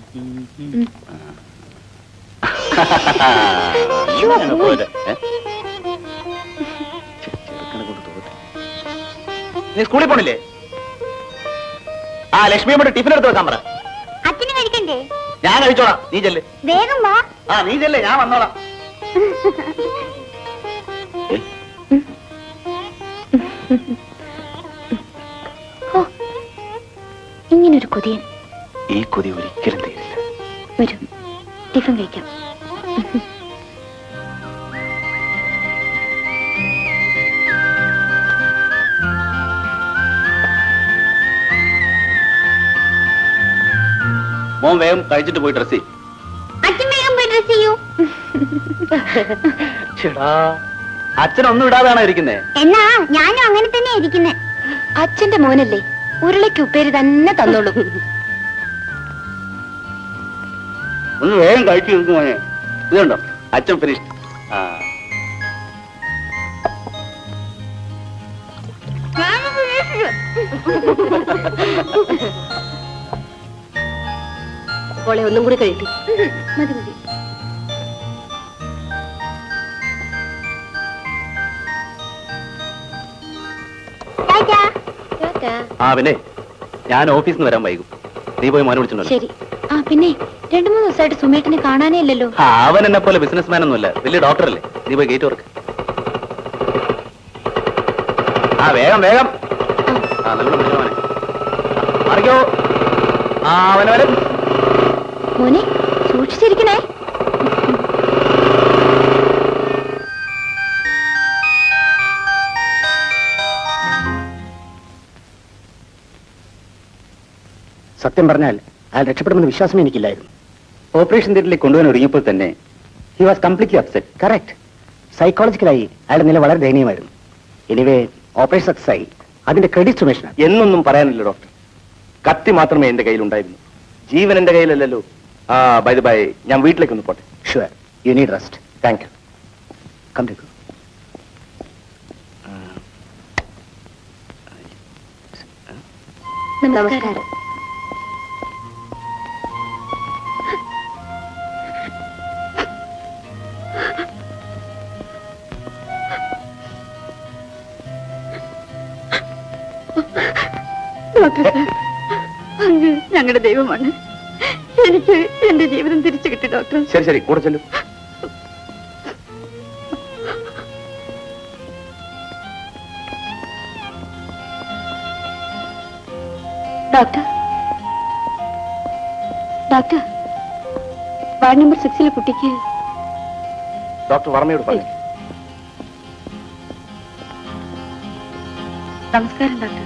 ഇങ്ങനെയാണ് പോയത്. ഏ? ഛെ, ചെറുക്കനെ കൊണ്ട് തോറ്റ്. നീ സ്കൂളിൽ പോണില്ലേ ആ ലക്ഷ്മിയമ്മയുടെ ടിഫിൻ എടുത്ത് വെക്കാൻ പറ അച്ഛന് കഴിക്കണ്ടേ ഞാൻ കഴിച്ചോളാം നീ ചെല്ല് വേഗം വാ ആ നീ ചെല്ല് ഞാൻ വന്നോളാം ഏ, ഹോ, ഇങ്ങനൊരു കൊതിയൻ ഈ കൊതി ഒരിക്കലും തീരില്ല വരൂ ടിഫിൻ കഴിക്കാം മോൻ വേഗം കഴിച്ചിട്ട് പോയി ഡ്രസ് ചെയ്യും അച്ഛൻ വേഗം പോയി ഡ്രസ് ചെയ്യൂ ചേടാ അച്ഛനൊന്നും ഇടാതാണ് ഇരിക്കുന്നേ എന്നാ ഞാനും അങ്ങനെ തന്നെ ഇരിക്കുന്നെ അച്ഛന്റെ മോനല്ലേ ഉരുളയ്ക്ക് ഉപ്പേരി തന്നെ തന്നോളൂ ഒന്ന് വേഗം കഴിച്ചു തീർക്കും മോനെ ഇതുണ്ടോ അച്ഛൻ ഫിനിഷ് ആ മോളെ ഒന്നും കൂടി കഴിക്കും മതി മതി ടാറ്റാ. ആ പിന്നെ ഞാൻ ഓഫീസിൽ നിന്ന് വരാൻ വൈകും നീ പോയി മോനെ വിളിച്ചിട്ടുണ്ടോ ശരി ആ പിന്നെ രണ്ടു മൂന്ന് ദിവസമായിട്ട് സുമേട്ടനെ കാണാനേ ഇല്ലല്ലോ ആ, അവൻ എന്നെ പോലെ ബിസിനസ് മാൻ ഒന്നുമല്ല വലിയ ഡോക്ടർ അല്ലേ നീ പോയി ഗേറ്റ് വർക്ക് ആ വേഗം വേഗം ആ നല്ലോണം വിളിച്ചോ മോനെ അറിയോ ആ അവനെ വരും മോനെ സൂക്ഷിച്ചിരിക്കണേ സത്യം പറഞ്ഞാൽ അയാൾ രക്ഷപ്പെടുമെന്ന് വിശ്വാസമേ എനിക്കില്ലായിരുന്നു ഓപ്പറേഷൻ തിയേറ്ററിൽ കൊണ്ടുപോകാൻ ഒരുങ്ങിയപ്പോൾ തന്നെ he was completely upset correct സൈക്കോളജിക്കലായി അയാളുടെ നില വളരെ ദയനീയമായിരുന്നു എനിവേ ഓപ്പറേഷൻ സക്സസ് ആയി അതിന്റെ ക്രെഡിറ്റ് സുമേഷിനാണ് എന്നൊന്നും പറയാനില്ല ഡോക്ടർ കത്തി മാത്രമേ എന്റെ കയ്യിലുണ്ടായിരുന്നു ജീവൻ എന്റെ കയ്യിലല്ലല്ലോ ആ ബൈ ബൈ ഞാൻ വീട്ടിലേക്ക് ഒന്ന് പോട്ടെ sure you need rest thank you come to നമസ്കാരം ഞങ്ങളുടെ ദൈവമാണ് എനിക്ക് എന്റെ ജീവിതം തിരിച്ചു കിട്ടി ഡോക്ടർ ശരി ശരി കൂടെ ചെല്ലു ഡോക്ടർ ഡോക്ടർ വാർഡ് നമ്പർ സിക്സിലെ കുട്ടിക്ക് ഡോക്ടർ വർമ്മയോട് പറഞ്ഞു നമസ്കാരം ഡോക്ടർ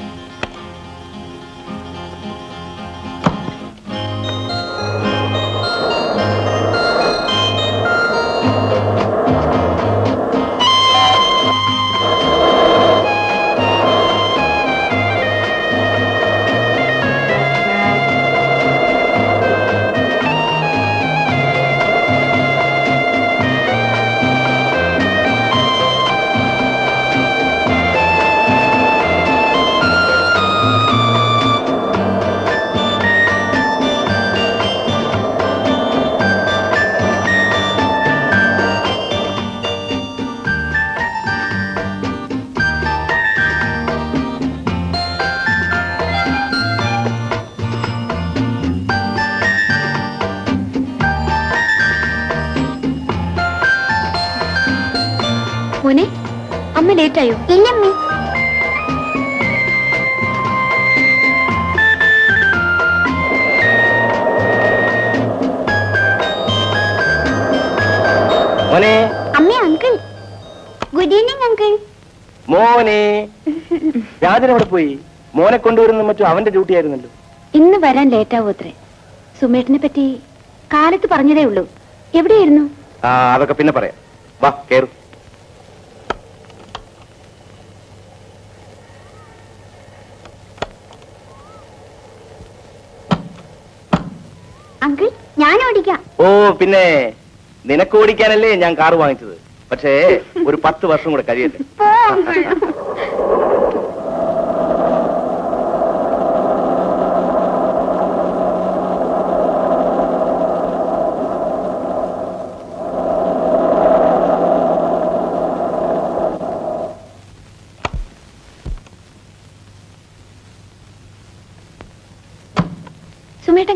മോനെ അമ്മ ലേറ്റായോ ഇല്ലമ്മി മോനെ അമ്മ അങ്കിൾ ഗുഡ് ഈവനിങ് അങ്കിൾ മോനെ രാജൻ അവിടെ പോയി മോനെ കൊണ്ടുവരുന്ന മറ്റു അവന്റെ ഡ്യൂട്ടി ആയിരുന്നല്ലോ ഇന്ന് വരാൻ ലേറ്റാവോ അത്രേ സുമേട്ടനെ പറ്റി കാലത്ത് പറഞ്ഞതേ ഉള്ളൂ എവിടെയായിരുന്നു ആ അതൊക്കെ പിന്നെ പറയാം വാ കേറു അങ്കിൾ ഞാൻ ഓടിക്കാം ഓ പിന്നെ നിനക്ക് ഓടിക്കാനല്ലേ ഞാൻ കാറ് വാങ്ങിച്ചത് പക്ഷേ ഒരു പത്ത് വർഷം കൂടെ കഴിയട്ടെ പോ അങ്കിൾ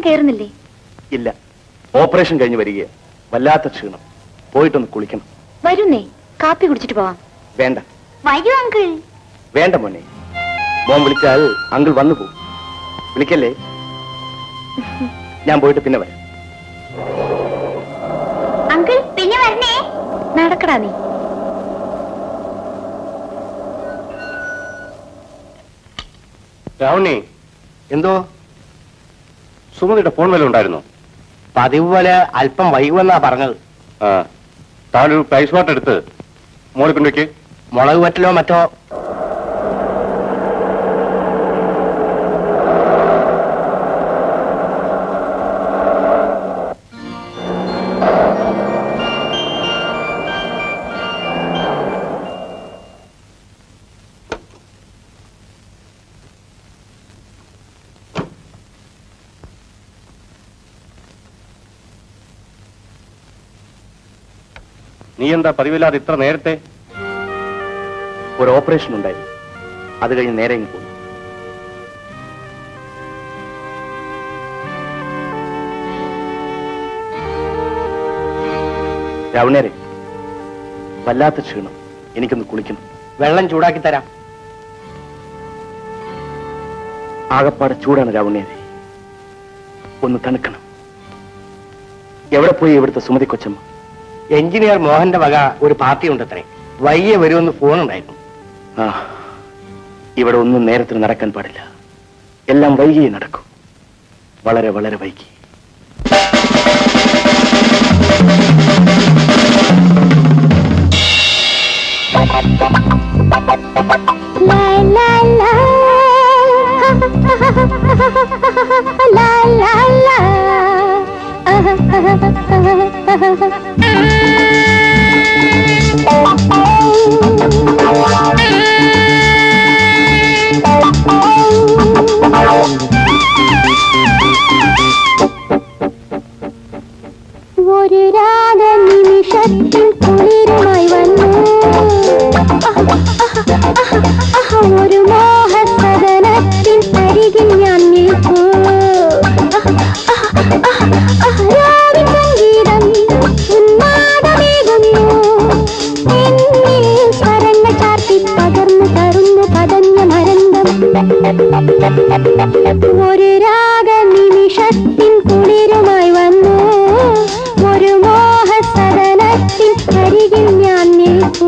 കയറുന്നില്ലേ ഇല്ല ഓപ്പറേഷൻ കഴിഞ്ഞ് വരികയാണ് വല്ലാത്ത ക്ഷീണം പോയിട്ടൊന്ന് കുളിക്കണം വരുന്നേ കാപ്പി കുടിച്ചിട്ട് പോവാം വേണ്ട വരൂ അങ്കിൾ വേണ്ട മോനെ മോൻ വിളിച്ചാൽ അങ്കിൾ വന്നു പോകും വിളിക്കല്ലേ ഞാൻ പോയിട്ട് പിന്നെ വരാം അങ്കിൾ പിന്നെ വരണേ നടക്കടാ നീ രാവണി എന്തോ സുമതിയുടെ ഫോൺ വല്ല ഉണ്ടായിരുന്നു പതിവ് പോലെ അല്പം വൈകുമെന്നാ പറഞ്ഞത് ആ താനൊരു പ്രൈസ് വാട്ട് എടുത്ത് മോളെ കൊണ്ടുവയ്ക്ക് മുളക് പറ്റലോ മറ്റോ നീ എന്താ പതിവില്ലാതെ ഇത്ര നേരത്തെ ഒരു ഓപ്പറേഷൻ ഉണ്ടായി അത് കഴിഞ്ഞ് നേരെ ഇങ്ങ് പോയി രാവണേരെ വല്ലാത്ത ക്ഷീണം എനിക്കൊന്ന് കുളിക്കണം വെള്ളം ചൂടാക്കി തരാം ആകപ്പാടെ ചൂടാണ് രാവണേരെ ഒന്ന് തണുക്കണം എവിടെ പോയി ഇവിടുത്തെ സുമതി കൊച്ചമ്മ എഞ്ചിനീയർ മോഹന്റെ വക ഒരു പാർട്ടി ഉണ്ടത്രേ വയ്യെ വരുമെന്ന് ഫോൺ ഉണ്ടായിരുന്നു ആ ഇവിടെ ഒന്നും നേരത്തിന് നടക്കാൻ പാടില്ല എല്ലാം വൈകിയേ നടക്കൂ വളരെ വളരെ വൈകി ഒരു രാഗ നിമിഷത്തിൽ കുളിരുമായി വന്നു ഒരു മോഹസദനത്തിൻ അരികിൽ ഞാൻ നിൽക്കൂ രാവിൻ സംഗീതം ഉന്മാദമേകുന്നു എന്നിൽ സ്വരങ്ങൾ ചാർത്തി പകർന്നു തരുന്നു പതഞ്ഞ മരന്തം ഒരു രാഗ നിമിഷത്തിൻ കുളിരുമായി വന്നു ഒരു മോഹസദനത്തിൻ അരികിൽ ഞാൻ നിൽക്കൂ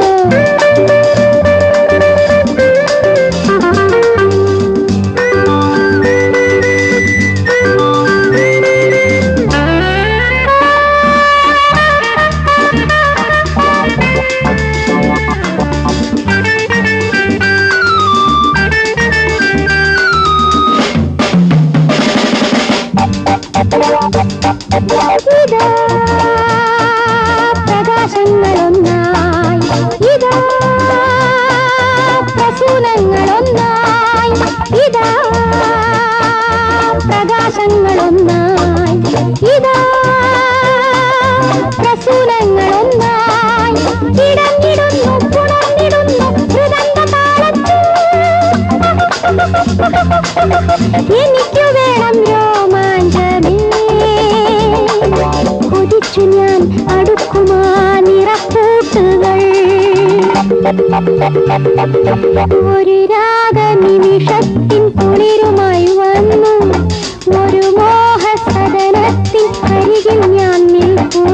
ഇതാ പ്രകാശങ്ങളൊന്നായി ഇതാ പ്രസൂലങ്ങളൊന്നായി ഇതാ പ്രകാശങ്ങളൊന്നായി ഇതാ പ്രസൂലങ്ങളൊന്നായി ഇടഞ്ഞിടുന്നു പുണർന്നിടുന്നു മൃദംഗ താളത്തിൽ എനിക്കു വേണം രോമാഞ്ചമേ കൊതിച്ചു ഞാൻ അടുക്കുമാ നിറക്കൂട്ടുകൾ ഒരു രാഗ നിമിഷത്തിൻ കുളിരുമായി വന്നു ഒരു മോഹസദനത്തിൻ അരികിൽ ഞാൻ നിൽക്കൂ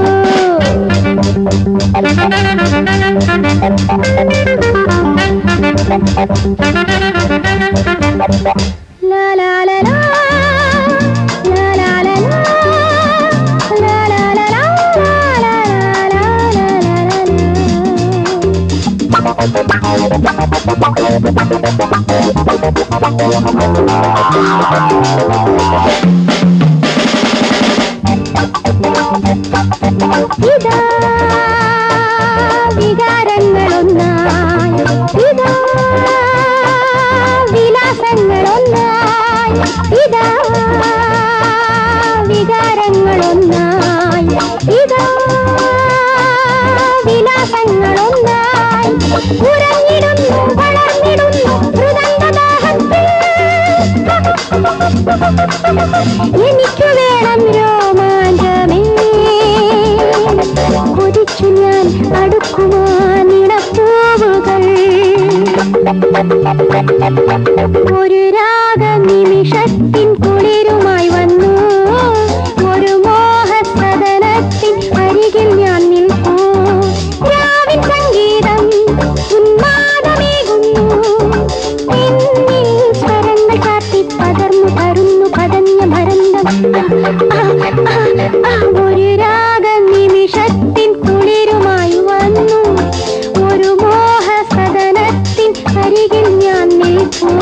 La la la la La la la la La la la la La la la la la la la ഇതാ വികാരങ്ങളൊന്നായി ഇതാ വിലാസങ്ങളൊന്നായി ഇതാ വികാരങ്ങളൊന്നായി ഇതാ വിലാസങ്ങളൊന്നായി ഉറങ്ങിടുന്നു വളർന്നിടുന്നു മൃദംഗദാഹത്തിൽ എനിക്ക് വേണം രോമാഞ്ചമേ കൊതിച്ചു ഞാൻ അടുക്കുവാനിടപ്പൂവുകൾ ഒരു രാഗ നിമിഷത്തിൻ കുളിരുമായി വന്നു ഒരു മോഹസദനത്തിൻ അരികിൽ ഞാൻ നിൽക്കൂ രാവിൻ സംഗീതം ഉന്മാദമേകുന്നു എന്നിൽ സ്വരങ്ങൾ കാത്തി പകർന്നു തരുന്നു പതഞ്ഞ മരന്തം ആ, ആ, ആ, ഒരു രാഗ നിമിഷത്തിൻ കുളിരുമായി വന്നു ഒരു മോഹസദനത്തിൻ അരികിൽ ഞാൻ നിൽക്കൂ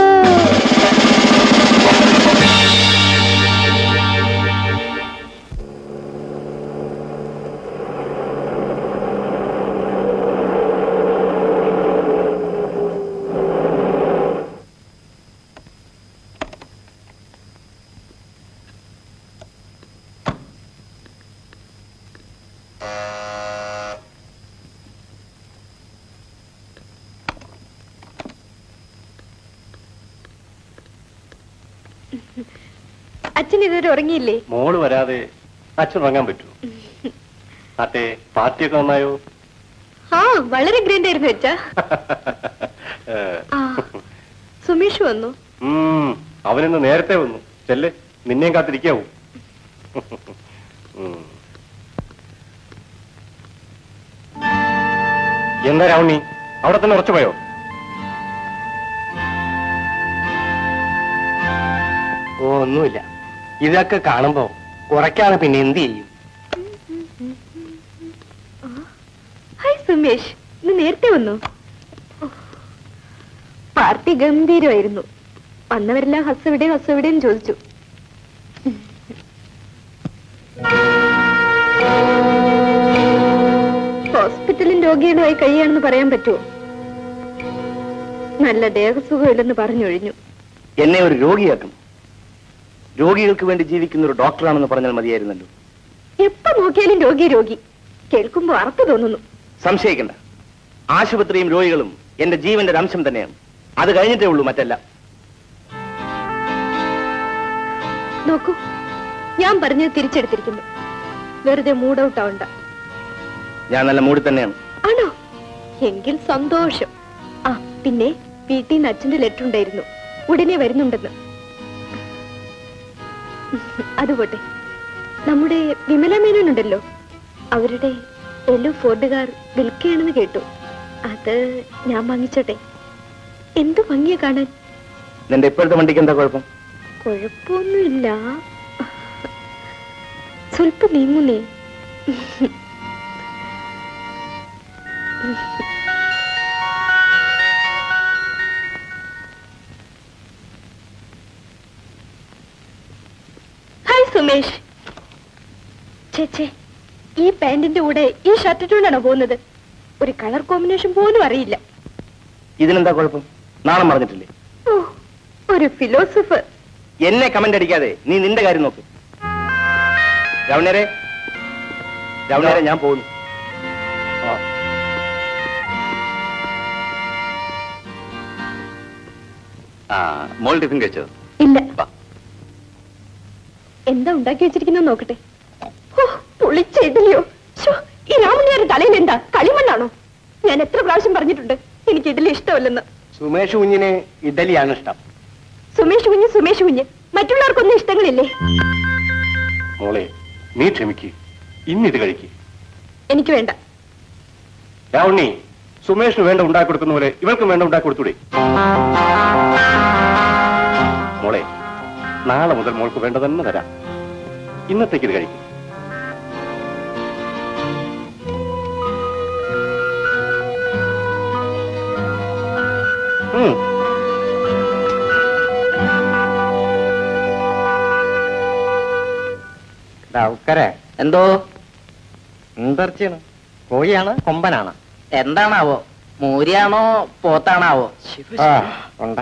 അച്ഛൻ ഇതുവരെ ഉറങ്ങിയില്ലേ മോള് വരാതെ അച്ഛൻ ഉറങ്ങാൻ പറ്റൂ ആട്ടെ പാർട്ടിയൊക്കെ നന്നായോ ആ വളരെ ഗ്രേൻഡ് ആയിരുന്നു അച്ഛാ ഏ, ആ സുമേഷ് വന്നു ഉം, അവനിന്ന് നേരത്തെ വന്നു ചെല്ല് നിന്നെയും കാത്തിരിക്കാവൂ ഉം. എന്താ രാവണി അവിടെ തന്നെ ഉറച്ചു പോയോ ഓ ഒന്നുമില്ല ഇതൊക്കെ കാണുമ്പോ ഉറക്കാതെ പിന്നെ എന്ത് ചെയ്യും ഹായ് സുമേഷ് ഇന്ന് നേരത്തെ വന്നു ഓ, പാർട്ടി ഗംഭീരമായിരുന്നു വന്നവരെല്ലാം ഹസ്സവിടെ ഹസ്സവിടെയും ചോദിച്ചു ഹോസ്പിറ്റലിൽ രോഗികളുമായി കഴിയാണെന്ന് പറയാൻ പറ്റുമോ നല്ല ദേഹസുഖമില്ലെന്ന് പറഞ്ഞൊഴിഞ്ഞു എന്നെ ഒരു രോഗിയാക്കണം രോഗികൾക്ക് വേണ്ടി ജീവിക്കുന്ന ഒരു ഡോക്ടറാണെന്ന് പറഞ്ഞാൽ മതിയായിരുന്നല്ലോ എപ്പോ നോക്കിയാലും രോഗി രോഗി കേൾക്കുമ്പോ അറപ്പ് തോന്നുന്നു സംശയിക്കണ്ട ആശുപത്രിയും രോഗികളും എന്റെ ജീവന്റെ ഒരു അംശം തന്നെയാണ് അത് കഴിഞ്ഞിട്ടേ ഉള്ളൂ മറ്റെല്ലാം നോക്കൂ ഞാൻ പറഞ്ഞത് തിരിച്ചെടുത്തിരിക്കുന്നു വെറുതെ മൂഡ് ഔട്ട് ആവണ്ട ഞാൻ നല്ല മൂടി തന്നെയാണ് ആണോ എങ്കിൽ സന്തോഷം ആ പിന്നെ വീട്ടിൽ നിന്ന് അച്ഛന്റെ ലെറ്റർ ഉണ്ടായിരുന്നു ഉടനെ വരുന്നുണ്ടെന്ന് അത് പോട്ടെ നമ്മുടെ വിമല മേനോനുണ്ടല്ലോ അവരുടെ എല്ലോ ഫോർഡുകാർ വിൽക്കുകയാണെന്ന് കേട്ടു അത് ഞാൻ വാങ്ങിച്ചോട്ടെ എന്ത് ഭംഗിയാ കാണാൻ നിന്റെ ഇപ്പോഴത്തെ വണ്ടിക്ക് എന്താ കുഴപ്പം കുഴപ്പമൊന്നുമില്ല സ്വല്പം നീങ്ങുന്നേ ഹായ് സുമേഷ് ചേച്ചേ ഈ പാന്റിന്റെ കൂടെ ഈ ഷർട്ട് ഇട്ടുകൊണ്ടാണോ പോകുന്നത് ഒരു കളർ കോമ്പിനേഷൻ പോലും അറിയില്ല ഇതിനെന്താ കുഴപ്പം നാണം പറഞ്ഞിട്ടില്ലേ ഓ ഒരു ഫിലോസഫർ എന്നെ കമന്റ് അടിക്കാതെ നീ നിന്റെ കാര്യം നോക്ക് രവണരെ രവണരെ ഞാൻ പോകുന്നു ആ. ആ മോൾ ടിഫിൻ കഴിച്ചോ ഇല്ല വാ. എന്താ ഉണ്ടാക്കി വെച്ചിരിക്കുന്നത് നോക്കട്ടെ ഓ, പുളിച്ച ഇഡലിയോ ശ്ശോ, ഈ രാമണിയാരുടെ തലയിൽ എന്താ കളിമണ്ണാണോ ഞാൻ എത്ര പ്രാവശ്യം പറഞ്ഞിട്ടുണ്ട് എനിക്ക് ഇഡലി ഇഷ്ടമല്ലെന്ന് സുമേഷ് കുഞ്ഞിന് ഇഡലിയാണ് ഇഷ്ടം സുമേഷ് കുഞ്ഞ് സുമേഷ് കുഞ്ഞ് മറ്റുള്ളവർക്കൊന്നും ഇഷ്ടങ്ങളില്ലേ മോളെ നീ ക്ഷമിക്ക് ഇന്നിത് കഴിക്ക് എനിക്ക് വേണ്ട രാവണി സുമേഷിന് വേണ്ട ഉണ്ടാക്കി കൊടുക്കുന്ന പോലെ ഇവൾക്കും വേണ്ട ഉണ്ടാക്കി കൊടുത്തൂടെ മോളെ നാളെ മുതൽ മോൾക്ക് വേണ്ട തന്നെ തരാം ഇന്നത്തേക്ക് ഇത് കഴിക്കും ഉക്കരെ എന്തോ എന്തിറച്ചിയാണ് കോഴിയാണ് കൊമ്പനാണ് എന്താണാവോ മൂരിയാണോ പോത്താണാവോ ആ ഉണ്ട്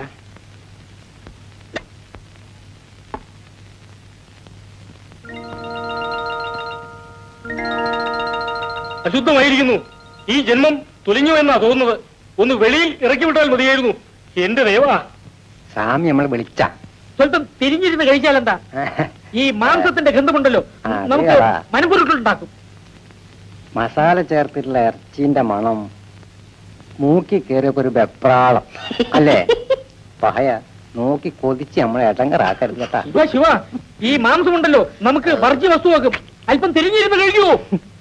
അശുദ്ധമായിരിക്കുന്നു ഈ ജന്മം തുലിഞ്ഞു എന്നാ തോന്നുന്നത് ഒന്ന് വെളിയിൽ ഇറക്കി വിട്ടാൽ മതിയായിരുന്നു എന്റെ ദേവാ സ്വാമി നമ്മൾ വിളിച്ച സ്വല്പം തിരിഞ്ഞിരുന്ന് കഴിച്ചാൽ എന്താ ഈ മാംസത്തിന്റെ ഗന്ധമുണ്ടല്ലോ ആ, അത് നമുക്ക് കളാ. മനപ്പുരുക്കൾ ഉണ്ടാക്കും മസാല ചേർത്തിട്ടുള്ള ഇറച്ചിന്റെ മണം മൂക്കി കയറിയപ്പോ ഒരു വെപ്രാളം അല്ലേ പഹയ നോക്കി കൊതിച്ച് നമ്മളെ എടങ്കറാക്കരുത് കേട്ടാ ശിവ ശിവ ഈ മാംസം ഉണ്ടല്ലോ നമുക്ക് വർജ്യ വസ്തുവാക്കും അല്പം തിരിഞ്ഞിരുന്ന് കഴിക്കുവോ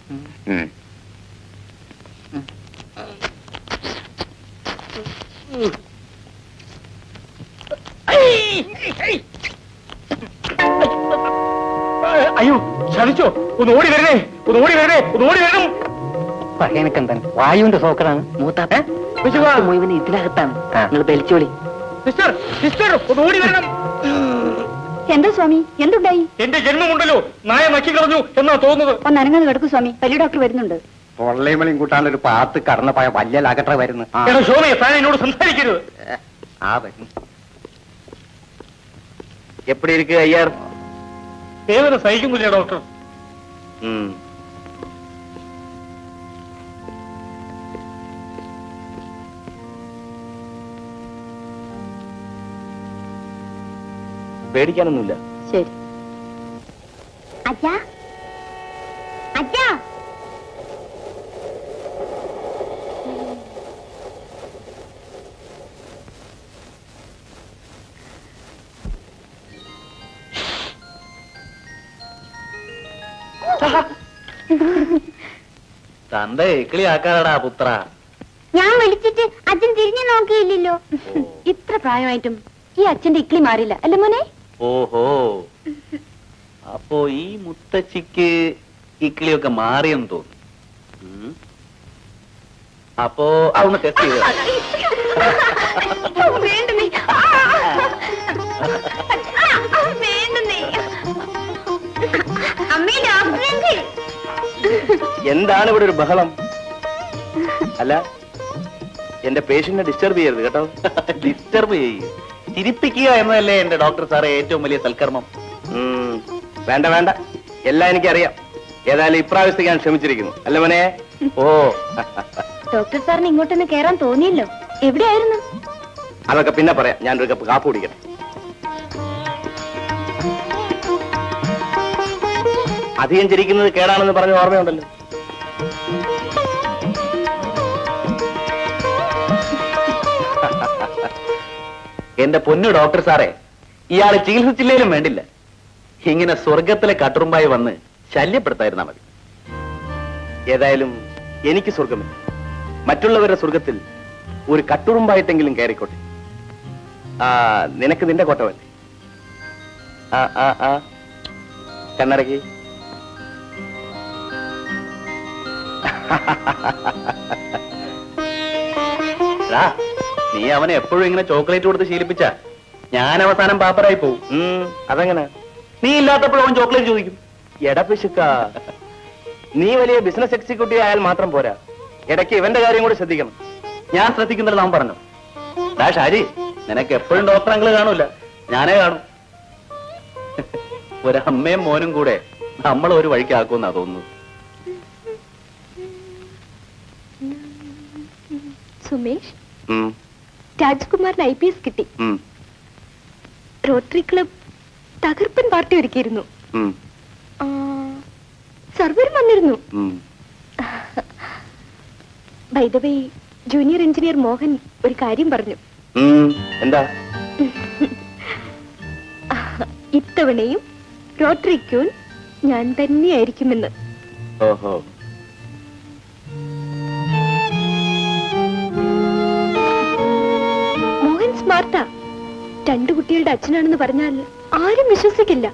അയ്യോ ചതിച്ചോ ഒന്ന് ഓടി വരണേ ഒന്ന് ഓടി വരണേ ഒന്ന് ഓടി വരണം പഹയനക്കെന്താ വായുവിന്റെ സോക്കറാണ് മൂത്താപ്പ ശിവ മുഴുവൻ ഇതിനകത്താണ് ആ. നിങ്ങൾ ബലിച്ചോളി സിസ്റ്റർ സിസ്റ്റർ ഒന്ന് ഓടി വരണം എന്താ സ്വാമി എന്തുണ്ടായി എന്റെ ജന്മമുണ്ടല്ലോ നായ നക്കി കളഞ്ഞു എന്നാ തോന്നുന്നത് ഒന്ന് അനങ്ങാതെ കിടക്കൂ സ്വാമി വലിയ ഡോക്ടർ വരുന്നുണ്ട് പൊള്ളയും കൂട്ടാണ്ട് ഒരു പാത്ത് കടന്ന പയ വലിയ ലാകട്ടെ വരുന്നു ആ. എടാ ശോഭയെ താൻ എന്നോട് സംസാരിക്കരുത് ആ വരുന്നു எப்படி இருக்கு ஐயர் വേദന സഹിക്കുന്നില്ല ഡോക്ടർ ம் പേടിക്കാനൊന്നുമില്ല ശരി അച്ഛാ അച്ഛാ തന്റെ ഇക്കിളിയാക്കാടാ പുത്ര ഞാൻ വിളിച്ചിട്ട് അച്ഛൻ തിരിഞ്ഞു നോക്കിയില്ലല്ലോ ഇത്ര പ്രായമായിട്ടും ഈ അച്ഛന്റെ ഇക്ലി മാറില്ല അല്ലേ മോനെ ഓഹോ അപ്പോ ഈ മുത്തച്ഛിക്ക് ഇക്കിളിയൊക്കെ മാറിയെന്ന് തോന്നുന്നു ഉം. അപ്പോ അതൊന്ന് ടെസ്റ്റ് ചെയ്ത് വേണ്ടുന്നേ വേണ്ടുന്നേ അമ്മേ ഡോക്ടറെ എന്താണ് ഇവിടെ ഒരു ബഹളം അല്ല എന്റെ പേഷ്യന്റിനെ ഡിസ്റ്റർബ് ചെയ്യരുത് കേട്ടോ ഡിസ്റ്റർബ് ചെയ്യും ചിരിപ്പിക്കുക എന്നതല്ലേ എന്റെ ഡോക്ടർ സാറേ ഏറ്റവും വലിയ സൽക്കർമ്മം ഉം. വേണ്ട വേണ്ട എല്ലാം എനിക്കറിയാം ഏതായാലും ഇപ്രാവശ്യത്തേക്ക് ഞാൻ ക്ഷമിച്ചിരിക്കുന്നു അല്ല മോനെ ഓ ഡോക്ടർ സാറിന് ഇങ്ങോട്ടൊന്ന് കേറാൻ തോന്നിയല്ലോ എവിടെയായിരുന്നു അതൊക്കെ പിന്നെ പറയാം ഞാനൊരു കപ്പ് കാപ്പ് കുടിക്കട്ടെ അധികം ചിരിക്കുന്നത് കേടാണെന്ന് പറഞ്ഞ ഓർമ്മയുണ്ടല്ലോ എന്റെ പൊന്നു ഡോക്ടർ സാറേ ഇയാളെ ചികിത്സിച്ചില്ലേലും വേണ്ടില്ല ഇങ്ങനെ സ്വർഗത്തിലെ കട്ടുറുമ്പായി വന്ന് ശല്യപ്പെടുത്തായിരുന്നാ മതി ഏതായാലും എനിക്ക് സ്വർഗമില്ല മറ്റുള്ളവരുടെ സ്വർഗത്തിൽ ഒരു കട്ടുറുമ്പായിട്ടെങ്കിലും കയറിക്കോട്ടെ ആ നിനക്ക് നിന്റെ കോട്ടമല്ലേ ആ ആ ആ കണ്ണടക്കി എടാ, നീ അവനെ എപ്പോഴും ഇങ്ങനെ ചോക്ലേറ്റ് കൊടുത്ത് ശീലിപ്പിച്ച ഞാൻ അവസാനം പാപ്പറായി പോവും ഉം, അതെങ്ങനെ നീ ഇല്ലാത്തപ്പോഴും അവൻ ചോക്ലേറ്റ് ചോദിക്കും എടപ്പിശുക്ക നീ വലിയ ബിസിനസ് എക്സിക്യൂട്ടീവ് ആയാൽ മാത്രം പോരാ ഇടയ്ക്ക് ഇവന്റെ കാര്യം കൂടി ശ്രദ്ധിക്കണം ഞാൻ ശ്രദ്ധിക്കുന്നില്ല നാം പറഞ്ഞു ഡാ ഷാജി നിനക്ക് എപ്പോഴും ഡോക്ടർ അങ്കിള് കാണൂല ഞാനേ കാണും ഒരമ്മയും മോനും കൂടെ നമ്മൾ ഒരു വഴിക്കാക്കുമെന്നാ തോന്നുന്നു സുമേഷ് ഉം, രാജ്കുമാറിന് ഐ പി എസ് കിട്ടി ഉം, റോട്ടറി ക്ലബ് തകർപ്പൻ പാർട്ടി ഒരുക്കിയിരുന്നു ഉം, ആ, സർവരും വന്നിരുന്നു ഉം. വൈദവൈ ജൂനിയർ എഞ്ചിനീയർ മോഹൻ ഒരു കാര്യം പറഞ്ഞു ഉം, എന്താ ഇത്തവണയും റോട്ടറി ക്യൂൻ ഞാൻ തന്നെയായിരിക്കുമെന്ന് ഓഹോ മോഹൻ സ്മാർട്ടാ രണ്ടു കുട്ടികളുടെ അച്ഛനാണെന്ന് പറഞ്ഞാൽ ആരും വിശ്വസിക്കില്ല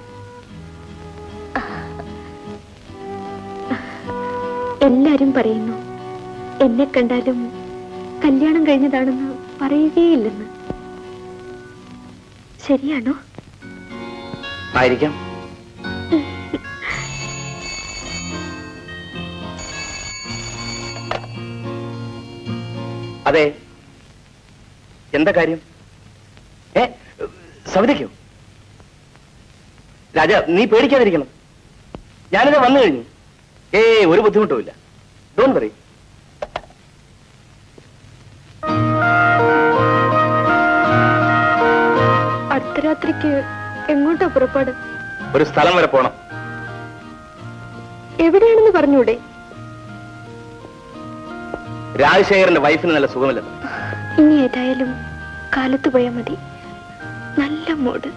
എല്ലാരും പറയുന്നു എന്നെ കണ്ടാലും കല്യാണം കഴിഞ്ഞതാണെന്ന് പറയുകയില്ലെന്ന് ശരിയാണോ ആയിരിക്കാം അതെ എന്താ കാര്യം ഏ സവിതയ്ക്കോ രാജ നീ പേടിക്കാതിരിക്കണം ഞാനിത് വന്നു കഴിഞ്ഞു ഏ ഒരു ബുദ്ധിമുട്ടുമില്ല ഡോൺ വറി അടുത്ത പാതിരാത്രിക്ക് എങ്ങോട്ടാ പുറപ്പാട് ഒരു സ്ഥലം വരെ പോണം എവിടെയാണെന്ന് പറഞ്ഞൂടെ രാജശേഖരന്റെ വൈഫിന് നല്ല സുഖമില്ല ഇനി ഏതായാലും കാലത്ത് പോയാ മതി നല്ല മൂഡ്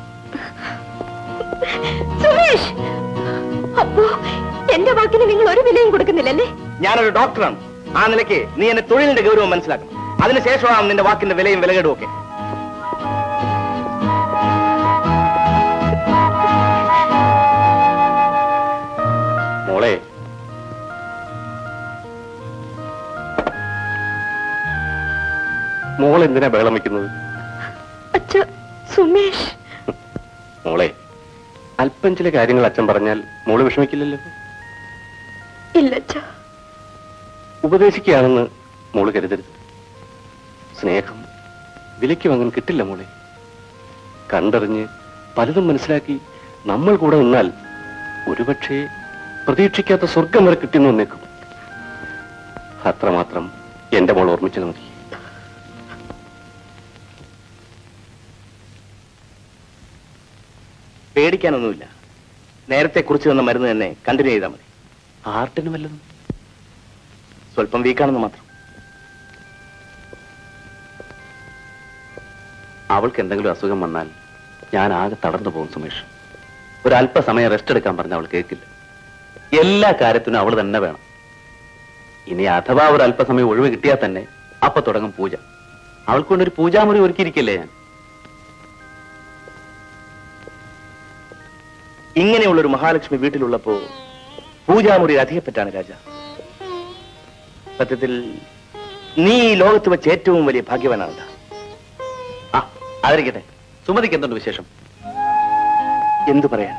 സുമേഷ് അപ്പോ എന്റെ വാക്കിന് നിങ്ങൾ ഒരു വിലയും കൊടുക്കുന്നില്ലല്ലേ ഞാനൊരു ഡോക്ടറാണ് ആ നിലയ്ക്ക് നീ എന്റെ തൊഴിലിന്റെ ഗൗരവം മനസ്സിലാക്കണം അതിനുശേഷമാണ് നിന്റെ വാക്കിന്റെ വിലയും വിലകേടും ഒക്കെ മോളെ മോൾ എന്തിനാ ബഹളം വയ്ക്കുന്നത് അച്ഛ സുമേഷ് മോളെ അല്പം ചില കാര്യങ്ങൾ അച്ഛൻ പറഞ്ഞാൽ മോള് വിഷമിക്കില്ലല്ലോ ഇല്ല അച്ഛ ഉപദേശിക്കുകയാണെന്ന് മോള് കരുതരുത് സ്നേഹം വിലയ്ക്ക് വാങ്ങാൻ കിട്ടില്ല മോളെ കണ്ടറിഞ്ഞ് പലതും മനസ്സിലാക്കി നമ്മൾ കൂടെ നിന്നാൽ ഒരുപക്ഷെ പ്രതീക്ഷിക്കാത്ത സ്വർഗം വരെ കിട്ടിയെന്ന് വന്നേക്കും അത്രമാത്രം എന്റെ മോൾ ഓർമ്മിച്ചത് മതി പേടിക്കാനൊന്നുമില്ല നേരത്തെ കുറിച്ച് തന്ന മരുന്ന് തന്നെ കണ്ടിന്യൂ ചെയ്താൽ മതി ആർട്ടിന് വല്ലതും സ്വല്പം വീക്കാണെന്ന് മാത്രം അവൾക്ക് എന്തെങ്കിലും അസുഖം വന്നാൽ ഞാൻ ആകെ തളർന്നു പോകും സുമേഷ് ഒരു അല്പസമയം റെസ്റ്റ് എടുക്കാൻ പറഞ്ഞ അവൾ കേൾക്കില്ല എല്ലാ കാര്യത്തിനും അവൾ തന്നെ വേണം ഇനി അഥവാ ഒരു അല്പസമയം ഒഴിവ് കിട്ടിയാൽ തന്നെ അപ്പൊ തുടങ്ങും പൂജ അവൾക്ക് കൊണ്ടൊരു പൂജാമുറി ഒരുക്കിയിരിക്കല്ലേ ഞാൻ ഇങ്ങനെയുള്ളൊരു മഹാലക്ഷ്മി വീട്ടിലുള്ളപ്പോ പൂജാമുറി അധികപ്പറ്റാണ് രാജ സത്യത്തിൽ നീ ഈ ലോകത്ത് വെച്ച് ഏറ്റവും വലിയ ഭാഗ്യവാനാണ് ആ അതിരിക്കട്ടെ സുമതിക്ക് എന്തുണ്ട് വിശേഷം എന്തു പറയാൻ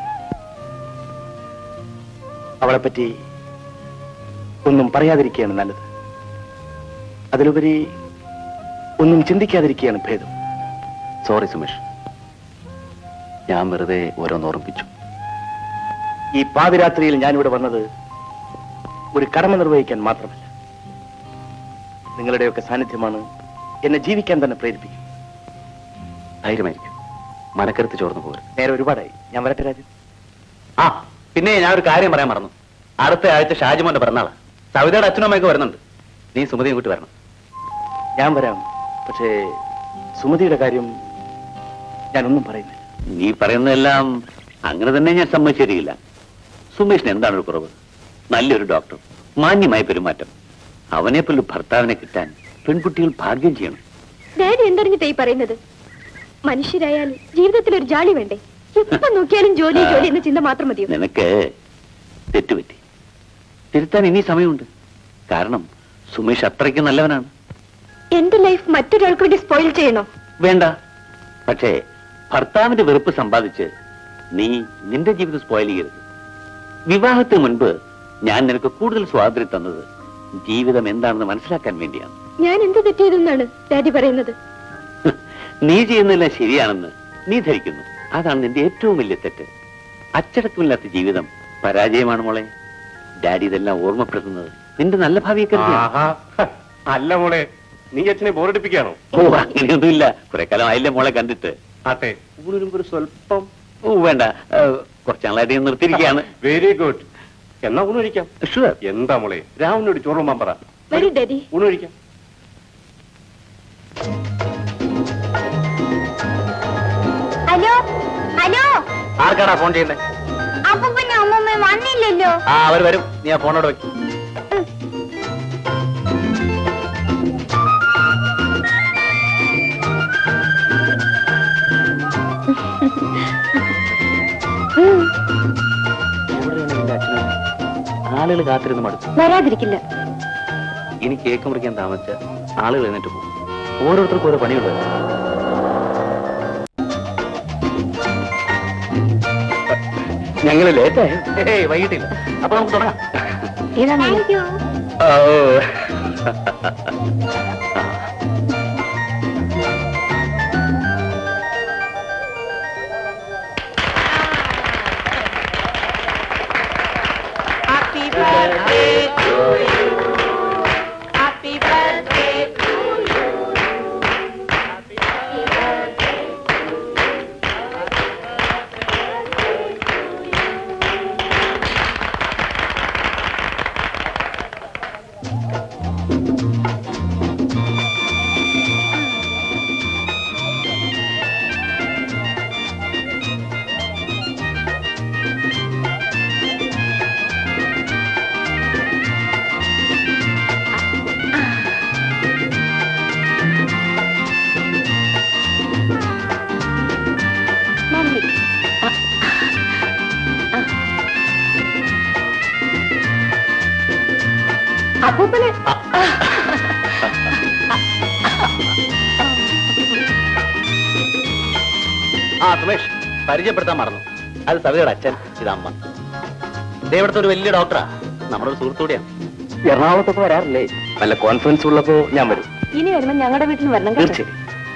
അവളെപ്പറ്റി ഒന്നും പറയാതിരിക്കുകയാണ് നല്ലത് അതിലുപരി ഒന്നും ചിന്തിക്കാതിരിക്കുകയാണ് ഭേദം സോറി സുമേഷ് ഞാൻ വെറുതെ ഓരോന്ന് ഓർമ്മിപ്പിച്ചു ഈ പാതിരാത്രിയിൽ ഞാനിവിടെ വന്നത് ഒരു കടമ നിർവഹിക്കാൻ മാത്രമല്ല നിങ്ങളുടെയൊക്കെ സാന്നിധ്യമാണ് എന്നെ ജീവിക്കാൻ തന്നെ പ്രേരിപ്പിക്കും ധൈര്യമായിരിക്കും മനക്കരുത്ത് ചോർന്നു പോകരുത് നേരെ ഒരുപാടായി ഞാൻ വരട്ടെ രാജൻ ആ പിന്നെ ഞാൻ ഒരു കാര്യം പറയാൻ മറന്നു അടുത്ത ആഴ്ച ഷാജിമോന്റെ പിറന്നാളാ സവിതയുടെ അച്ഛനും അമ്മയൊക്കെ വരുന്നുണ്ട് നീ സുമതിയും കൂട്ടി വരണം ഞാൻ വരാം പക്ഷേ സുമതിയുടെ കാര്യം ഞാനൊന്നും പറയുന്നില്ല നീ പറയുന്നതെല്ലാം അങ്ങനെ തന്നെ ഞാൻ സമ്മതിച്ചിരിക്കില്ല സുമേഷിന് എന്താണ് ഒരു കുറവ് നല്ലൊരു ഡോക്ടർ മാന്യമായ പെരുമാറ്റം അവനെ പോലും ഭർത്താവിനെ കിട്ടാൻ പെൺകുട്ടികൾ ഭാഗ്യം ചെയ്യണം ഡാഡി എന്തറിഞ്ഞിട്ടാ ഈ പറയുന്നത് മനുഷ്യരായാൽ ജീവിതത്തിൽ ഒരു ജാളി വേണ്ടേ എപ്പോ നോക്കിയാലും ജോലി ജോലി എന്ന ചിന്ത മാത്രം മതിയോ നിനക്ക് തെറ്റുപറ്റി തിരുത്താൻ ഇനി സമയമുണ്ട് കാരണം സുമേഷ് അത്രയ്ക്ക് നല്ലവനാണ് എന്റെ ലൈഫ് മറ്റൊരാൾക്ക് വേണ്ടി സ്പോയിൽ ചെയ്യണോ വേണ്ട പക്ഷേ ഭർത്താവിന്റെ വെറുപ്പ് സമ്പാദിച്ച് നീ നിന്റെ ജീവിതം സ്പോയിൽ ചെയ്യരുത് വിവാഹത്തിന് മുൻപ് ഞാൻ നിനക്ക് കൂടുതൽ സ്വാതന്ത്ര്യം തന്നത് ജീവിതം എന്താണെന്ന് മനസ്സിലാക്കാൻ വേണ്ടിയാണ് ഞാൻ എന്ത് തെറ്റിയതെന്നാണ് ഡാഡി പറയുന്നത് നീ ചെയ്യുന്നതെല്ലാം ശരിയാണെന്ന് നീ ധരിക്കുന്നു അതാണ് നിന്റെ ഏറ്റവും വലിയ തെറ്റ് അച്ചടക്കമില്ലാത്ത ജീവിതം പരാജയമാണ് മോളെ ഡാഡി ഇതെല്ലാം ഓർമ്മപ്പെടുത്തുന്നത് നിന്റെ നല്ല ഭാവിയെ കരുതിയാണ് ആഹാ. അല്ല മോളെ നീ അച്ഛനെ ബോറടിപ്പിക്കാണോ ഓ അങ്ങനെയൊന്നുമില്ല കുറെ കാലം ആയില്ലേ മോളെ കണ്ടിട്ട് ആട്ടെ ഊണിരുമ്പോ ഒരു സ്വല്പം ഓ വേണ്ട ഏഹ്, കുറച്ച് നാളായിട്ട് ഞാൻ നിർത്തിയിരിക്കുകയാണ് വെരി ഗുഡ് എന്നാ ഊണ് കഴിക്കാം ഷുവർ എന്താ മോളെ രാവിനോട് ചോറുമാൻ പറ വരൂ ഡാഡി ഊണ് കഴിക്കാം ഹലോ ഹലോ ആർക്കാടാ ഫോൺ ചെയ്യുന്നത് അപ്പൊ പിന്നെ അമ്മമ്മ വന്നില്ലല്ലോ ആ അവർ വരും നീ ആ ഫോണോട് വെക്കും ആളുകൾ കാത്തിരുന്ന് മടുത്തു വരാതിരിക്കില്ല ഇനി കേക്ക് മുറിക്കാൻ താമസിച്ച ആളുകൾ എന്നിട്ട് പോകും ഓരോരുത്തർക്കും ഓരോ പണിയുണ്ട് ഞങ്ങൾ ലേറ്റായി ഏയ് വൈകിട്ടില്ല അപ്പൊ നമുക്ക് തുടങ്ങാം താങ്ക് യു ഓ Happy birthday to you. Happy birthday to you. Happy birthday to you. അപ്പൂപ്പന് ആ സുമേഷ് പരിചയപ്പെടുത്താൻ മറന്നു അത് സവിതയുടെ അച്ഛൻ ഇത് അമ്മ ദേ ഇവിടുത്തെ ഒരു വലിയ ഡോക്ടറാ നമ്മുടെ ഒരു സുഹൃത്തൂടെയാണ് എറണാകുളത്തൊക്കെ വരാറില്ലേ നല്ല കോൺഫിഡൻസ് ഉള്ളപ്പോ ഞാൻ വരും ഇനി വരുമ്പോ ഞങ്ങളുടെ വീട്ടിൽ വരണം കേട്ടോ. തീർച്ചയായും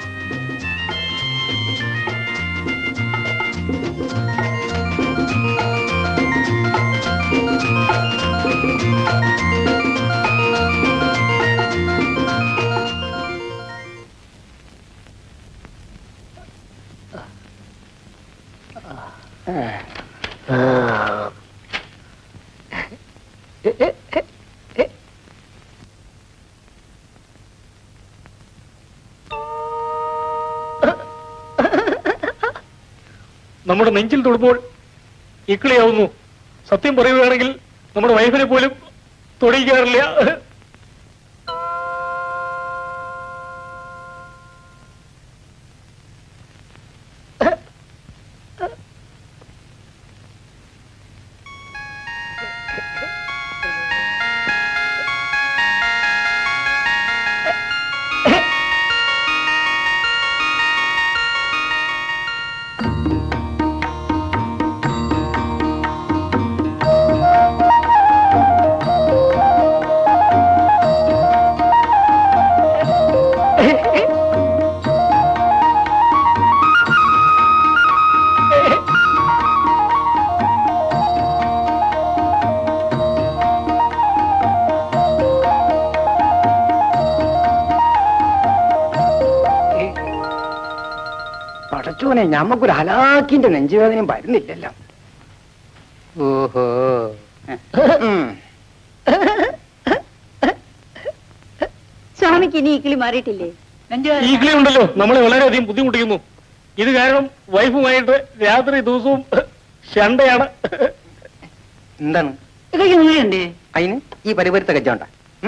നമ്മുടെ നെഞ്ചിൽ തൊടുമ്പോൾ ഇക്കിളിയാവുന്നു സത്യം പറയുകയാണെങ്കിൽ നമ്മുടെ വൈഫിനെ പോലും തൊടിയിക്കാറില്ല പടച്ചോനെ ഞമ്മക്കൊരു ഹലാക്കിന്റെ നെഞ്ചുവേദനയും വരുന്നില്ലല്ലോ ഓഹോ ഉം. സ്വാമിക്ക് ഇനി ഇക്കിളി മാറിയിട്ടില്ലേ ഈ കിളി ഉണ്ടല്ലോ നമ്മളെ വളരെയധികം ബുദ്ധിമുട്ടിക്കുന്നു ഇത് കാരണം വൈഫുമായിട്ട് രാത്രി ദിവസവും ഷണ്ടയാണ് എന്താണ് ഇതൊക്കെ എങ്ങനെയുണ്ട് അതിന് ഈ പരിപരുത്ത കജ്ജോണ്ട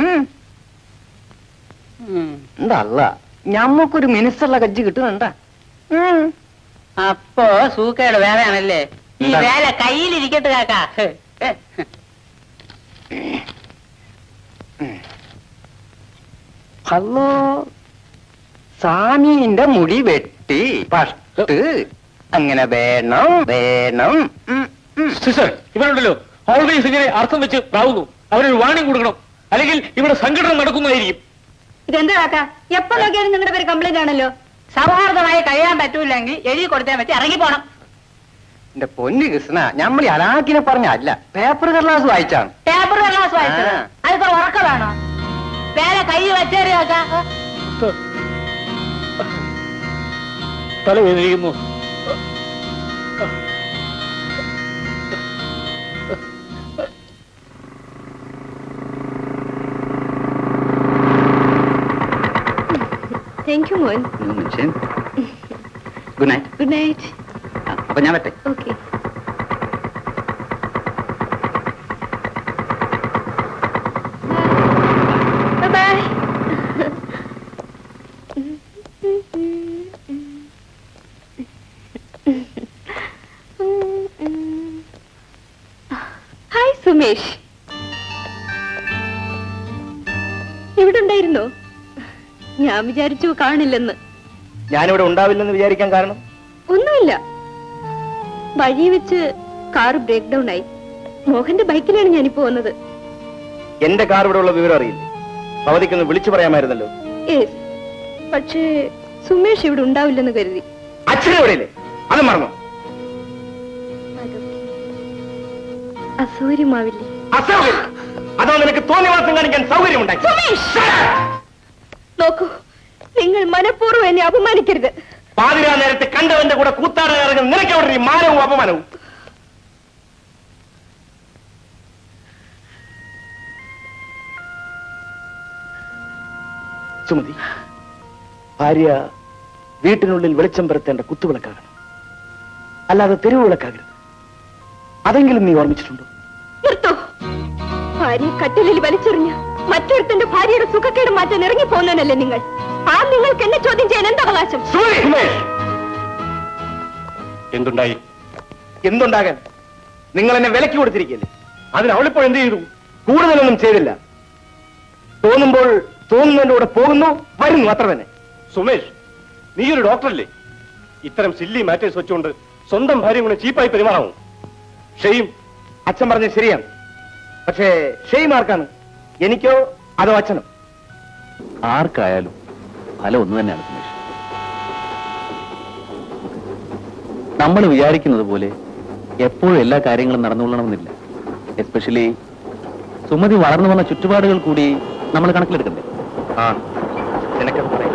എന്താ അല്ല ഞമ്മക്കൊരു മിനിസ്റ്ററുള്ള കജ്ജ് കിട്ടുന്നുണ്ടാ അപ്പോ സൂക്കയുടെ വേലയാണല്ലേ ഈ എന്താണ്? വേല കയ്യിലിരിക്കട്ടെ കാക്ക അല്ലോ സാമീന്റെ മുടി വെട്ടി പഷ്ട് അങ്ങനെ വേണം വേണം ഉം, ഉം. സിസ്റ്റർ ഇവരുണ്ടല്ലോ ഓൾവേസ് ഇങ്ങനെ അർത്ഥം വെച്ച് പ്രാവുന്നു അവരൊരു വാണിംഗ് കൊടുക്കണം അല്ലെങ്കിൽ ഇവിടെ സംഘടന നടക്കുന്നതായിരിക്കും ഇതെന്താ കാക്ക എപ്പോ നോക്കിയാലും നിങ്ങളുടെ പേര് കംപ്ലൈന്റ് ആണല്ലോ സൗഹാർദ്ദമായി കഴിയാൻ പറ്റൂലെങ്കിൽ എഴുതി കൊടുത്താൽ പറ്റി ഇറങ്ങി പോണം എന്റെ പൊന്നു കൃഷ്ണ ഞമ്മൾ ഈ അലാക്കിനെ പറഞ്ഞല്ല പേപ്പർ കടലാസ് വായിച്ചാണ് പേപ്പർ കടലാസ് വായിച്ചത് ആ. അതിപ്പോ ഉറക്കമാണോ വേല കൈ വെച്ചേറി കാക്ക തല വേദനിക്കുന്നു താങ്ക് യു മോൻ ഗുഡ് നൈറ്റ് ഗുഡ് നൈറ്റ് അപ്പൊ ഞാൻ പറ്റേ ഓക്കെ ബൈ ഹായ് സുമേഷ് ഇവിടെ ഉണ്ടായിരുന്നോ ഞാൻ വിചാരിച്ചു കാണില്ലെന്ന് ഞാനിവിടെ ഉണ്ടാവില്ലെന്ന് വിചാരിക്കാൻ കാരണം ഒന്നുമില്ല വഴി വെച്ച് കാർ ബ്രേക്ക് ഡൗൺ ആയി മോഹന്റെ ബൈക്കിലാണ് ഞാനിപ്പോ വന്നത് എന്റെ കാർ ഇവിടെ ഉള്ള വിവരം അറിയില്ലേ അവധിക്കൊന്ന് വിളിച്ചു പറയാമായിരുന്നല്ലോ യെസ് പക്ഷേ സുമേഷ് ഇവിടെ ഉണ്ടാവില്ലെന്ന് കരുതി അച്ഛനെ എവിടെയില്ലേ അത് മറന്നു അസൗകര്യമാവില്ലേ അസൗകര്യം അതോ നിനക്ക് തോന്നിവാസം കാണിക്കാൻ സൗകര്യമുണ്ടായി നോക്കൂ നിങ്ങൾ മനഃപൂർവ്വം എന്നെ അപമാനിക്കരുത് പാതിരാ നേരത്തെ കണ്ടവന്റെ കൂടെ കൂത്താടാൻ ഇറങ്ങുന്ന നിനക്ക് അവിടെ ഈ മാനവും അപമാനവും സുമതി ഭാര്യ വീട്ടിനുള്ളിൽ വെളിച്ചം പരത്തേണ്ട കുത്തുവിളക്കാകണം അല്ലാതെ തെരുവ് വിളക്കാകരുത് അതെങ്കിലും നീ ഓർമ്മിച്ചിട്ടുണ്ടോ നിർത്തോ ഭാര്യ കട്ടിലിൽ വലിച്ചെറിഞ്ഞ് മറ്റൊരുത്തന്റെ ഭാര്യയുടെ സുഖക്കേട് മാറ്റാൻ ഇറങ്ങി പോകുന്നവനല്ലേ നിങ്ങൾ ആ നിങ്ങൾക്ക് എന്നെ ചോദ്യം ചെയ്യാൻ എന്ത് അവകാശം സുമേഷ് എന്തുണ്ടായി എന്തുണ്ടാകാൻ നിങ്ങൾ എന്നെ വിലക്ക് കൊടുത്തിരിക്കല്ലേ അതിന് അവളിപ്പോൾ എന്ത് ചെയ്തു കൂടുതലൊന്നും ചെയ്തില്ല തോന്നുമ്പോൾ തോന്നുന്നതിന്റെ കൂടെ പോകുന്നു വരുന്നു അത്ര തന്നെ സുമേഷ് നീ ഒരു ഡോക്ടറല്ലേ ഇത്തരം സില്ലി മാറ്റേഴ്സ് വെച്ചുകൊണ്ട് സ്വന്തം ഭാര്യ കൂടെ ചീപ്പായി പെരുമാറാമോ ഷെയും അച്ഛൻ പറഞ്ഞത് ശരിയാണ് പക്ഷേ ഷെയ്ം ആർക്കാണ് എനിക്കോ അതോ അച്ഛനോ ആർക്കായാലും ഫലം ഒന്ന് തന്നെയാണ് സുമേഷ് നമ്മൾ വിചാരിക്കുന്നത് പോലെ എപ്പോഴും എല്ലാ കാര്യങ്ങളും നടന്നുകൊള്ളണമെന്നില്ല എസ്പെഷ്യലി സുമതി വളർന്നു വന്ന ചുറ്റുപാടുകൾ കൂടി നമ്മൾ കണക്കിലെടുക്കണ്ടേ ആ നിനക്കത് പറയാം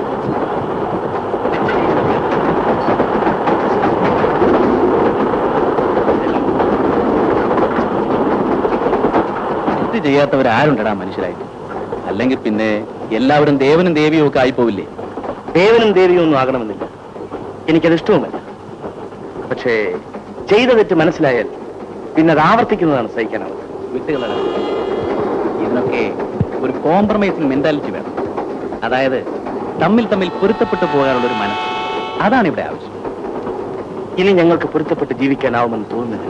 തെറ്റ് ചെയ്യാത്തവരാരുണ്ടടാ മനുഷ്യരായിട്ട് അല്ലെങ്കിൽ പിന്നെ എല്ലാവരും ദേവനും ദേവിയും ഒക്കെ ആയിപ്പോവില്ലേ ദേവനും ദേവിയും ഒന്നും ആകണമെന്നില്ല എനിക്കത് ഇഷ്ടവുമല്ല പക്ഷേ ചെയ്ത തെറ്റ് മനസ്സിലായാൽ പിന്നെ അത് ആവർത്തിക്കുന്നതാണ് സഹിക്കാനാവുന്നത് വിട്ടുകളാണ് ഇതിനൊക്കെ ഒരു കോംപ്രമൈസിംഗ് മെന്റാലിറ്റി വേണം അതായത് തമ്മിൽ തമ്മിൽ പൊരുത്തപ്പെട്ടു പോകാനുള്ള ഒരു മനസ്സ് അതാണ് ഇവിടെ ആവശ്യം ഇനി ഞങ്ങൾക്ക് പൊരുത്തപ്പെട്ട് ജീവിക്കാനാവുമെന്ന് തോന്നുന്നില്ല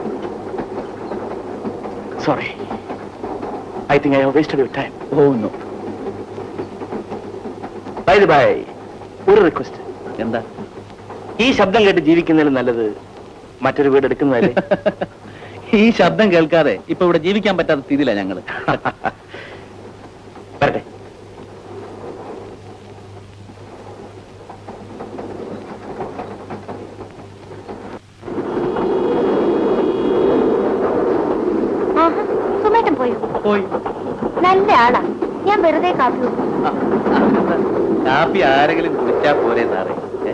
sorry I think I have wasted your time oh no bye bye ഒരു റിക്വസ്റ്റ് എന്താ ഈ ശബ്ദം കേട്ട് ജീവിക്കുന്നതിലും നല്ലത് മറ്റൊരു വീട് എടുക്കുന്നതല്ലേ ഈ ശബ്ദം കേൾക്കാതെ ഇപ്പൊ ഇവിടെ ജീവിക്കാൻ പറ്റാത്ത സ്ഥിതിയില്ല ഞങ്ങള് വരട്ടെ ആഹാ, സുമേട്ടൻ പോയോ പോയി നല്ല ആളാ ഞാൻ വെറുതെ കാപ്പി വെക്കും. കാപ്പി ആരെങ്കിലും കുടിച്ചാ പോരെ സാറേ ഏ?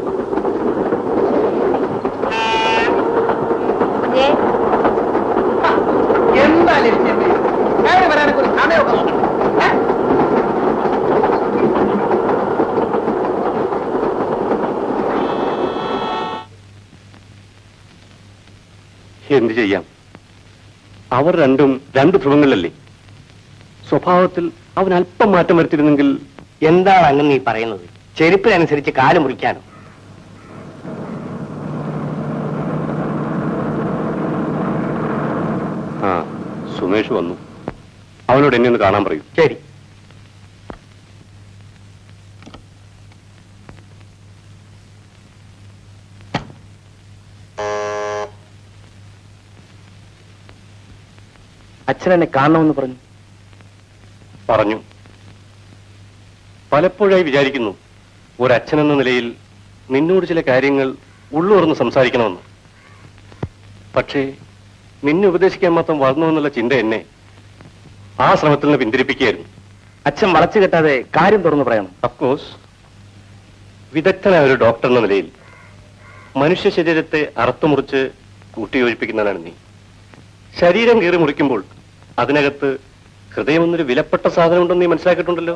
ഏ, എന്താ ലക്ഷ്യമേ കയറി വരാനൊക്കെ ഒരു സമയമൊക്കെ നോക്കണം ഏ? എന്ത് ചെയ്യാം അവർ രണ്ടും രണ്ട് ധ്രുവങ്ങളിലല്ലേ സ്വഭാവത്തിൽ അവൻ അല്പം മാറ്റം വരുത്തിയിരുന്നെങ്കിൽ എന്താണ് അങ്ങനെ നീ പറയുന്നത് ചെരുപ്പിനനുസരിച്ച് കാല് മുറിക്കാനോ ആ സുമേഷ് വന്നു അവനോട് എന്നെ ഒന്ന് കാണാൻ പറയൂ ശരി അച്ഛൻ എന്നെ കാണണമെന്ന് പറഞ്ഞു പറഞ്ഞു പലപ്പോഴായി വിചാരിക്കുന്നു ഒരച്ഛനെന്ന നിലയിൽ നിന്നോട് ചില കാര്യങ്ങൾ ഉള്ളുറന്ന് സംസാരിക്കണമെന്ന് പക്ഷേ നിന്നെ ഉപദേശിക്കാൻ മാത്രം വളർന്നു എന്നുള്ള ചിന്ത എന്നെ ആ ശ്രമത്തിൽ നിന്ന് പിന്തിരിപ്പിക്കുകയായിരുന്നു അച്ഛൻ വളച്ചു കെട്ടാതെ കാര്യം തുറന്നു പറയണം അഫ്കോഴ്സ് വിദഗ്ധനായ ഒരു ഡോക്ടർ എന്ന നിലയിൽ മനുഷ്യ ശരീരത്തെ അറുത്തുമുറിച്ച് കൂട്ടിയോജിപ്പിക്കുന്നവനാണ് നീ ശരീരം കീറി മുറിക്കുമ്പോൾ അതിനകത്ത് ഹൃദയമെന്നൊരു വിലപ്പെട്ട സാധനമുണ്ടെന്ന് നീ മനസ്സിലാക്കിയിട്ടുണ്ടല്ലോ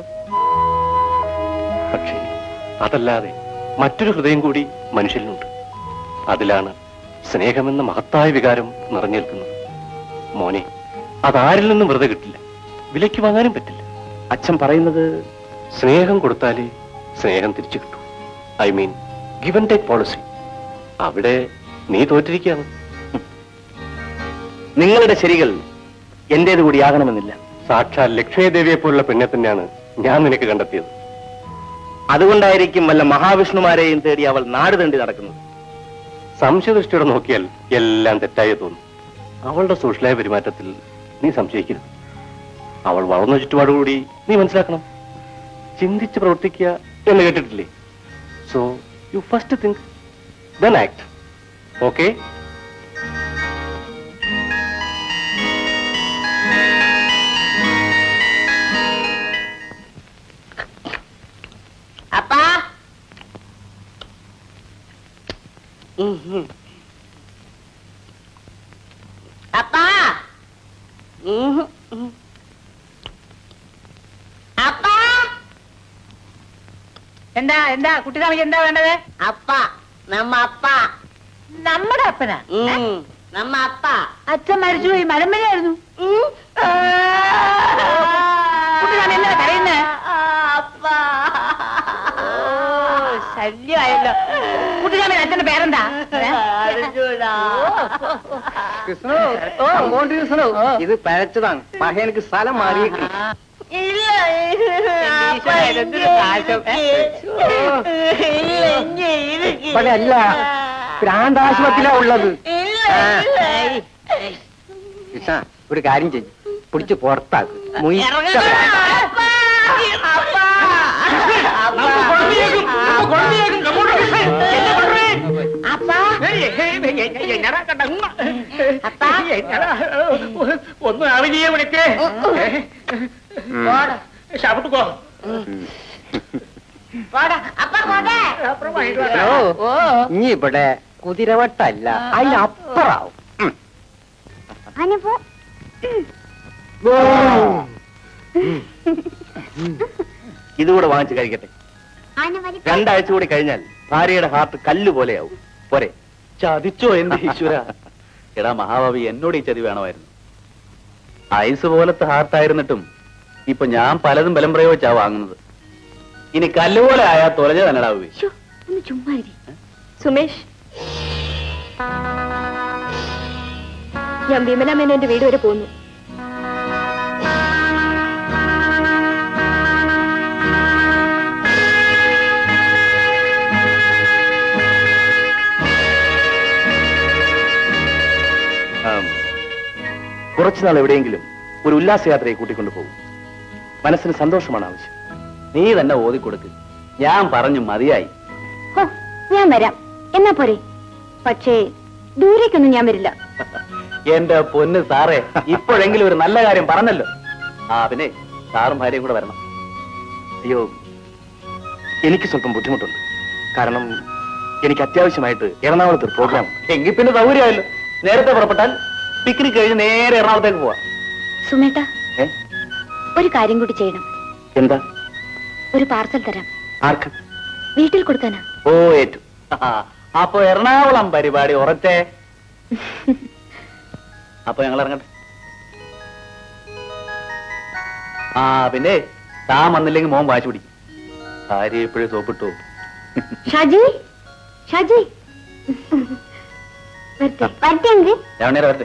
പക്ഷേ അതല്ലാതെ മറ്റൊരു ഹൃദയം കൂടി മനുഷ്യനിലുണ്ട് അതിലാണ് സ്നേഹമെന്ന മഹത്തായ വികാരം നിറഞ്ഞു നിൽക്കുന്നത് മോനെ അതാരിൽ നിന്നും വെറുതെ കിട്ടില്ല വിലയ്ക്ക് വാങ്ങാനും പറ്റില്ല അച്ഛൻ പറയുന്നത് സ്നേഹം കൊടുത്താലേ സ്നേഹം തിരിച്ചു കിട്ടൂ I mean given take policy അവിടെ നീ തോറ്റിരിക്കുകയാണ് നിങ്ങളുടെ ശരികൾ എന്റേത് കൂടിയാകണമെന്നില്ല സാക്ഷാൽ ലക്ഷ്മീദേവിയെ പോലുള്ള പെണ്ണെ തന്നെയാണ് ഞാൻ നിനക്ക് കണ്ടെത്തിയത് അതുകൊണ്ടായിരിക്കും വല്ല മഹാവിഷ്ണുമാരെയും തേടി അവൾ നാട് തണ്ടി നടക്കുന്നത് സംശയദൃഷ്ടിയോടെ നോക്കിയാൽ എല്ലാം തെറ്റായി തോന്നും അവളുടെ സോഷ്യലായ പെരുമാറ്റത്തിൽ നീ സംശയിക്കരുത് അവൾ വളർന്ന ചുറ്റുപാടുകൂടി നീ മനസ്സിലാക്കണം ചിന്തിച്ച് പ്രവർത്തിക്കുക എന്ന് കേട്ടിട്ടില്ലേ so you first think then act okay അപ്പാ അപ്പാ അപ്പാ എന്താ എന്താ കുട്ടിസ്വാമിക്ക് എന്താ വേണ്ടത് അപ്പ നമ്മ അപ്പ നമ്മുടെ അപ്പനാ ഏ? ഉം, നമ്മ അപ്പ അച്ഛൻ മരിച്ചുപോയി മരമ്പനായിരുന്നു കുട്ടിസ്വാമി എന്താ കരയുന്നേ അപ്പ ശല്യമായല്ലോ കുട്ടിസ്വാമി അച്ഛന്റെ പേരെന്താ ഏ? അറിഞ്ഞൂടാ ഇത് പഴച്ചതാണ് പഹയനക്ക് സ്ഥലം മാറിയേക്കും ഇല്ല அப்பா എന്തൊരു നാശം, ഏ? இல்ல இங்க இருக்கு ഇവിടെ അല്ല ഭ്രാന്താശുപത്രിയിലാ ഉള്ളത് இல்ல ആ. இல்ல കൃഷ്ണ ഒരു കാര്യം ചെയ്യും പിടിച്ച് പുറത്താക്ക് മുയിച്ച இறங்குங்க. அப்பா அப்பா அப்பா அப்பா ഒന്നും അറിയേ വിളിക്കേ போடா ശാപത്തുക്കോ போடா அப்பா போடா ഓ ഇനി ഇവിടെ കുതിരവട്ടല്ല അതിനപ്പുറാവും ഉം. അനുപോ ഇതുകൂടെ വാങ്ങിച്ച് കഴിക്കട്ടെ ആന വലി രണ്ടാഴ്ച കൂടി കഴിഞ്ഞാൽ ഭാര്യയുടെ ഹാർട്ട് കല്ല് പോലെയാവും പോരെ ചതിച്ചോ എന്റെ ഈശ്വര എടാ മഹാഭാവി എന്നോട് ഈ ചതി വേണമായിരുന്നു ഐസ് പോലത്തെ ഹാർട്ടായിരുന്നിട്ടും ഇപ്പൊ ഞാൻ പലതും ബലം പ്രയോഗിച്ചാ വാങ്ങുന്നത് ഇനി കല്ലുപോലെ ആയാ തൊലഞ്ഞ തന്നെടാവുകയെ ശ്ശോ, ഒന്ന് ചുമ്മാ ഇരി. സുമേഷ് ഞാൻ വിമല മേനോന്റെ വീട് വരെ പോന്നു ആം, കുറച്ചുനാൾ എവിടെയെങ്കിലും ഒരു ഉല്ലാസയാത്രയെ കൂട്ടിക്കൊണ്ടു പോകും മനസ്സിന് സന്തോഷമാണ് ആവശ്യം നീ തന്നെ ഓതിക്കൊടുക്ക് ഞാൻ പറഞ്ഞു മതിയായി ഹോ, ഞാൻ വരാം എന്നാ പോരെ പക്ഷേ ദൂരേക്കൊന്നും ഞാൻ വരില്ല എന്റെ പൊന്ന് സാറേ ഇപ്പോഴെങ്കിലും ഒരു നല്ല കാര്യം പറഞ്ഞല്ലോ ആ പിന്നെ സാറും ഭാര്യയും കൂടെ വരണം അയ്യോ എനിക്ക് സ്വല്പം ബുദ്ധിമുട്ടുണ്ട് കാരണം എനിക്ക് അത്യാവശ്യമായിട്ട് എറണാകുളത്ത് ഒരു പ്രോഗ്രാം ഉണ്ട് എങ്കിൽ പിന്നെ സൗകര്യമായല്ലോ നേരത്തെ പുറപ്പെട്ടാൽ പിക്നിക് കഴിഞ്ഞ് നേരെ എറണാകുളത്തേക്ക് പോവാം സുമേട്ട ഏ? ഒരു കാര്യം കൂടി ചെയ്യണം എന്താ ഒരു പാർസൽ തരാം ആർക്ക് വീട്ടിൽ കൊടുക്കാനാ ഓ ഏറ്റു ആ, അപ്പൊ എറണാകുളം പരിപാടി ഉറച്ചേ അപ്പൊ ഞങ്ങൾ ഇറങ്ങട്ടെ ആ പിന്നെ താൻ വന്നില്ലെങ്കിൽ മോൻ വാശി പിടിക്കും ഭാര്യ എപ്പോഴും സോപ്പിട്ടു ഷാജി ഷാജി വരട്ടെ വരട്ടെങ്കിൽ രവണേരെ വരട്ടെ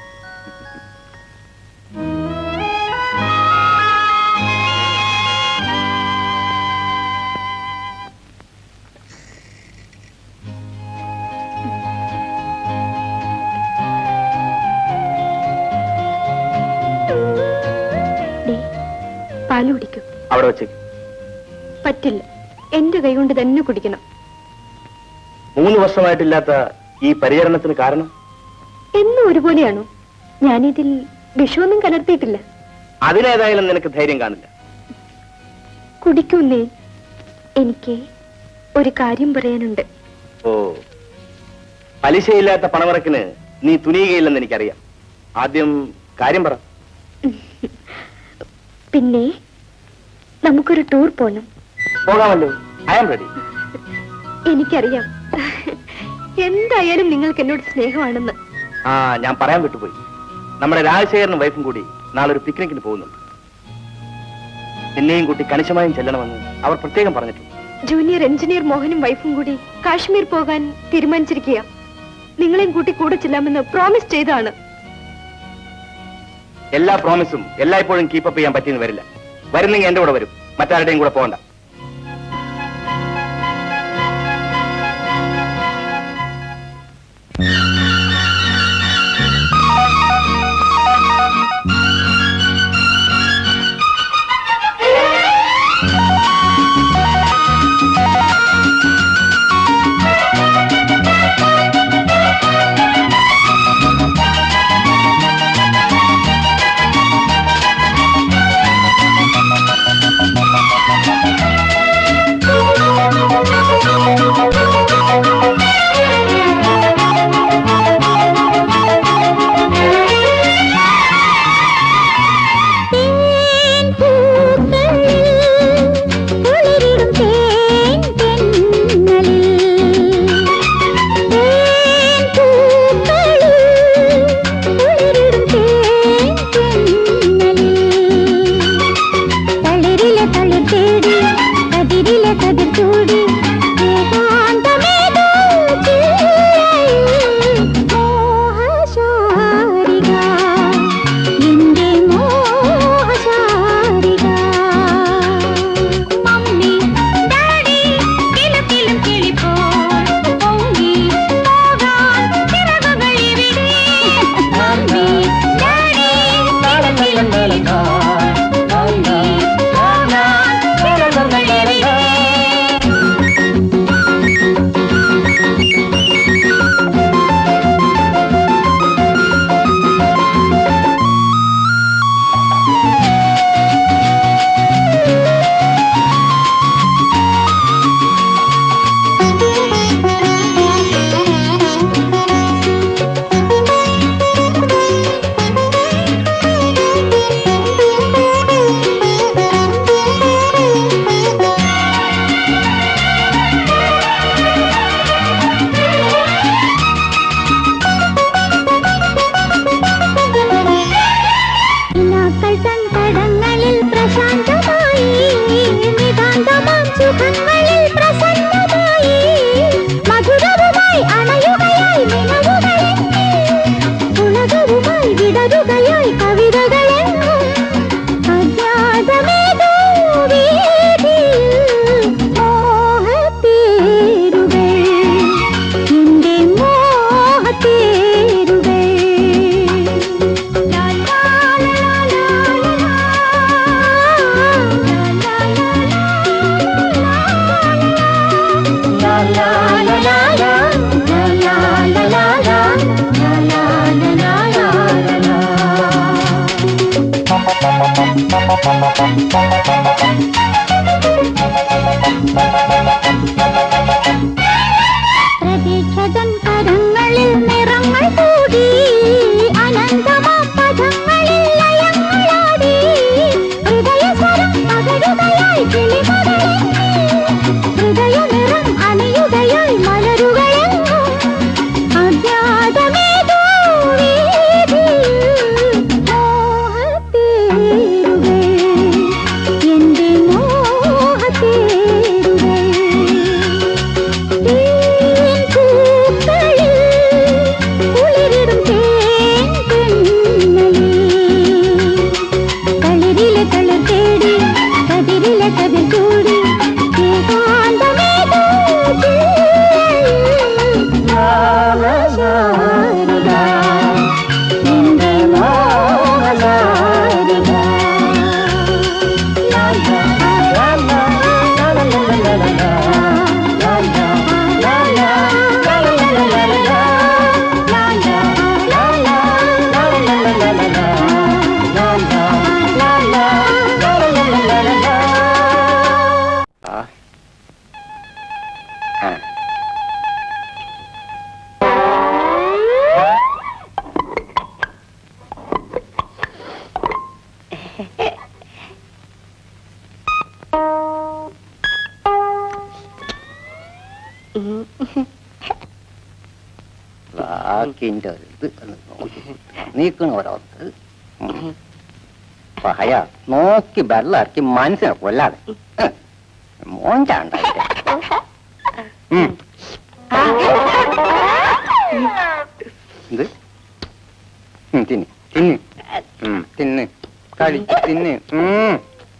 ഡേ പാല് കുടിക്കും അവിടെ വെച്ചേക്ക് പറ്റില്ല എന്റെ കൈ കൊണ്ട് തന്നെ കുടിക്കണം മൂന്ന് വർഷമായിട്ടില്ലാത്ത ഈ പരിചരണത്തിന് കാരണം എന്നും ഒരുപോലെയാണോ ഞാനിതിൽ വിഷമൊന്നും കലർത്തിയിട്ടില്ല അതിനേതായാലും നിനക്ക് ധൈര്യം കാണില്ല കുടിക്കുന്നേ എനിക്ക് ഒരു കാര്യം പറയാനുണ്ട് ഓ പലിശയില്ലാത്ത പണമിറക്കിന് നീ തുനിയുകയില്ലെന്ന് എനിക്കറിയാം ആദ്യം കാര്യം പറ പിന്നെ നമുക്കൊരു ടൂർ പോണം പോകാമല്ലോ ഐ ആം റെഡി എനിക്കറിയാം എന്തായാലും നിങ്ങൾക്ക് എന്നോട് സ്നേഹമാണെന്ന് ആ ഞാൻ പറയാൻ വിട്ടുപോയി നമ്മുടെ രാജശേഖരനും വൈഫും കൂടി നാളെ ഒരു പിക്നിക്കിന് പോകുന്നുണ്ട് നിന്നെയും കൂട്ടി കണിശമായും ചെല്ലണമെന്ന് അവർ പ്രത്യേകം പറഞ്ഞിട്ടുണ്ട് ജൂനിയർ എഞ്ചിനീയർ മോഹനും വൈഫും കൂടി കാശ്മീർ പോകാൻ തീരുമാനിച്ചിരിക്കുക നിങ്ങളെയും കൂട്ടി കൂടെ ചെല്ലാമെന്ന് പ്രോമിസ് ചെയ്താണ് എല്ലാ പ്രോമിസും എല്ലായ്പ്പോഴും കീപ്പപ്പ് ചെയ്യാൻ പറ്റിയെന്ന് വരില്ല വരുന്നെങ്കിൽ എന്റെ കൂടെ വരും മറ്റാരുടെയും കൂടെ പോകണ്ട ആ പ്രശാന്തമായി നിതാന്തമാം സുഖങ്ങളിൽ പ്രസന്നമായി മധുരവുമായി അണയുകയായി നിലവുകളെങ്ങും ഉലകവുമായി വിടരുകയായി കവിതകളെങ്ങും അജ്ഞാതമേതോ വീതിയിൽ മോഹത്തേരുകൾ എന്റെ മോഹത്തേരുകൾ ലാ ലാ ലാ ലാ ലാ ലാ ലാ ലാ ലാ ലാ ലാ ലാ ലാ ലാ ലാ ലാ ലാ ലാ പ്രതീക്ഷതൻ കരങ്ങളിൽ നിറങ്ങൾ കൂടി അനന്തമാം പദങ്ങളിൽ ലയങ്ങളാടി ഹൃദയസ്വരം പകരുകയായി കിളിമകളെങ്ങി ഹൃദയനിറം അണിയുകയായി മലരുകളെങ്ങും അജ്ഞാതമേതോ വീതിയിൽ മോഹത്തേരുകൾ എന്റെ മോഹത്തേരുകൾ പൂക്കളിൽ കുളിരിടും തേൻകണ്ണലിൽ കളിരിലെ കളർ തേടി കതിരിലെ കതിർ കൂടി ഏകാന്തമേതോ ശാരദ എന്റെ മോഹശാരദ ലാ ലാ ലാ ലാ ലാ ലാ ലാ ലാ വാക്കിന്റെ ഒരു ഇത് ഒന്ന് നോക്കി. നീക്കണ ഓരോത്ത് പഹയ നോക്കി വെള്ളം ഇറക്കി മനസ്സിനെ കൊല്ലാതെ മോഞ്ചാണ്ടായിട്ട് ഇത് ഉം, തിന്ന് തിന്ന് ഉം, തിന്ന് കഴിച്ച് തിന്ന് ഉം.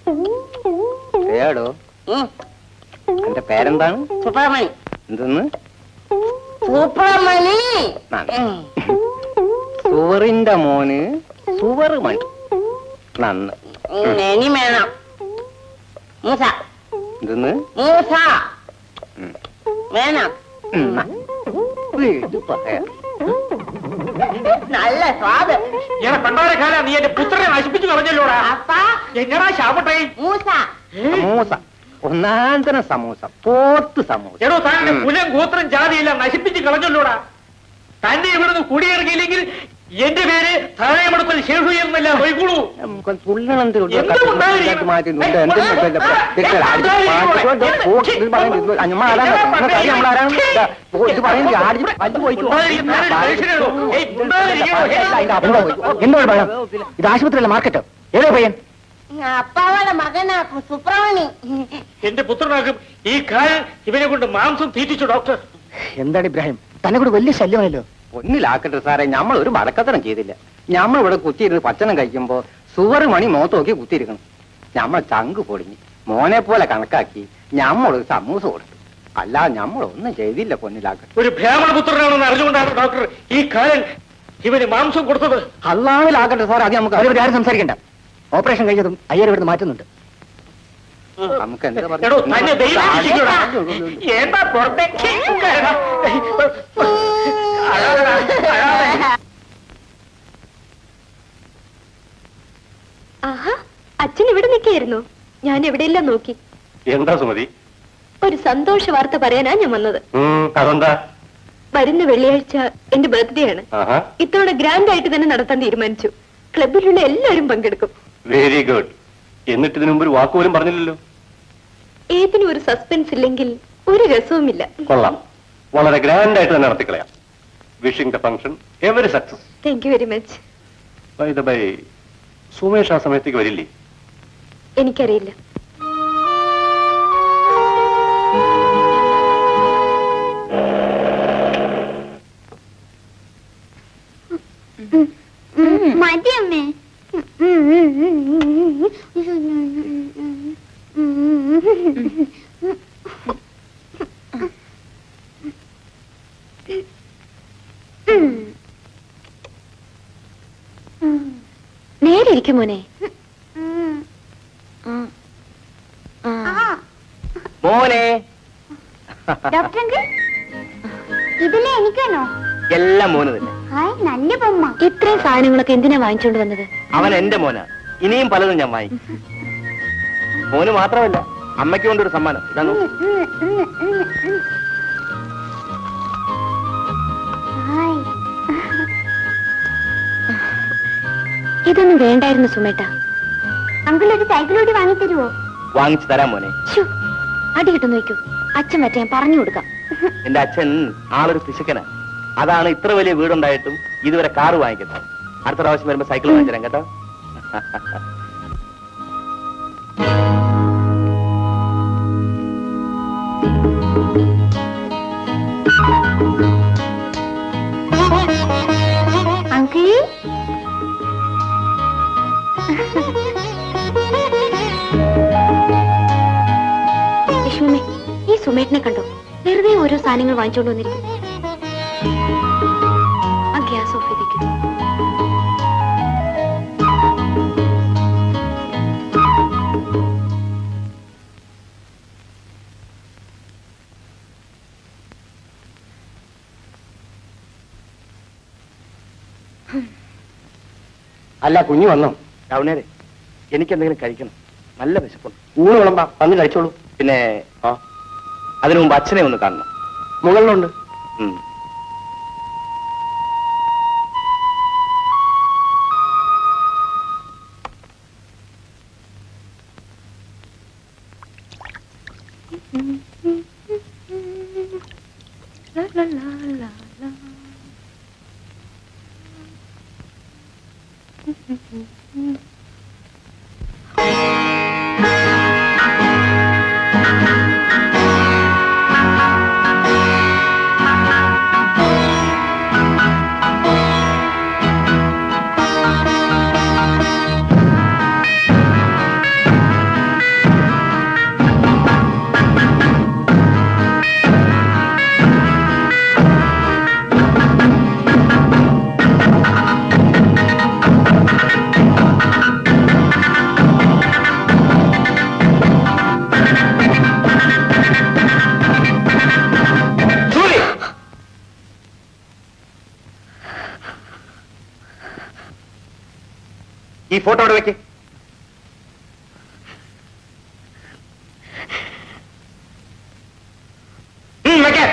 ഏടോ എന്റെ പേരെന്താണ് സുബ്രഹ്മണി എന്തെന്ന് സുബ്രഹ്മണി സുവറിന്റെ മോന് സുവറ് മണി നന്ന് ഇനി വേണം മൂസ എന്തെന്ന് മൂസ ഉം. വേണം ഉം, ന. വീട് പറയാ നല്ല സ്വാദ് ഞാൻ പണ്ടാരെ കാല നീ എന്റെ പുത്രനെ നശിപ്പിച്ചു കളഞ്ഞല്ലോടാ അപ്പ എങ്ങടാ ശാപട്ടെ മൂസ സമൂസ ഒന്നാന്തര സമൂസ പോത്ത് സമൂസ എടോ താങ്കളുടെ ഉം. കുലം ഗോത്രം ജാതിയെല്ലാം നശിപ്പിച്ച് കളഞ്ഞല്ലോടാ തന്നെ ഇവിടുന്ന് കുടിയിറങ്ങിയില്ലെങ്കിൽ എന്റെ പേര് താഴെമടുക്കൽ ശേഷു എന്നല്ല വൈകുളൂ നമുക്ക് തുള്ളണത്തിലുള്ള എന്ത് ഉണ്ടായിരിക്കണം? മാറ്റി ഏയ്, ഉണ്ടായിരിക്കണം. എന്നോട് പറയാം ഇത് ആശുപത്രിയല്ല മാർക്കറ്റോ ഏതോ പയ്യൻ അപ്പാവയുടെ മകനാ സുബ്രഹ്മണി എന്റെ പുത്രനാകും ഈ കാലം ഇവനെ കൊണ്ട് മാംസം തീറ്റിച്ചു ഡോക്ടർ എന്താണ് ഇബ്രാഹിം തന്നെ കൂടെ വലിയ ശല്യമായല്ലോ ഒന്നിലാക്കട്ടെ സാറേ നമ്മൾ ഒരു മടക്കത്തരം ചെയ്തില്ല നമ്മൾ ഇവിടെ കുത്തിയിരുന്ന് ഭക്ഷണം കഴിക്കുമ്പോ സുവറ് മണി മുഖത്ത് നോക്കി കുത്തിയിരിക്കണം നമ്മൾ ചങ്ക് പൊടിഞ്ഞ് മോനെ പോലെ കണക്കാക്കി ഞമ്മളൊരു സമൂസ കൊടുത്തു അല്ല ഞമ്മളൊന്നും ചെയ്തില്ല പൊന്നിലാക്കട്ടെ ഒരു ബ്രാഹ്മണ പുത്രനാണെന്ന് അറിഞ്ഞുകൊണ്ടാണ് ഡോക്ടർ ഈ കാലൻ ഇവന് മാംസം കൊടുത്തത് അള്ളാവിലാകട്ടെ സാർ അത് നമുക്ക് അവരോട് ആരും സംസാരിക്കണ്ട ഓപ്പറേഷൻ കഴിഞ്ഞതും അയ്യർ ഇവിടുന്ന് മാറ്റുന്നുണ്ട് നമുക്ക് എന്താ എടോ തന്നെ ദൈവം രക്ഷിക്കോടാ. പറയാ എന്താ പുറത്തേക്ക് കയറാ. അഴാതെടാ, അഴാതെ. ആഹാ അച്ഛൻ ഇവിടെ നിൽക്കായിരുന്നു ഞാൻ എവിടെയെല്ലാം നോക്കി എന്താ സുമതി ഒരു സന്തോഷ വാർത്ത പറയാനാ ഞാൻ വന്നത് ഉം, അതെന്താ വരുന്ന വെള്ളിയാഴ്ച എന്റെ ബർത്ത്ഡേ ആണ് ആഹാ ഇത്തവണ ഗ്രാൻഡ് ആയിട്ട് തന്നെ നടത്താൻ തീരുമാനിച്ചു ക്ലബിലുള്ള എല്ലാവരും പങ്കെടുക്കും വെരി ഗുഡ് എന്നിട്ട് ഇതിനു മുമ്പ് ഒരു വാക്കുപോലും പറഞ്ഞില്ലല്ലോ ഏതിനും ഒരു സസ്പെൻസ് ഇല്ലെങ്കിൽ ഒരു രസവുമില്ല കൊള്ളാം വളരെ ഗ്രാൻഡ് ആയിട്ട് തന്നെ നടത്തിക്കളയാം wishing the function every success thank you very much bye the bye Sumesh ആ സമയത്തേക്ക് വരില്ലേ എനിക്കറിയില്ല മതിയമ്മേ നേരെ ഇരിക്കും മോനെ ആ. ആ. മോനെ ഡോക്ടർ അങ്കിൾ ഇതിലെ എനിക്കാണോ എല്ലാം മോന് തന്നെ ഹായ് നല്ല ബൊമ്മ ഇത്രയും സാധനങ്ങളൊക്കെ എന്തിനാ വാങ്ങിച്ചോണ്ട് വന്നത് അവൻ എന്റെ മോനാ ഇനിയും പലതും ഞാൻ വാങ്ങിക്കും മോന് മാത്രമല്ല അമ്മയ്ക്ക് കൊണ്ടൊരു സമ്മാനം ഇതാ നോക്ക്. ഹായ് ഇതൊന്നും വേണ്ടായിരുന്നു സുമേട്ട അങ്കിൾ ഒരു സൈക്കിൾ കൂടി വാങ്ങി തരുമോ വാങ്ങിച്ചു തരാം മോനെ ശ്ശോ, അടി കിട്ടുന്നു നോക്കൂ അച്ഛൻ മറ്റേ ഞാൻ പറഞ്ഞു കൊടുക്കാം എന്റെ അച്ഛൻ ആളൊരു പിശുക്കനാ അതാണ് ഇത്ര വലിയ വീടുണ്ടായിട്ടും ഇതുവരെ കാറ് വാങ്ങിക്കുന്നത് അടുത്ത പ്രാവശ്യം വരുമ്പോ സൈക്കിൾ വാങ്ങിച്ചു തരാം കേട്ടോ അങ്കിൾ ലക്ഷ്മി ഈ സുമേട്ടനെ കണ്ടോ വെറുതെ ഓരോ സാധനങ്ങൾ വാങ്ങിച്ചോണ്ട് വന്നിരിക്കും ആ ഗ്യാസ് ഓഫ് ചെയ്തേക്കും അല്ല കുഞ്ഞു വന്നോ ടൗണേരെ എനിക്ക് എന്തെങ്കിലും കഴിക്കണം നല്ല വിശപ്പുണ്ട് ഊണ് വിളമ്പാ വന്ന് കഴിച്ചോളൂ പിന്നെ ആ അതിനു മുമ്പ് അച്ഛനെ ഒന്ന് കാണണം മുകളിലുണ്ട് ഉം. സൂരി! ഈ ഫോട്ടോ അവിടെ വെക്ക് ഉം, വെക്ക്.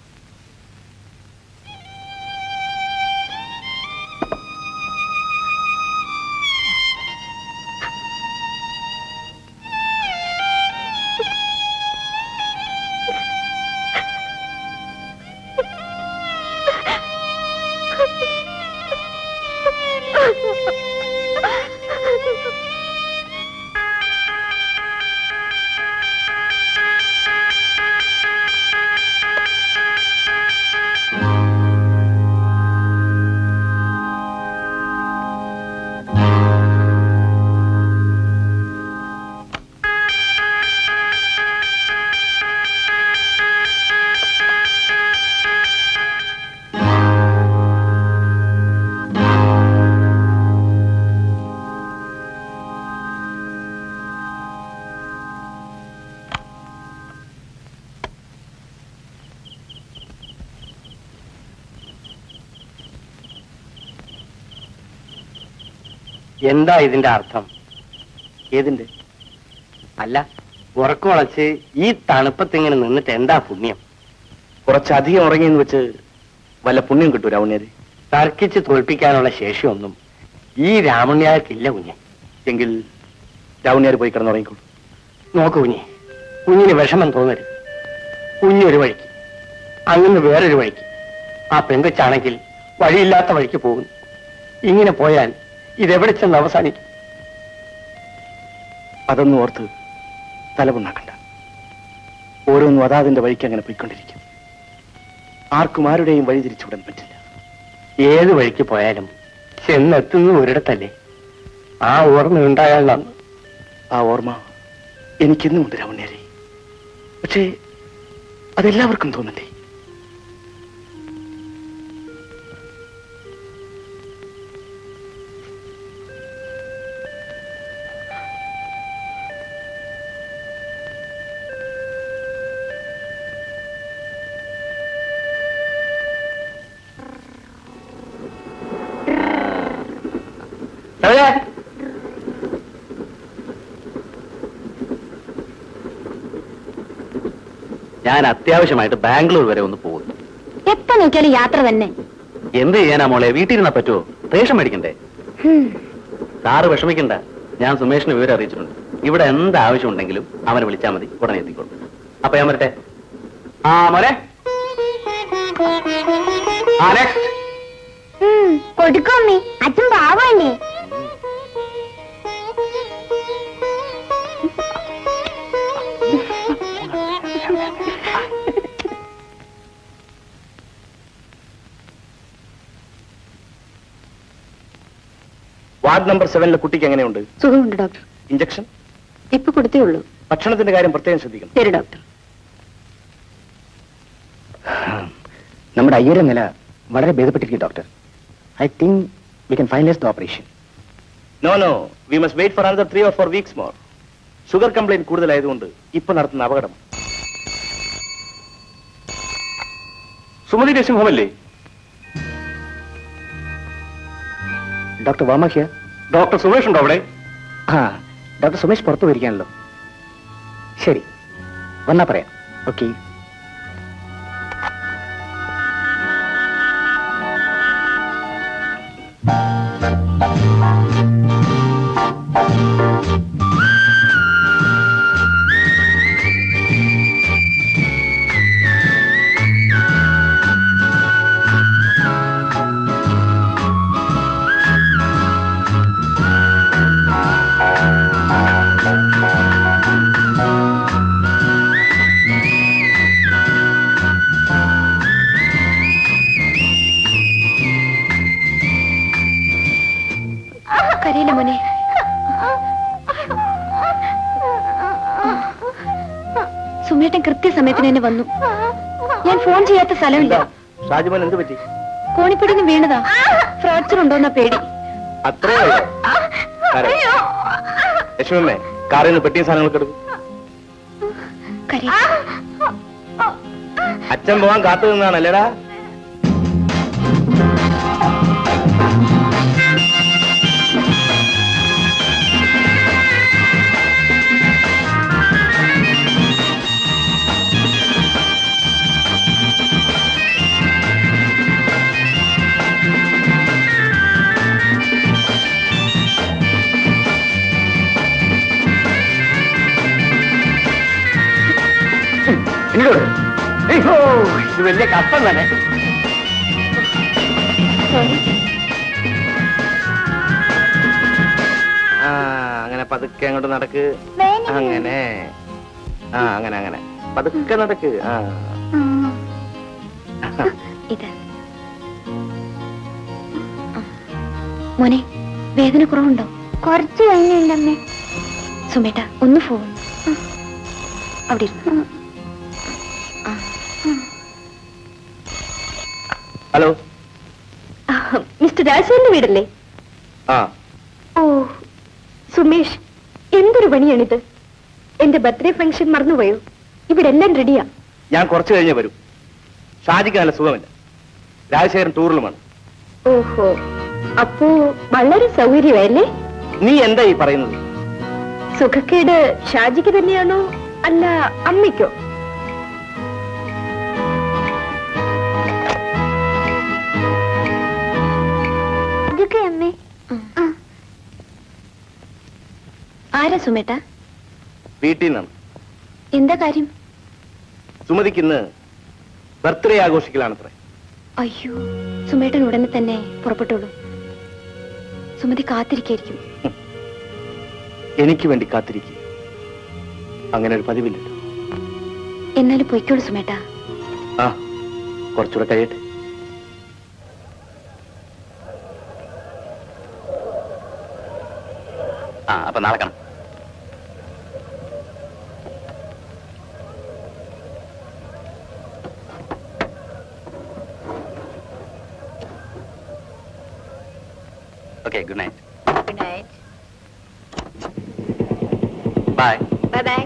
എന്താ ഇതിന്റെ അർത്ഥം ഏതിന്റെ അല്ല ഉറക്കമുളച്ച് ഈ തണുപ്പത്ത് ഇങ്ങനെ നിന്നിട്ട് എന്താ പുണ്യം കുറച്ചധികം ഉറങ്ങിയെന്ന് വെച്ച് വല്ല പുണ്യം കിട്ടൂ രാവണ്യര് തർക്കിച്ച് തോൽപ്പിക്കാനുള്ള ശേഷിയൊന്നും ഈ രാമണ്യാർക്കില്ല കുഞ്ഞെ എങ്കിൽ രാവണ്യര് പോയി കിടന്നുറങ്ങിക്കോളൂ നോക്ക് കുഞ്ഞെ കുഞ്ഞിന് വിഷമം തോന്നരുത് കുഞ്ഞൊരു വഴിക്ക് അങ്ങനെ വേറൊരു വഴിക്ക് ആ പെങ്കൊച്ചാണെങ്കിൽ വഴിയില്ലാത്ത വഴിക്ക് പോകുന്നു ഇങ്ങനെ പോയാൽ ഇതെവിടെ ചെന്ന് അവസാനിക്കും അതൊന്നും ഓർത്ത് തലപുണ്ണാക്കണ്ട ഓരോന്നും അതാതിന്റെ വഴിക്ക് അങ്ങനെ പോയിക്കൊണ്ടിരിക്കും ആർക്കും ആരുടെയും വഴി തിരിച്ചുവിടാൻ പറ്റില്ല ഏത് വഴിക്ക് പോയാലും ചെന്നെത്തുന്നത് ഒരിടത്തല്ലേ ആ ഓർമ്മ ഉണ്ടായാലാണ് ആ ഓർമ്മ എനിക്കെന്നും ഉണ്ട് രാവണ്യരെ പക്ഷേ അതെല്ലാവർക്കും തോന്നണ്ടേ ഞാൻ അത്യാവശ്യമായിട്ട് ബാംഗ്ലൂർ വരെ ഒന്ന് പോകുന്നു എപ്പോ നോക്കിയാലും യാത്ര തന്നെ എന്ത് ചെയ്യാനാ മോളെ വീട്ടിലിരുന്നാ പറ്റുമോ റേഷൻ മേടിക്കണ്ടേ ഹും. സാറ് വിഷമിക്കണ്ട ഞാൻ സുമേഷിന് വിവരം അറിയിച്ചിട്ടുണ്ട് ഇവിടെ എന്ത് ആവശ്യമുണ്ടെങ്കിലും അവനെ വിളിച്ചാൽ മതി ഉടനെ എത്തിക്കോളും അപ്പൊ ഞാൻ വരട്ടെ ആ മോനെ ആ നെക്സ്റ്റ് ഉം, കൊടുക്കും അമ്മേ അച്ഛൻ പാവല്ലേ വാർഡ് നമ്പർ സെവനിലെ കുട്ടിക്ക് എങ്ങനെയുണ്ട് സുഖമുണ്ട് ഡോക്ടർ ഇഞ്ചക്ഷൻ ഇപ്പൊ കൊടുത്തേ ഉള്ളൂ ഭക്ഷണത്തിന്റെ കാര്യം പ്രത്യേകം ശ്രദ്ധിക്കണം ശരി ഡോക്ടർ നമ്മുടെ അയ്യരുടെ നില വളരെ ഭേദപ്പെട്ടിരിക്കും doctor I think we can finalise the operation no no we must wait for another three or four weeks more sugar complaint കൂടുതലായതുകൊണ്ട് ഇപ്പൊ നടത്തുന്ന അപകടം സുമതി നഴ്സിംഗ് ഹോമല്ലേ doctor Varma here doctor Sumesh ഉണ്ടോ അവിടെ ആ ഡോക്ടർ സുമേഷ് പുറത്തു പോയിരിക്കാണല്ലോ ശരി വന്നാ പറയാം ഓക്കെ കരയില്ല മോനെ സുമേട്ടൻ കൃത്യസമയത്തിന് തന്നെ വന്നു ഞാൻ ഫോൺ ചെയ്യാത്ത സ്ഥലമില്ല ഷാജിമോൻ എന്ത് പറ്റി കോണിപ്പടിന്ന് വീണതാ ഫ്രാക്ചർ ഉണ്ടോന്നാ പേടി അത്രേ ലക്ഷ്മമ്മേ കാറിൽ നിന്ന് പെട്ടിയും സാധനങ്ങളൊക്കെ എടുക്കും കരയില്ല അച്ഛൻ പോവാൻ കാത്തു നിന്നാണല്ലേടാ ഇങ്ങോട്ട് ഏയ്, ഹോ, ഇത് വലിയ കഷ്ടം തന്നെ ആ അങ്ങനെ പതുക്കെ അങ്ങോട്ട് നടക്ക് അങ്ങനെ ആ അങ്ങനെ അങ്ങനെ പതുക്കെ നടക്ക് ആ ഇത് മോനെ വേദന കുറവുണ്ടോ കുറച്ച് വേദനയുണ്ടമ്മേ സുമേട്ട ഒന്ന് ഫോൺ അവിടെ ഇരുന്നു ഹലോ മിസ്റ്റർ രാജേന്ദ്രന്റെ വീടല്ലേ ആ ഓ സുമേഷ് എന്തൊരു പണിയാണിത് എന്റെ ബർത്ത്ഡേ ഫംഗ്ഷൻ മറന്നുപോയോ ഇവിടെ എല്ലാം റെഡിയാ ഞാൻ കുറച്ച് കഴിഞ്ഞേ വരും ഷാജിക്ക് നല്ല സുഖമില്ല രാജശേഖരൻ ടൂറിലുമാണ് ഓഹോ അപ്പോ വളരെ സൗകര്യമായല്ലേ നീ എന്താ ഈ പറയുന്നത് സുഖക്കേട് ഷാജിക്ക് തന്നെയാണോ അല്ല അമ്മയ്ക്കോ ഇതൊക്കെ അമ്മേ ആരാ സുമേട്ട വീട്ടിൽ നിന്നാണ് എന്താ കാര്യം സുമതിക്ക് ഇന്ന് ബർത്ത്ഡേ ആഘോഷിക്കലാണത്രേ അയ്യോ സുമേട്ടൻ ഉടനെ തന്നെ പുറപ്പെട്ടോളൂ സുമതി കാത്തിരിക്കായിരിക്കും എനിക്ക് വേണ്ടി കാത്തിരിക്കുക അങ്ങനെ ഒരു പതിവില്ലല്ലോ എന്നാലും പൊയ്ക്കോളൂ സുമേട്ടാ ആ കുറച്ചുകൂടെ കഴിയട്ടെ ആ അപ്പൊ നാളെ കാണാം okay good night good night bye bye bye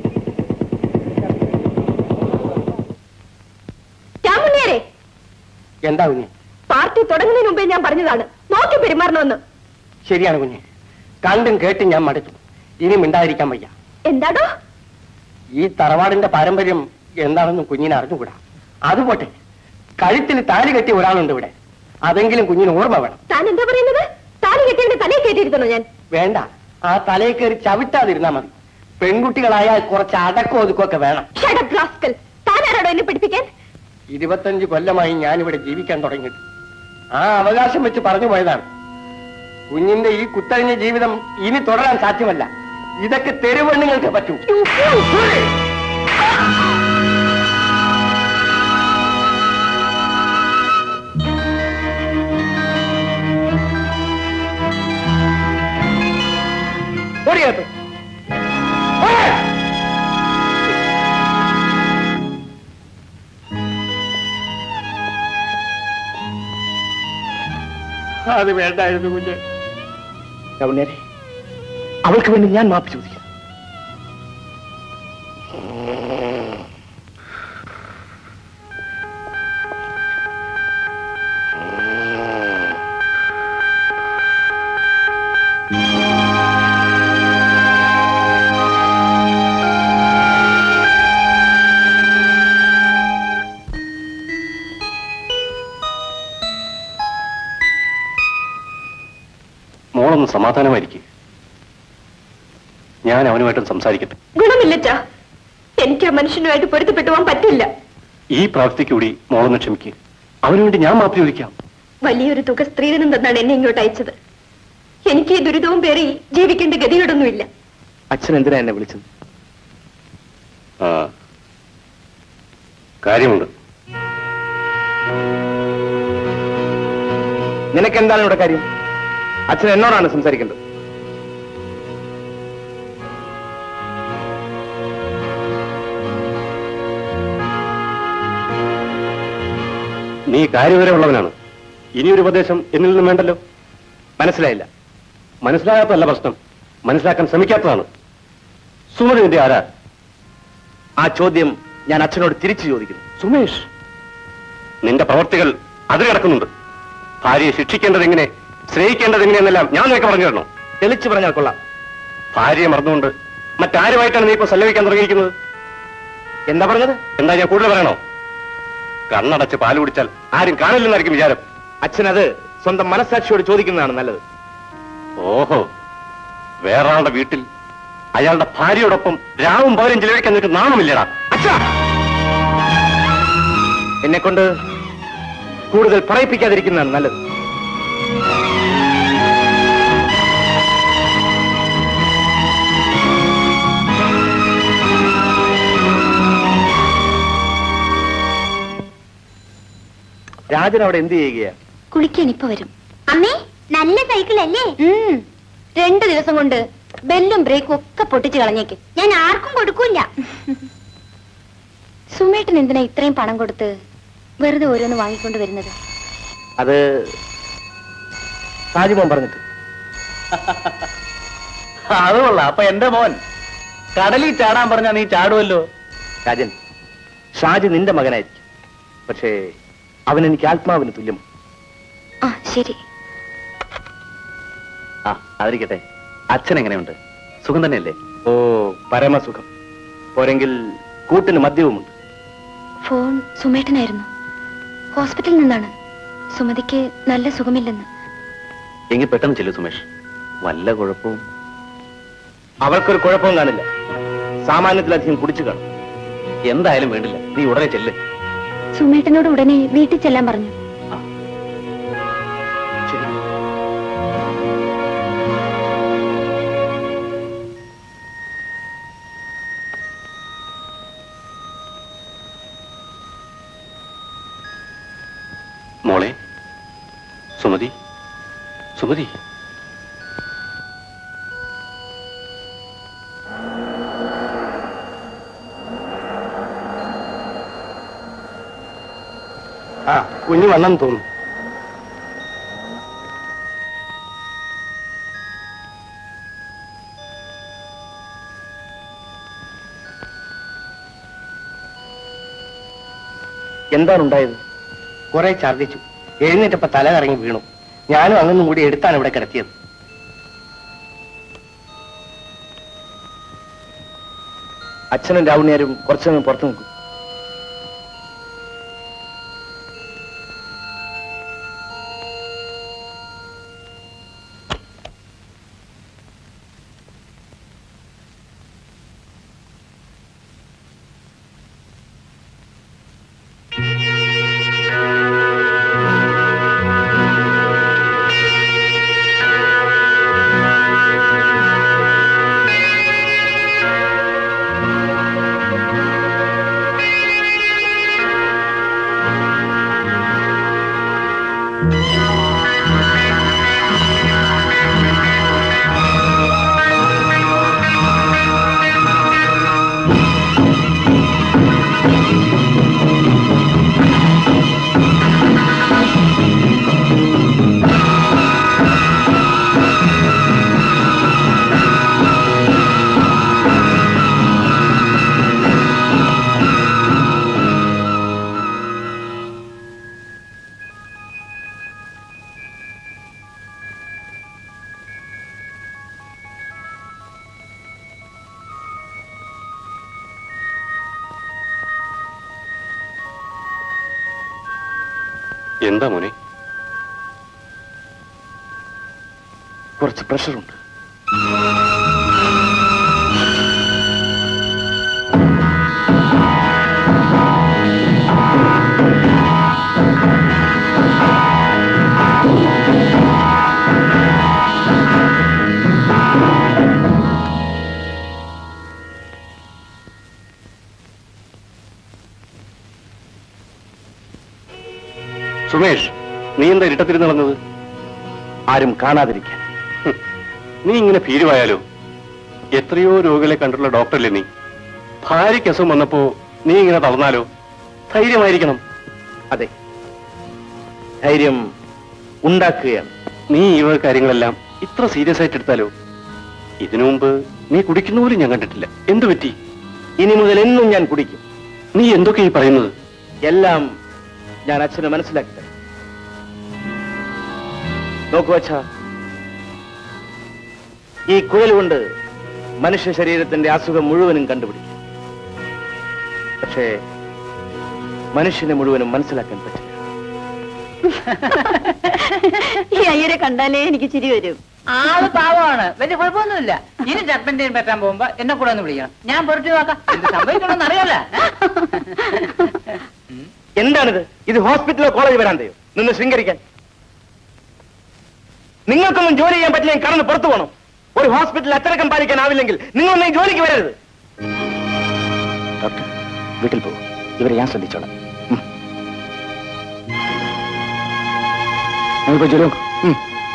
രാമുണ്ണിയരെ എന്താ കുഞ്ഞ് പാർട്ടി തുടങ്ങുന്നതിന് മുമ്പേ ഞാൻ പറഞ്ഞതാണ് നോക്കി പെരുമാറണമെന്ന് ശരിയാണ് കുഞ്ഞ് കണ്ടും കേട്ടും ഞാൻ മടുത്തു ഇനി മിണ്ടാതിരിക്കാൻ വയ്യ എന്താടോ ഈ തറവാടിന്റെ പാരമ്പര്യം എന്താണെന്നും കുഞ്ഞിനെ അറിഞ്ഞുകൂടാ അതുപോട്ടെ കഴുത്തിൽ താലി കെട്ടിയ ഒരാളുണ്ട് ഇവിടെ അതെങ്കിലും കുഞ്ഞിന് ഓർമ്മ വേണം താൻ എന്താ പറയുന്നത് താലി കെട്ടിയവന്റെ തലയിൽ കയറ്റിയിരുത്തണോ ഞാൻ വേണ്ട ആ തലയിൽ കയറി ചവിട്ടാതിരുന്നാ മതി പെൺകുട്ടികളായാൽ കുറച്ച് അടക്കം ഒതുക്കൊക്കെ വേണം ഷടപ്പ് റാസ്കൽ താൻ ആരാടോ എന്നെ പഠിപ്പിക്കാൻ ഇരുപത്തഞ്ച് കൊല്ലമായി ഞാനിവിടെ ജീവിക്കാൻ തുടങ്ങിയിട്ട് ആ അവകാശം വെച്ച് പറഞ്ഞു പോയതാണ് കുഞ്ഞിന്റെ ഈ കുത്തഴിഞ്ഞ ജീവിതം ഇനി തുടരാൻ സാധ്യമല്ല ഇതൊക്കെ തെരുവെണ്ണുങ്ങൾക്ക് പറ്റൂ ഓടിയകത്ത്. ഓട്. അത് വേണ്ടായിരുന്നു കുഞ്ഞ് ലവണ്യരെ അവൾക്ക് വേണ്ടി ഞാൻ മാപ്പ് ചോദിക്കാം മോളൊന്ന് സമാധാനമായിരിക്കും ഞാൻ അവനുമായിട്ടും സംസാരിക്കട്ടെ ഗുണമില്ലച്ചാ എനിക്ക് ആ മനുഷ്യനുമായിട്ട് പൊരുത്തപ്പെട്ടു പോകാൻ പറ്റില്ല ഈ പ്രാർത്ഥിക്ക് കൂടി മോളൊന്ന് ക്ഷമിക്കുക അവന് വേണ്ടി ഞാൻ മാപ്പി ചോദിക്കാം വലിയൊരു തുക സ്ത്രീധനം തന്നാണ് എന്നെ ഇങ്ങോട്ട് അയച്ചത് എനിക്ക് ഈ ദുരിതവും പേറി ജീവിക്കേണ്ട ഗതിയോടൊന്നുമില്ല അച്ഛൻ എന്തിനാ എന്നെ വിളിച്ചത് ആ കാര്യമുണ്ട് നിനക്ക് എന്താണ് ഇവിടെ കാര്യം അച്ഛൻ എന്നോടാണ് സംസാരിക്കേണ്ടത് നീ കാര്യവരമുള്ളവനാണ് ഇനിയൊരു ഉപദേശം എന്നിൽ നിന്നും വേണ്ടല്ലോ മനസ്സിലായില്ല മനസ്സിലാകാത്തതല്ല പ്രശ്നം മനസ്സിലാക്കാൻ ശ്രമിക്കാത്തതാണ് സുമതി നിന്റെ ആരാ ആ ചോദ്യം ഞാൻ അച്ഛനോട് തിരിച്ചു ചോദിക്കുന്നു സുമേഷ് നിന്റെ പ്രവർത്തികൾ അതിൽ കിടക്കുന്നുണ്ട് ഭാര്യയെ ശിക്ഷിക്കേണ്ടത് എങ്ങനെ സ്നേഹിക്കേണ്ടത് എങ്ങനെയെന്നെല്ലാം ഞാൻ നിനക്ക് പറഞ്ഞു തരണോ തെളിച്ചു പറഞ്ഞാൽ കൊള്ളാം ഭാര്യയെ മറന്നുകൊണ്ട് മറ്റാരുമായിട്ടാണ് നീ ഇപ്പൊ സല്ലപിക്കാൻ തുടങ്ങിയിരിക്കുന്നത് എന്താ പറഞ്ഞത് എന്താ ഞാൻ കൂടുതൽ പറയണോ കണ്ണടച്ച് പാല് കുടിച്ചാൽ ആരും കാണില്ലെന്നായിരിക്കും വിചാരം അച്ഛൻ അത് സ്വന്തം മനസ്സാക്ഷിയോട് ചോദിക്കുന്നതാണ് നല്ലത് ഓഹോ വേറൊരാളുടെ വീട്ടിൽ അയാളുടെ ഭാര്യയോടൊപ്പം രാവും പകലും ചിലവഴിക്കാൻ നിനക്ക് നാണമില്ലടാ അച്ഛാ എന്നെ കൊണ്ട് കൂടുതൽ പറയിപ്പിക്കാതിരിക്കുന്നതാണ് നല്ലത് രാജൻ അവിടെ എന്ത് ചെയ്യുകയാ കുളിക്കാൻ ഇപ്പൊ വരും അമ്മേ നല്ല സൈക്കിൾ അല്ലേ ഉം. രണ്ടു ദിവസം കൊണ്ട് ബെല്ലും ബ്രേക്കും ഒക്കെ പൊട്ടിച്ചു കളഞ്ഞേക്ക് ഞാൻ ആർക്കും കൊടുക്കൂല സുമേട്ടൻ എന്തിനാ ഇത്രയും പണം കൊടുത്ത് വെറുതെ ഓരോന്ന് വാങ്ങിക്കൊണ്ട് വരുന്നത് അത് ഷാജിമോൻ പറഞ്ഞിട്ട് അത് കൊള്ളാം അപ്പൊ എന്റെ മോൻ കടലിൽ ചാടാൻ പറഞ്ഞാ നീ ചാടുമല്ലോ രാജൻ ഷാജി നിന്റെ മകനായിരിക്കും പക്ഷേ അവൻ എനിക്ക് ആത്മാവിന് തുല്യം ആ ശരി ആ അതിരിക്കട്ടെ അച്ഛൻ എങ്ങനെയുണ്ട് സുഖം തന്നെയല്ലേ ഓ പരമസുഖം പോരെങ്കിൽ കൂട്ടിന് മദ്യവുമുണ്ട് ഫോൺ സുമേട്ടനായിരുന്നു ഹോസ്പിറ്റലിൽ നിന്നാണ് സുമതിക്ക് നല്ല സുഖമില്ലെന്ന് എങ്കിൽ പെട്ടെന്ന് ചെല്ലു സുമേഷ് വല്ല കുഴപ്പവും അവൾക്കൊരു കുഴപ്പവും കാണില്ല സാമാന്യത്തിലധികം കുടിച്ചു കാണും എന്തായാലും വേണ്ടില്ല നീ ഉടനെ ചെല്ല് സുമേട്ടനോട് ഉടനെ വീട്ടിൽ ചെല്ലാൻ പറഞ്ഞു മോളെ സുമതി സുമതി ആ കുഞ്ഞു വണ്ണം തോന്നുന്നു എന്താണ് ഉണ്ടായത് കുറെ ഛർദിച്ചു എഴുന്നേറ്റപ്പോ തല കറങ്ങി വീണു ഞാനും അങ്ങൊന്നും കൂടി എടുത്താണ് ഇവിടെ കിടത്തിയത് അച്ഛനും രാവുണ്ണിയാരും കുറച്ചു സമയം പുറത്തു നിൽക്കും എന്താ മോനെ കുറച്ച് പ്രഷറുണ്ട് സുമേഷ് നീ എന്താ ഇരുട്ടത്തിരുന്ന് നടന്നത് ആരും കാണാതിരിക്കാൻ ഹും, നീ ഇങ്ങനെ ഭീരുവായാലോ എത്രയോ രോഗികളെ കണ്ടിട്ടുള്ള ഡോക്ടറല്ലേ നീ ഭാര്യയ്ക്ക് അസുഖം വന്നപ്പോ നീ ഇങ്ങനെ തളർന്നാലോ ധൈര്യമായിരിക്കണം അതെ ധൈര്യം ഉണ്ടാക്കുകയാണ് നീ ഈ വക കാര്യങ്ങളെല്ലാം ഇത്ര സീരിയസ് ആയിട്ട് എടുത്താലോ ഇതിനു മുമ്പ് നീ കുടിക്കുന്ന പോലും ഞാൻ കണ്ടിട്ടില്ല എന്തു പറ്റി ഇനി മുതൽ എന്നും ഞാൻ കുടിക്കും നീ എന്തൊക്കെ ഈ പറയുന്നത് എല്ലാം ഞാൻ അച്ഛന് മനസ്സിലാക്കി തരാം നോക്കൂ അച്ഛ ഈ കുഴൽ കൊണ്ട് മനുഷ്യ ശരീരത്തിന്റെ അസുഖം മുഴുവനും കണ്ടുപിടിക്കും പക്ഷേ മനുഷ്യനെ മുഴുവനും മനസ്സിലാക്കാൻ പറ്റില്ല ഈ അയ്യരെ കണ്ടാലേ എനിക്ക് ചിരി വരും ആള് പാവമാണ് വലിയ കുഴപ്പമൊന്നുമില്ല ഇനി ചർപ്പന്റെയും പറ്റാൻ പോകുമ്പോ എന്നെ കൂടെ ഒന്ന് വിളിക്കണം ഞാൻ പുറത്തു നോക്കാം എന്ത് സംഭവിക്കണമെന്ന് അറിയാലോ എന്താണിത് ഇത് ഹോസ്പിറ്റലോ കോളേജ് വരാന്തയോ നിന്ന് ശൃംഗരിക്കാൻ നിങ്ങൾക്കൊന്നും ജോലി ചെയ്യാൻ പറ്റില്ലെങ്കിൽ കടന്ന് പുറത്തു പോകണം ഒരു ഹോസ്പിറ്റലിൽ അച്ചടക്കം പാലിക്കാനാവില്ലെങ്കിൽ നിങ്ങളൊന്നും ഈ ജോലിക്ക് വരരുത് ഡോക്ടർ വീട്ടിൽ പോകും ഇവരെ ഞാൻ ശ്രദ്ധിച്ചോളാം ഉം. നിങ്ങൾ പോയി ജോലി നോക്കൂ. ഉം.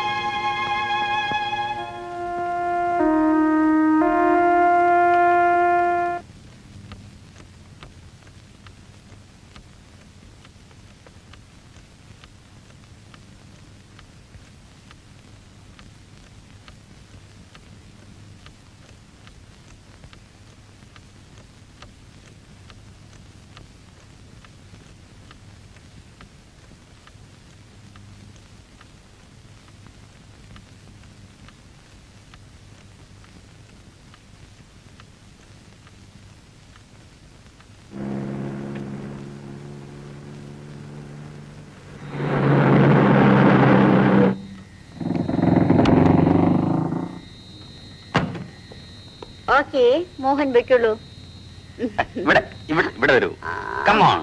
ഓക്കെ മോഹൻ വെക്കുള്ളൂ ഇവിടെ ഇവിടെ ഇവിടെ വരൂ come on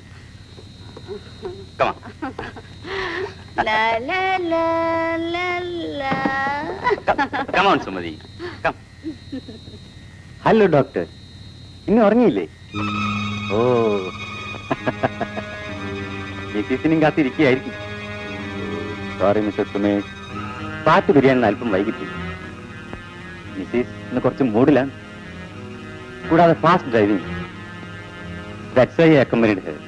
come on come on Sumathi come hello doctor ഇന്ന് ഉറങ്ങിയില്ലേ ഓ മിസ്സിസിനും കാത്തിരിക്കുകയായിരിക്കും സോറി മിസ്റ്റർ സുമേഷ് പാട്ട് ബിരിയാണി അല്പം വൈകിപ്പോയി മിസ്സീസ് ഇന്ന് കുറച്ച് മൂഡിലാണ് കൂടാതെ fast driving that's why accompanied here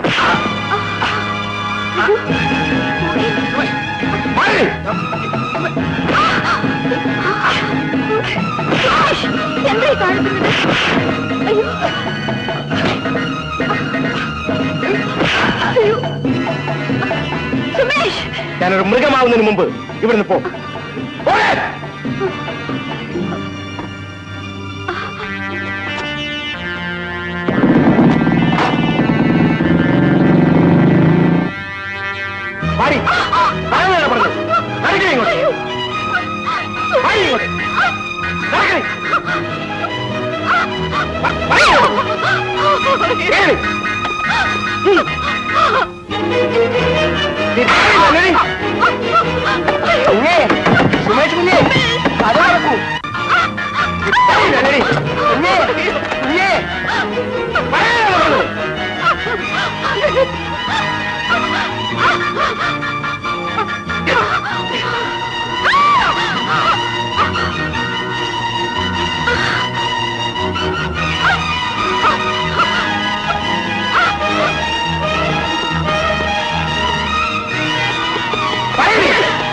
എന്താ ഈ കാണിക്കുന്നത് അയ്യോ അയ്യോ സുമേഷ് ഞാനൊരു മൃഗമാവുന്നതിന് മുമ്പ് ഇവിടുന്ന് പോ പോരെ! വാടി. വരാനാണ് പറഞ്ഞത്. നടക്കണേ ഇങ്ങോട്ട്. വാടി ഇങ്ങോട്ട്. നടക്കണേ. വ- വാടി ഇങ്ങോട്ട്. കേറി. ഉം. നീ പറയുന്നില്ലടി? കുഞ്ഞേ, സുമേഷ് കുഞ്ഞേ, അത് നടക്കൂ. നീ പറയുന്നില്ലടി? കുഞ്ഞേ, കുഞ്ഞേ, പറയാനാണ് പറഞ്ഞത്. പറയടി.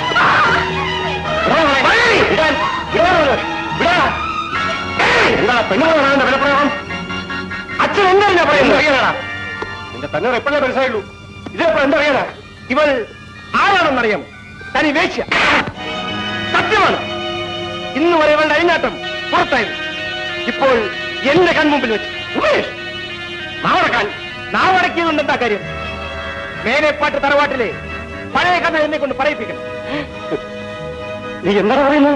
പറയടി. വിടാൻ. വിടാൻ അവനെ. വിടാ. എന്താ പെണ്ണുങ്ങളാണ് വിലപ്രയോഗം അച്ഛൻ എന്തറിഞ്ഞാ പറയുന്നത് അറിയാനാ നിന്റെ തന്നെ എപ്പോഴേ മനസ്സിലായുള്ളൂ ഇതിലെപ്പോ എന്തറിയാനാ ഇവൾ ആരാണെന്നറിയാം തനി വേശ്യ സത്യമാണ് ഇന്ന് വരെ ഇവളുടെ അഴിഞ്ഞാട്ടം പുറത്തായിരുന്നു ഇപ്പോൾ എന്റെ കൺമുമ്പിൽ വെച്ച് ഉമേഷ് നാവടക്കാൻ നാവടക്കിയതുകൊണ്ട് എന്താ കാര്യം മേനെപ്പാട്ട് തറവാട്ടിലെ പഴയ കഥ എന്നെ കൊണ്ട് പറയിപ്പിക്കണം നീ എന്താണ് പറയുന്നത്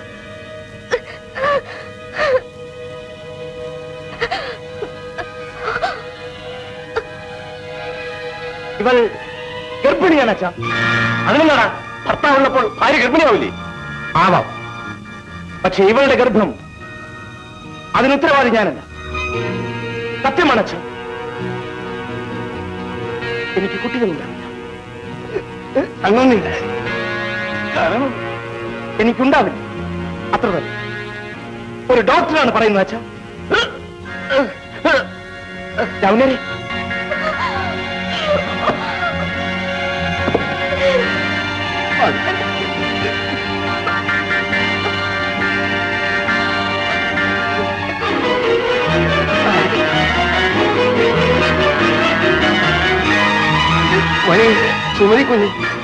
ഇവൾ ഗർഭിണിയാണ് അച്ഛാ അതിനെന്താടാ ഭർത്താവുള്ളപ്പോൾ ഭാര്യ ഗർഭിണിയാവില്ലേ ആവാം പക്ഷെ ഇവളുടെ ഗർഭം അതിന് ഉത്തരവാദി ഞാനല്ല സത്യമാണ് അച്ഛൻ എനിക്ക് കുട്ടികളുണ്ടാവില്ല അങ്ങൊന്നില്ല കാരണം എനിക്കുണ്ടാവില്ല അത്ര തന്നെ ഒരു ഡോക്ടറാണ് പറയുന്നത് അച്ഛാ രൗനരെ മോനെ സുമതി കുഞ്ഞ്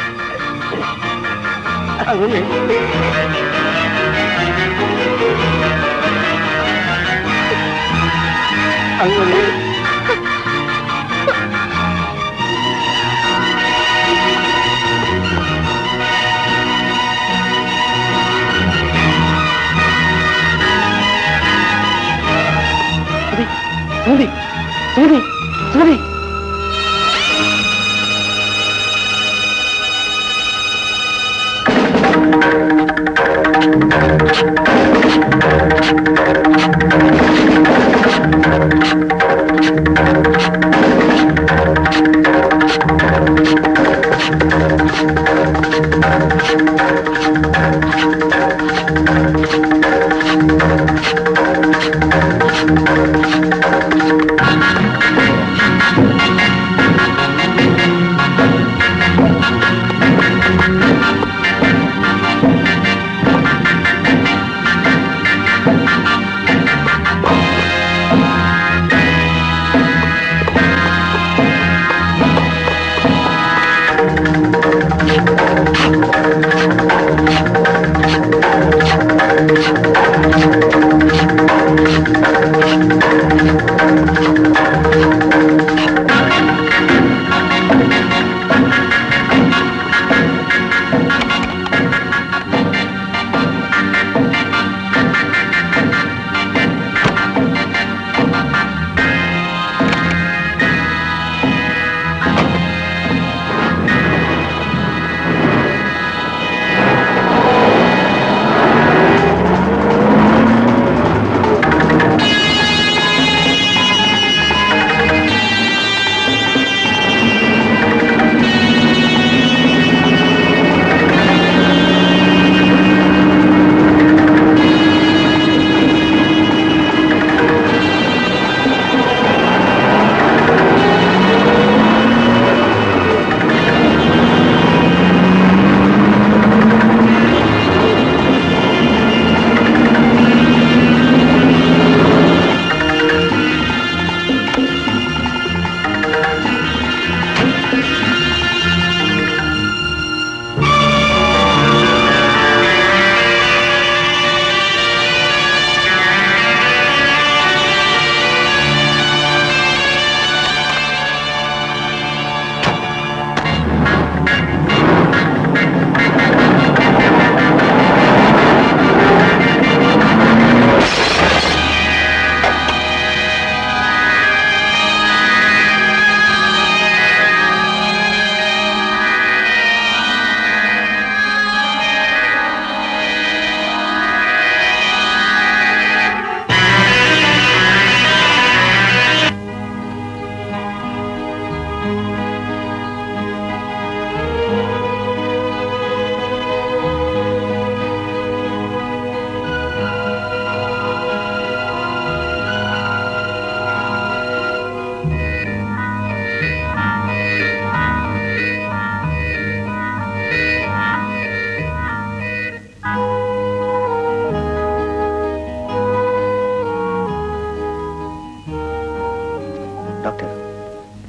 അങ്ങനെ അങ്ങനെ സുമതി സുമതി സുമതി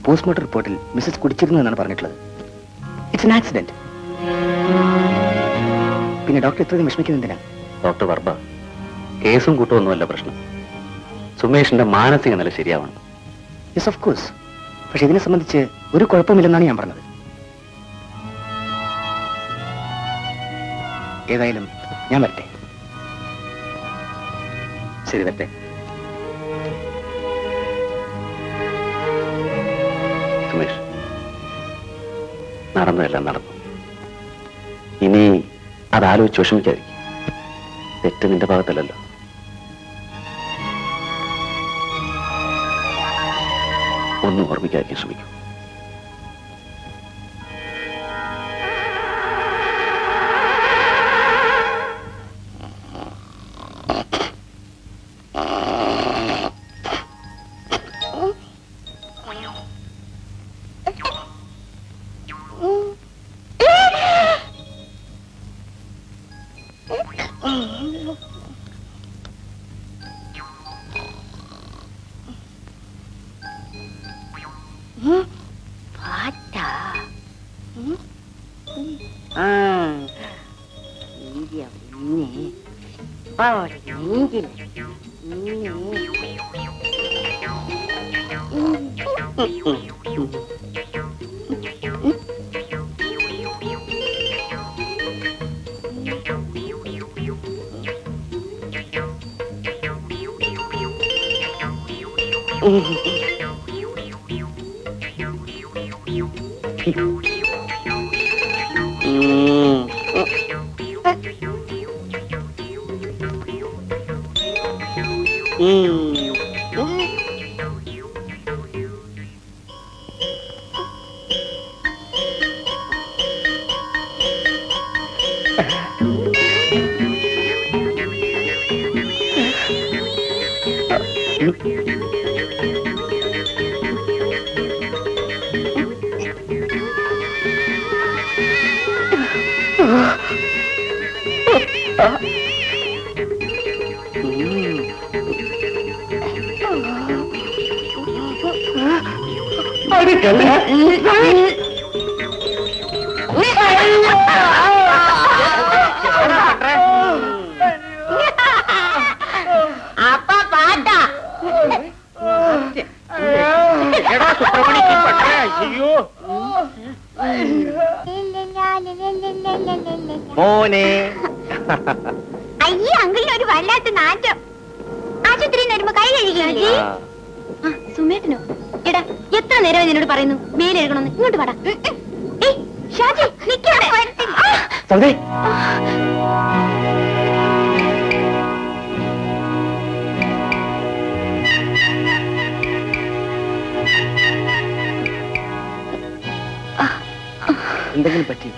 പോസ്റ്റ്മോർട്ടം റിപ്പോർട്ടിൽ മിസ്സസ് കുടിച്ചിരുന്നു എന്നാണ് പറഞ്ഞിട്ടുള്ളത് ഇറ്റ്സ് എൻ ആക്സിഡന്റ് പിന്നെ ഡോക്ടർ ഇത്രയും വിഷമിക്കുന്നതിനാ ഡോക്ടർ വർമ്മ കേസും കൂട്ടമൊന്നുമല്ല പ്രശ്നം സുമേഷിന്റെ മാനസിക നില ശരിയാവണം യെസ് ഓഫ് കോഴ്സ് പക്ഷെ ഇതിനെ സംബന്ധിച്ച് ഒരു കുഴപ്പമില്ലെന്നാണ് ഞാൻ പറഞ്ഞത് ഏതായാലും ഞാൻ വരട്ടെ ശരി വരട്ടെ സുമേഷ് നടന്നതെല്ലാം നടന്നു ഇനി അതാലോചിച്ച് വിഷമിക്കാതിരിക്കും തെറ്റ് നിന്റെ ഭാഗത്തല്ലല്ലോ ഒന്നും ഓർമ്മിക്കാതിരിക്കാൻ ശ്രമിക്കും അപ്പ പാട്ടാ മോനെ അയ്യേ അങ്കിളിന് ഒരു വല്ലാത്ത നാറ്റം ആശുപത്രിയിൽ നിന്ന് വരുമ്പോ കൈ കഴുകിയില്ലേ ആ, സുമേട്ടനോ എടാ എത്ര നേരം നിന്നോട് പറയുന്നു മേലെഴുകണമെന്ന് ഇങ്ങോട്ട് വാടാ ഉം, ഉം. ഏയ്, ഷാജി നിക്കവിടെ ആ, സൗദേ എന്തെങ്കിലും പറ്റി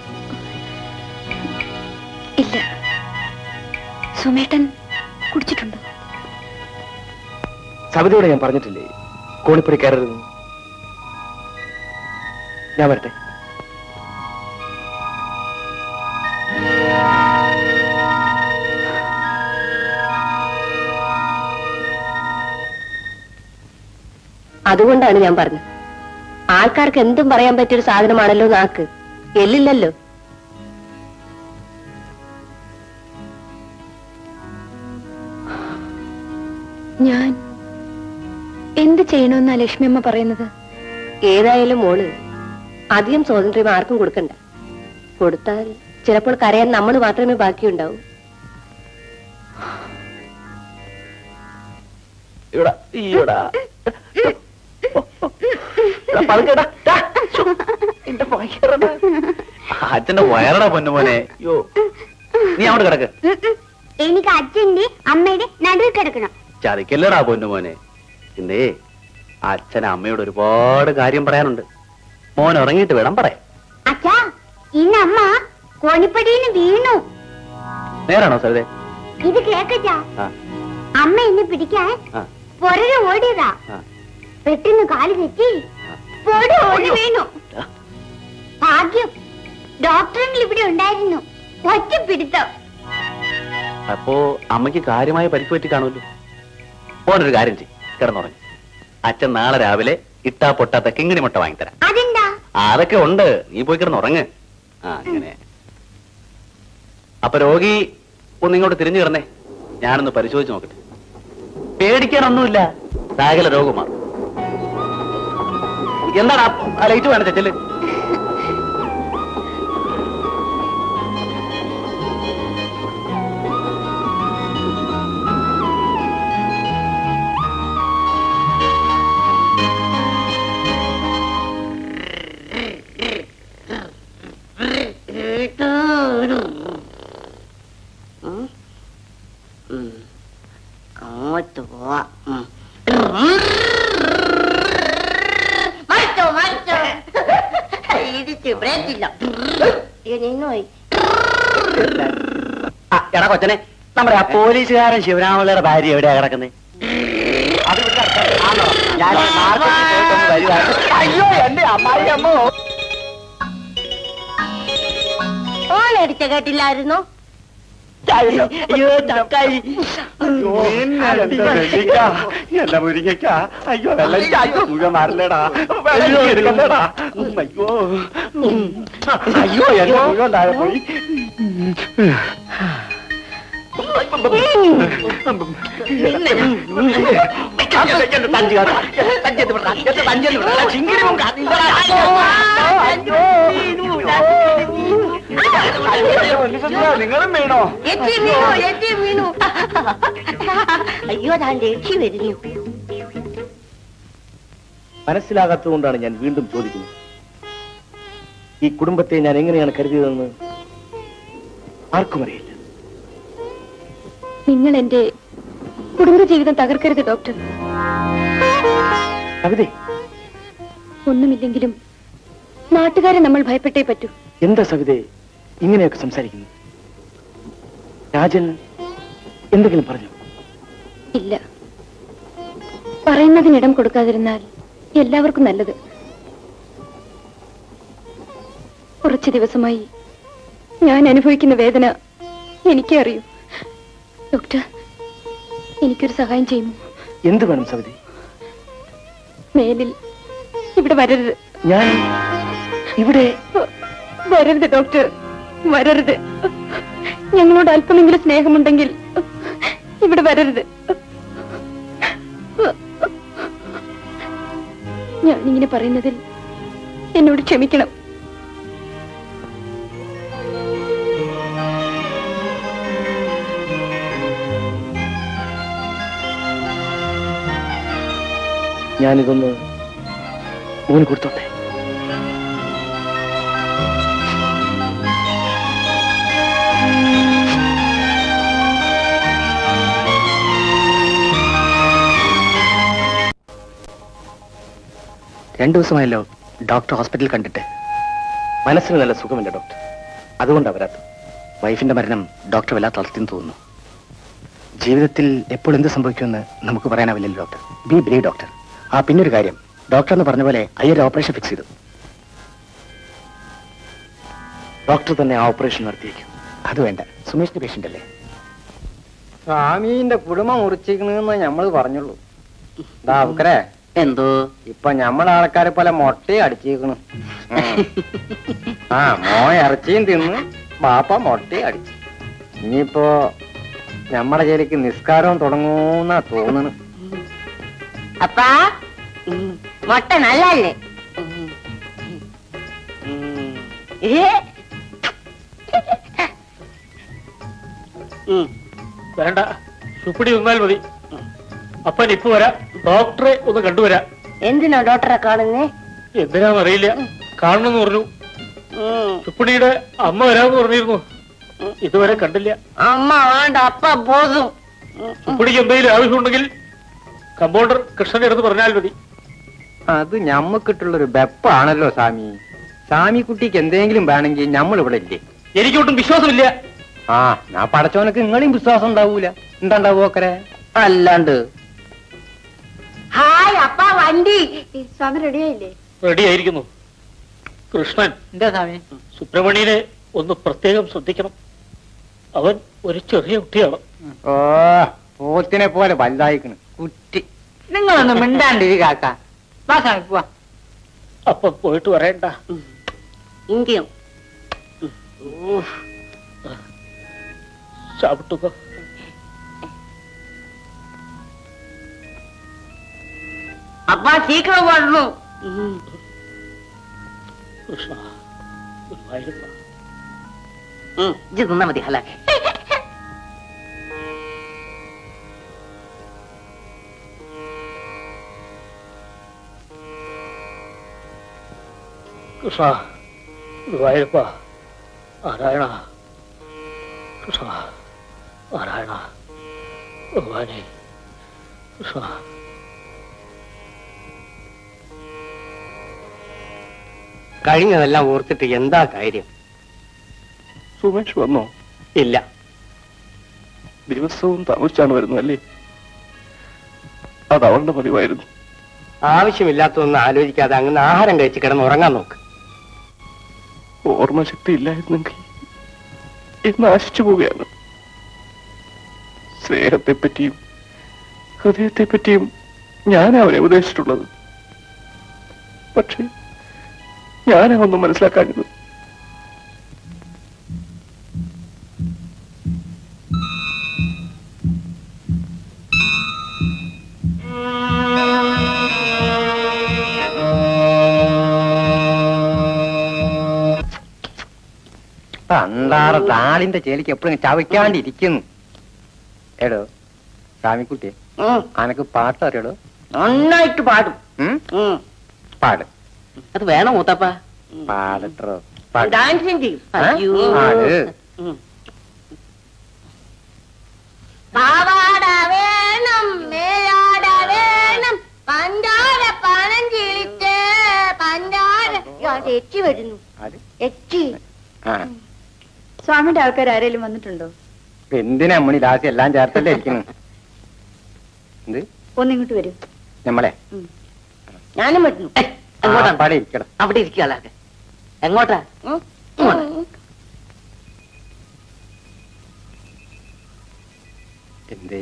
ഇല്ല സുമേട്ടൻ കുടിച്ചിട്ടുണ്ടോ സവിതയോടെ ഞാൻ പറഞ്ഞിട്ടില്ലേ കോണിപ്പടി കയറരുത് ഞാൻ വരട്ടെ അതുകൊണ്ടാണ് ഞാൻ പറഞ്ഞത് ആൾക്കാർക്ക് എന്തും പറയാൻ പറ്റിയൊരു സാധനമാണല്ലോ നാക്ക് എല്ലില്ലല്ലോ ഞാൻ എന്ത് ചെയ്യണമെന്നാ ലക്ഷ്മിയമ്മ പറയുന്നത് ഏതായാലും മോള് അധികം സ്വാതന്ത്ര്യം ആർക്കും കൊടുക്കണ്ട കൊടുത്താൽ ചിലപ്പോൾ കരയാൻ നമ്മൾ മാത്രമേ ബാക്കിയുണ്ടാവൂ ഇവിടെ ഈടാ അച്ഛന്റെ വയറടാ പൊന്നുമോനെ യോ നീ അവിടെ കിടക്ക് എനിക്ക് അച്ഛന്റെ അമ്മയുടെ നടുവിൽ കിടക്കണം ചതിക്കല്ലടാ പൊന്നുമോനെ ഇന്നേ അച്ഛൻ അമ്മയോട് ഒരുപാട് കാര്യം പറയാനുണ്ട് മോൻ ഉറങ്ങിയിട്ട് വേണം പറയാൻ അച്ഛാ ഇന്ന് അമ്മ കോണിപ്പടിയിൽ നിന്ന് വീണു നേരാണോ സരിതേ ഇത് കേക്കച്ചാ ആ അമ്മ എന്നെ പിടിക്കാൻ ആ പുറകെ ഓടിയതാ ആ പെട്ടെന്ന് കാല് തെറ്റി പൊടി ഓടി വീണു ആ. ഭാഗ്യം ഡോക്ടറെങ്കിൽ ഇവിടെ ഉണ്ടായിരുന്നു ഒറ്റ പിടുത്തം അപ്പോ അമ്മയ്ക്ക് കാര്യമായ പരിക്ക് പറ്റി കാണുമല്ലോ മോനൊരു കാര്യം ചെയ്യും കിടന്നുറങ്ങി അച്ഛൻ നാളെ രാവിലെ ഇട്ടാ പൊട്ടാത്ത കിങ്ങിണി മുട്ട വാങ്ങിത്തരാം അതെന്താ ആ, അതൊക്കെ ഉണ്ട് നീ പോയി കിടന്ന് ഉറങ്ങ് ആ അങ്ങനെ അപ്പൊ രോഗി ഒന്ന് ഇങ്ങോട്ട് തിരിഞ്ഞു കിടന്നേ ഞാനൊന്ന് പരിശോധിച്ച് നോക്കട്ടെ പേടിക്കാനൊന്നുമില്ല സകല രോഗമാണ് എന്താണ് ആ- ആ ലൈറ്റ് വേണം ചെച്ചല് അങ്ങോട്ട് പോവാ മറിച്ചോ മറിച്ചോ ഇടിച്ച് ബ്രേക്കില്ല നിന്നോയി ആ, എടാ കൊച്ചനെ നമ്മുടെ ആ പോലീസുകാരൻ ശിവരാമപിള്ളയുടെ ഭാര്യ എവിടെയാ കിടക്കുന്നത് അയ്യോ എന്റെ അമ്മായി അമ്മോ ഓണടിച്ച കേട്ടില്ലായിരുന്നു അയ്യോ ചക്കായി എന്റെ മുരിങ്ങയ്ക്ക അയ്യോ വെള്ളം മുഴുവൻ മാറില്ലടാ വെള്ളം എടുക്കണ്ടടാ അയ്യോ അയ്യോ എന്റെ മുഴുവൻ താഴെ പോയി നിങ്ങളും വീണോ എത്തി വീണു എത്തി വീണു അയ്യോ താൻ രക്ഷി വരുന്നു മനസ്സിലാകാത്തതുകൊണ്ടാണ് ഞാൻ വീണ്ടും ചോദിക്കുന്നത് ഈ കുടുംബത്തെ ഞാൻ എങ്ങനെയാണ് കരുതിയതെന്ന് ആർക്കും അറിയില്ല നിങ്ങൾ എന്റെ കുടുംബജീവിതം തകർക്കരുത് ഡോക്ടർ കവിതേ ഒന്നുമില്ലെങ്കിലും നാട്ടുകാരെ നമ്മൾ ഭയപ്പെട്ടേ പറ്റൂ എന്താ സവിതേ ഇങ്ങനെയൊക്കെ സംസാരിക്കുന്നു രാജൻ എന്തെങ്കിലും പറഞ്ഞു ഇല്ല പറയുന്നതിനിടം കൊടുക്കാതിരുന്നാൽ എല്ലാവർക്കും നല്ലത് കുറച്ചു ദിവസമായി ഞാൻ അനുഭവിക്കുന്ന വേദന എനിക്കേ അറിയൂ ഡോക്ടർ എനിക്കൊരു സഹായം ചെയ്യുമോ എന്ത് വേണം സവിതേ മേലിൽ ഇവിടെ വരരുത് ഞാൻ ഇവിടെ വരരുത് ഡോക്ടർ വരരുത് ഞങ്ങളോട് അല്പമെങ്കിലും സ്നേഹമുണ്ടെങ്കിൽ ഇവിടെ വരരുത് ഞാനിങ്ങനെ പറയുന്നതിൽ എന്നോട് ക്ഷമിക്കണം ഞാനിതൊന്ന് മോന് കൊടുത്തോട്ടെ രണ്ടു ദിവസമായല്ലോ ഡോക്ടർ ഹോസ്പിറ്റലിൽ കണ്ടിട്ട് മനസ്സിന് നല്ല സുഖമില്ല ഡോക്ടർ അതുകൊണ്ടാ വരാത്തത് വൈഫിന്റെ മരണം ഡോക്ടർ വല്ലാത്ത തളർത്തിന്ന് തോന്നുന്നു ജീവിതത്തിൽ എപ്പോൾ എന്ത് സംഭവിക്കുമെന്ന് നമുക്ക് പറയാനാവില്ലല്ലോ ഡോക്ടർ ബി ബ്രീ ഡോക്ടർ ആ പിന്നൊരു കാര്യം ഡോക്ടർ എന്ന് പറഞ്ഞ പോലെ അയ്യൊരു ഓപ്പറേഷൻ ഫിക്സ് ചെയ്തു ഡോക്ടർ തന്നെ ആ ഓപ്പറേഷൻ നടത്തിയേക്കും അത് വേണ്ട സുമേഷിന്റെ പേഷ്യന്റ് അല്ലേ സ്വാമീന്റെ കുടുംബം മുറിച്ചിരിക്കണെന്ന് നമ്മൾ പറഞ്ഞുള്ളൂ ദാവക്കരെ എന്തോ ഇപ്പൊ ഞമ്മളെ ആൾക്കാരെ പോലെ മൊട്ടയും അടിച്ചേക്കണു ആ മോ ഇറച്ചിയും തിന്ന് ബാപ്പ മൊട്ടയും അടിച്ചു ഇനിയിപ്പോ ഞമ്മടെ ജയിലേക്ക് നിസ്കാരവും തുടങ്ങൂന്നാ തോന്നണ് അപ്പാ മുട്ട നല്ലല്ലേ ഏ വേണ്ട ചുപ്പിടി നിന്നാൽ മതി അപ്പൻ ഇപ്പൊ വരാം ഡോക്ടറെ ഒന്ന് കണ്ടുവരാം എന്തിനാ ഡോക്ടറെ കാണുന്നേ എന്തിനാന്നറിയില്ല കാണണമെന്ന് പറഞ്ഞു ചുപ്പിടിയുടെ അമ്മ വരാമെന്ന് പറഞ്ഞിരുന്നു ഇതുവരെ കണ്ടില്ല അമ്മ വേണ്ട അപ്പ പോതും ചുപ്പിടിക്ക് എന്തെങ്കിലും ആവശ്യമുണ്ടെങ്കിൽ കമ്പൗണ്ടർ കൃഷ്ണന്റെ അടുത്ത് പറഞ്ഞാൽ മതി അത് ഞമ്മക്കിട്ടുള്ളൊരു ബെപ്പാണല്ലോ സ്വാമി സ്വാമി കുട്ടിക്ക് എന്തെങ്കിലും വേണമെങ്കിൽ നമ്മൾ ഇവിടെ ഇല്ലേ എനിക്കൊട്ടും വിശ്വാസമില്ല ആ ഞാൻ പടച്ചവനക്ക് നിങ്ങളെയും വിശ്വാസം ഉണ്ടാവൂല എന്താ ഉണ്ടാവോക്കരെ അല്ലാണ്ട് ഹായ് അപ്പ വണ്ടി സ്വാമി റെഡിയായില്ലേ റെഡി ആയിരിക്കുന്നു കൃഷ്ണൻ എന്താ സ്വാമി സുബ്രഹ്മണ്യനെ ഒന്ന് പ്രത്യേകം ശ്രദ്ധിക്കണം അവൻ ഒരു ചെറിയ കുട്ടിയാണ് ഓ പോത്തിനെ പോലെ വലുതായിക്കണ് കുറ്റി നിങ്ങളൊന്ന് മിണ്ടാണ്ടിരി കാക്ക വാ സ്വാമി പോവാ അപ്പൊ പോയിട്ട് വരേണ്ട ഇങ്കയും ചവിട്ടുക അപ്പാ സീക്കിരം വരണു കൃഷ്ണ ഗുരുവായൂരപ്പ ഇത് നിന്നാ മതി അല്ല കൃഷ്ണ ഗുരുവായൂരപ്പ നാരായണ കൃഷ്ണ നാരായണ ഭഗവാനെ കൃഷ്ണ കഴിഞ്ഞതെല്ലാം ഓർത്തിട്ട് എന്താ കാര്യം സുമേഷ് വന്നോ ഇല്ല ദിവസവും താമസിച്ചാണ് വരുന്നത് അല്ലേ അത് അവളുടെ പതിവായിരുന്നു ആവശ്യമില്ലാത്തതൊന്നും ആലോചിക്കാതെ അങ്ങനെ ആഹാരം കഴിച്ച് കിടന്ന് ഉറങ്ങാൻ നോക്ക് ഓർമ്മശക്തി ഇല്ലായിരുന്നെങ്കിൽ ഇന്ന് ആശിച്ചു പോവുകയാണ് സ്നേഹത്തെപ്പറ്റിയും ഹൃദയത്തെപ്പറ്റിയും ഞാൻ അവനെ ഉപദേശിച്ചിട്ടുള്ളത് പക്ഷേ ഞാനാ ഒന്നും മനസ്സിലാക്കാഞ്ഞത് പണ്ടാറ് താളിന്റെ ചേലിക്ക് എപ്പോഴും ചവയ്ക്കാണ്ടിരിക്കുന്നു എടോ സ്വാമിക്കുട്ടി അനക്ക് പാട്ട് അറിയടോ നന്നായിട്ട് പാടും ഉം? ഉം. പാട് അത് വേണം മൂത്തപ്പ പാടട്ടോ പാട് ഡാൻസിങ് ചെയ്യും ഏ? അയ്യോ പാട് ഉം. പാവാട വേണം മേലാട വേണം പഞ്ചാര പണം ചിളിച്ച് പഞ്ചാര എച്ചി വരുന്നു അത് എച്ചി ആ സ്വാമിയുടെ ആൾക്കാർ ആരെങ്കിലും വന്നിട്ടുണ്ടോ എന്തിനാ അമ്മണി ലാസ്റ്റ് എല്ലാം ചേർത്തല്ലേ ഇരിക്കുന്നു എന്ത് ഒന്നിങ്ങോട്ട് വരൂ നമ്മളെ ഞാനും വരുന്നു ഏ, എങ്ങോട്ടാ പാടെ ഇരിക്കണം അവിടെ ഇരിക്കാളാക്കെ എങ്ങോട്ടാ ഉം? ഇങ്ങോട്ട്. എന്തേ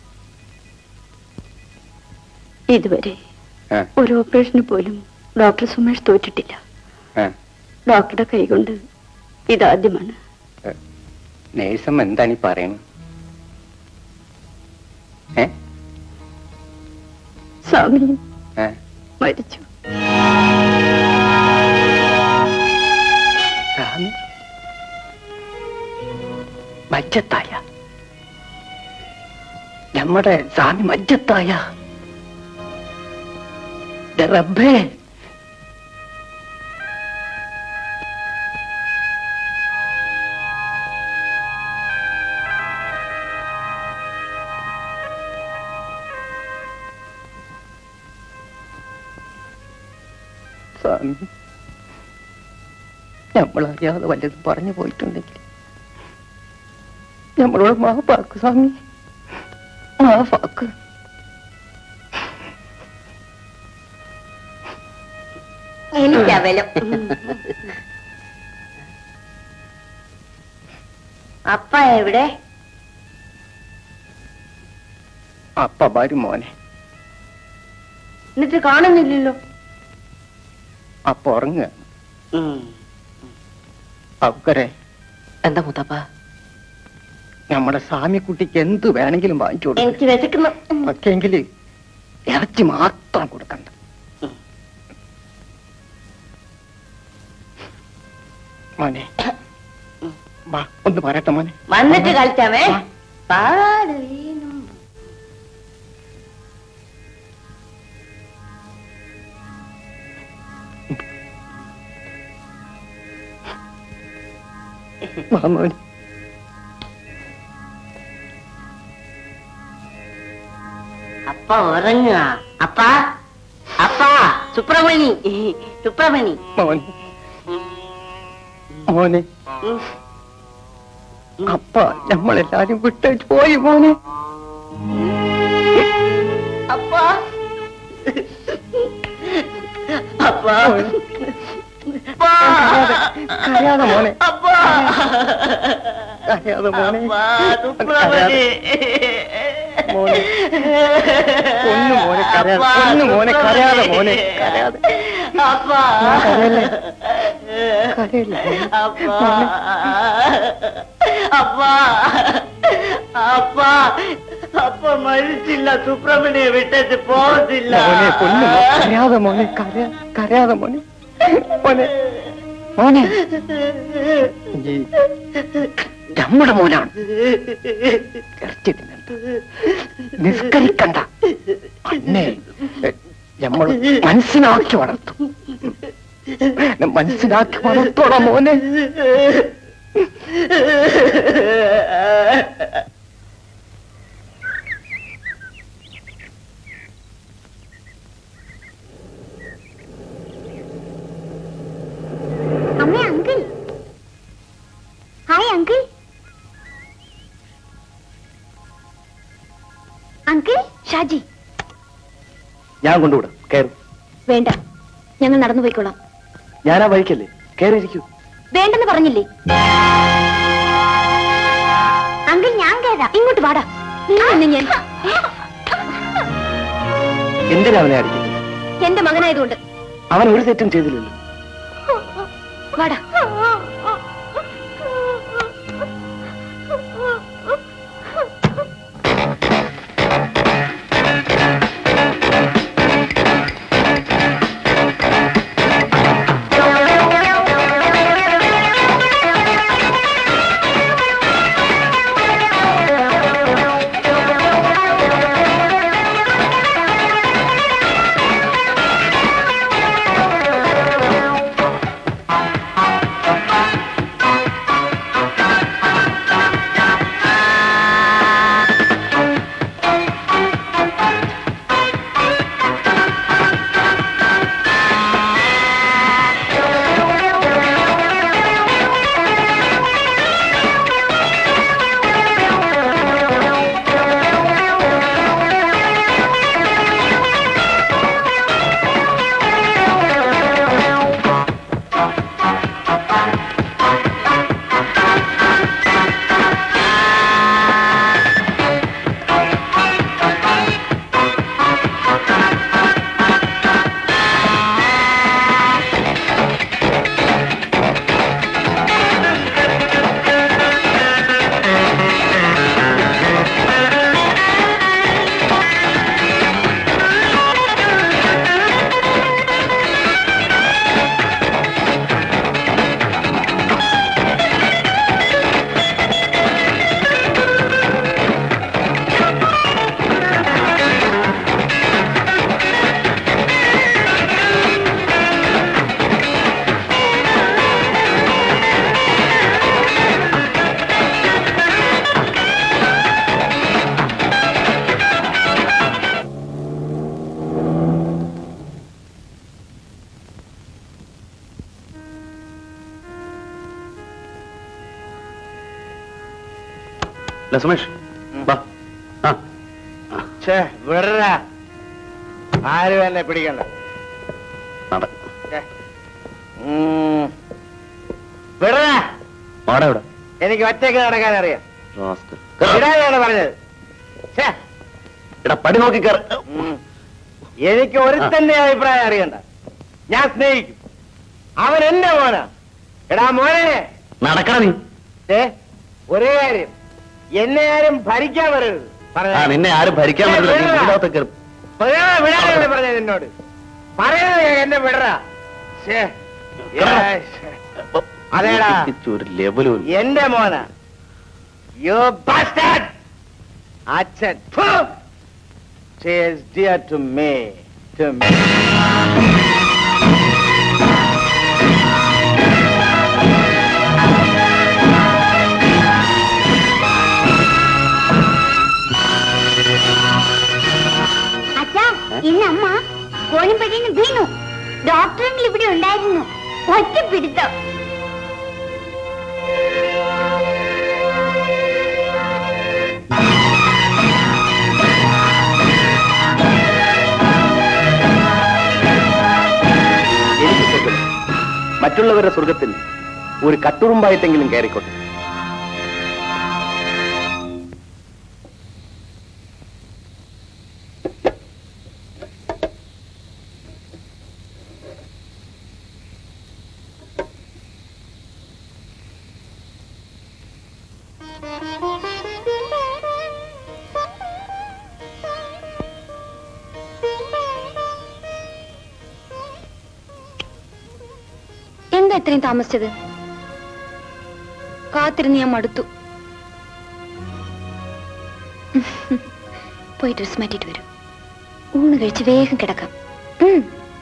ഇതുവരെ ആ ഒരു ഓപ്പറേഷന് പോലും ഡോക്ടർ സുമേഷ് തോറ്റിട്ടില്ല ആ ഡോക്ടറുടെ കൈകൊണ്ട് ഇതാദ്യമാണ് നേഴ്സമ്മ എന്താണ് ഈ പറയുന്നത് ഏ സ്വാമിയും ആ മരിച്ചു സ്വാമി മജ്ജത്തായ നമ്മുടെ സ്വാമി മജ്ജത്തായ ദേ റബ്ബേ സ്വാമി നമ്മളറിയാതെ വല്ലതും പറഞ്ഞു പോയിട്ടുണ്ടെങ്കിൽ നമ്മളോട് മാപ്പാക്ക് സ്വാമി മാപ്പാക്ക് എനിക്കവലം അപ്പ എവിടെ അപ്പ വരും മോനെ എന്നിട്ട് കാണുന്നില്ലല്ലോ അപ്പ ഉറങ്ങുക അവക്കരെ എന്താ മുത്തപ്പ നമ്മുടെ സ്വാമിക്കുട്ടിക്ക് എന്ത് വേണമെങ്കിലും വാങ്ങിച്ചു കൊടുക്കും എനിക്ക് വിശക്കുന്നു പക്ഷെങ്കിൽ ഇറച്ചി മാത്രം കൊടുക്കണ്ട മോനെ വാ ഒന്ന് പറയട്ടെ മോനെ വന്നിട്ട് കളിച്ചാമേ പാട് വീണു വാ മോനെ അപ്പ ഉറങ്ങുക അപ്പ അപ്പ സുബ്രഹ്മണി സുബ്രഹ്മണി മോനെ മോനെ അപ്പ നമ്മളെല്ലാരും വിട്ടേച്ച് പോയി മോനെ അപ്പ അപ്പ കരയാതെ മോനെ അപ്പ കരയാതെ മോനെ സുബ്രഹ്മണി മോനെ പൊന്നു മോനെ കരയാതെ പൊന്നു മോനെ കരയാതെ മോനെ കരയാതെ അപ്പാ കരയല്ലേ കരയല്ലേ മോനെ. അപ്പാ അപ്പാ അപ്പ മരിച്ചില്ല സുബ്രഹ്മണ്യെ വിട്ടിട്ട് പോകത്തില്ല മോനെ പൊന്നു മോനെ കരയാതെ മോനെ കരയാ കരയാതെ മോനെ മോനെ മോനെ ഈ നമ്മുടെ മോനാണ് ഇറച്ചി തിന്നണ്ട നിസ്കരിക്കണ്ട അന്നെ നമ്മൾ മനസ്സിലാക്കി വളർത്തും മനസ്സിലാക്കി വളർത്തോളാം മോനെ അമ്മ uncle hi uncle uncle Shaji ഞാൻ കൊണ്ടുവിടാം കയറും വേണ്ട ഞങ്ങൾ നടന്നു പോയിക്കോളാം ഞാൻ ആ വഴിക്കല്ലേ കയറിയിരിക്കൂ വേണ്ടെന്ന് പറഞ്ഞില്ലേ അങ്കിൾ ഞാൻ കയറാം ഇങ്ങോട്ട് വാടാ നിന്ന് ഞാൻ എന്തിനാ അവനെ അടിക്കുന്നത് എന്റെ മകനായതുകൊണ്ട് അവൻ ഒരു തെറ്റും ചെയ്തില്ലല്ലോ വാടാ അല്ല സുമേഷ് വാ ആ ഛേ വിടരാ ആരും എന്നെ പിടിക്കണ്ട നട ഉം. വിടരാ വാടാ ഇവിടെ എനിക്ക് ഒറ്റയ്ക്ക് നടക്കാൻ അറിയാം റാസ്കൽ. വിടാനാണ് പറഞ്ഞത് ഛേ, എടാ പടി നോക്കി കയറി ഉം. എനിക്ക് ഒരുത്തന്റെ അഭിപ്രായം അറിയണ്ട ഞാൻ സ്നേഹിക്കും അവൻ എന്റെ മോനാ എടാ മോനെ നടക്കണ നീ ഏ ഒരു കാര്യം എന്നെ ആരും ഭരിക്കാൻ വരരുത് ആ പറഞ്ഞ നിന്നെ ആരും ഭരിക്കാൻ പറ്റില്ല നീ ഇതിനകത്ത് കയറും വിടാനാണ് പറഞ്ഞത് എന്നോട് പറയുന്നത് കേക്ക്, എന്നെ വിടറാ ശ്ശേ. ഏ, ശ്ശേ. അതേടാ. ഒരു ലെവലും എന്റെ മോന യു ബസ്റ്റഡ് അച്ഛൻ She is dear to me, to me. അച്ഛാ ഇന്ന് അമ്മ കോണിപ്പടിയിൽ വീണു ഡോക്ടറിൽ ഇവിടെ ഉണ്ടായിരുന്നു ഒറ്റ പിടുത്തം എനിക്ക് സുഖം മറ്റുള്ളവരുടെ സ്വർഗത്തിൽ ഒരു കട്ടുറുമ്പായിട്ടെങ്കിലും കയറിക്കോട്ടെ എന്താ ഇത്രയും താമസിച്ചത് കാത്തിരുന്ന് ഞാൻ മടുത്തു പോയി ഡ്രസ് മാറ്റിയിട്ട് വരൂ ഊണ് കഴിച്ച് വേഗം കിടക്കാം ഉം.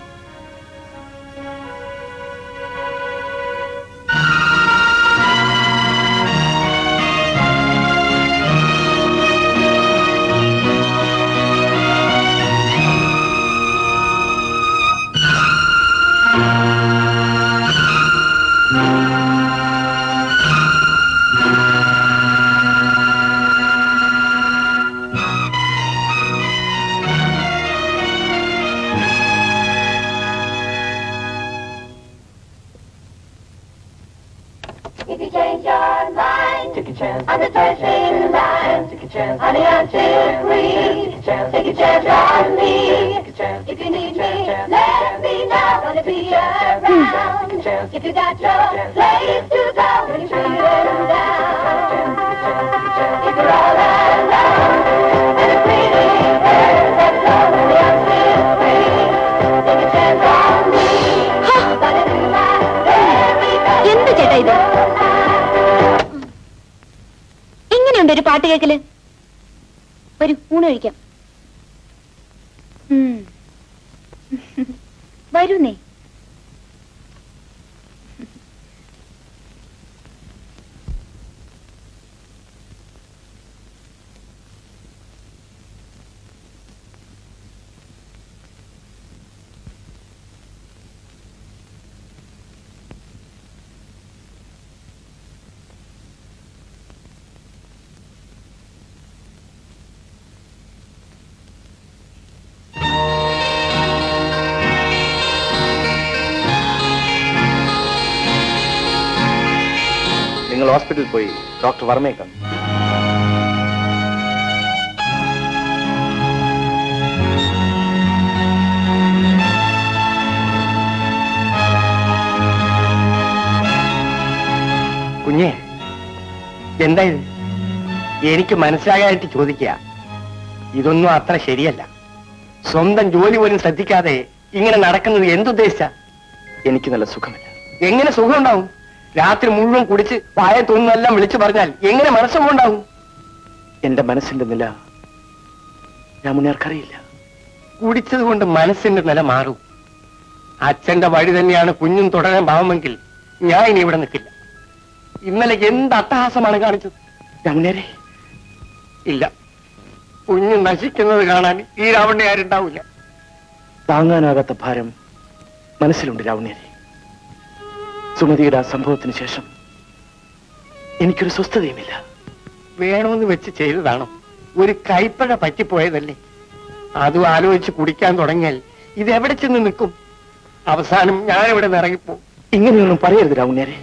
If you change your mind, take a chance on the finishing line. Take a chance, honey, I'm free. Take a chance, take a chance on me. Take a chance, if you need me, let me know. Gonna be around. Take a chance, if you got your place to go, when you're feeling down. If you're all alone and a pretty girl that's lonely, I'm still free. Take a chance on me. Gonna do my very best. എന്ത് ചേട്ടാ ഇത് ഇങ്ങനെയുണ്ട് ഒരു പാട്ട് കേക്കല് ഒരു ഊണ് കഴിക്കാം ഉം. വരൂന്നേ നിങ്ങൾ ഹോസ്പിറ്റലിൽ പോയി ഡോക്ടർ വർമ്മയെ കണ്ടു കുഞ്ഞെ എന്താ ഇത് എനിക്ക് മനസ്സിലാകാനായിട്ട് ചോദിക്കുക ഇതൊന്നും അത്ര ശരിയല്ല സ്വന്തം ജോലി പോലും ശ്രദ്ധിക്കാതെ ഇങ്ങനെ നടക്കുന്നത് എന്തുദ്ദേശിച്ച എനിക്ക് നല്ല സുഖമില്ല എങ്ങനെ സുഖം ഉണ്ടാവും രാത്രി മുഴുവൻ കുടിച്ച് വായ തോന്നുന്നെല്ലാം വിളിച്ചു പറഞ്ഞാൽ എങ്ങനെ മനസ്സുണ്ടാവും എന്റെ മനസ്സിന്റെ നില രാമുണിയാർക്കറിയില്ല കുടിച്ചത് കൊണ്ട് മനസ്സിന്റെ നില മാറും അച്ഛന്റെ വഴി തന്നെയാണ് കുഞ്ഞും തുടരാൻ ഭാവമെങ്കിൽ ഞാൻ ഇനി ഇവിടെ നിൽക്കില്ല ഇന്നലെ എന്ത് അട്ടഹാസമാണ് കാണിച്ചത് രാമുണിയാരെ ഇല്ല കുഞ്ഞ് നശിക്കുന്നത് കാണാൻ ഈ രാവണ്യ ആരുണ്ടാവില്ല താങ്ങാനാകാത്ത ഭാരം മനസ്സിലുണ്ട് രാവണ്യരെ സുമതിയുടെ ആ സംഭവത്തിന് ശേഷം എനിക്കൊരു സ്വസ്ഥതയുമില്ല വേണമെന്ന് വെച്ച് ചെയ്തതാണോ ഒരു കൈപ്പഴ പറ്റിപ്പോയതല്ലേ അതും ആലോചിച്ച് കുടിക്കാൻ തുടങ്ങിയാൽ ഇത് എവിടെ ചെന്ന് നിൽക്കും അവസാനം ഞാനിവിടെ നിന്ന് ഇറങ്ങിപ്പോ ഇങ്ങനെയൊന്നും പറയരുത് രാവുണ്യാരെ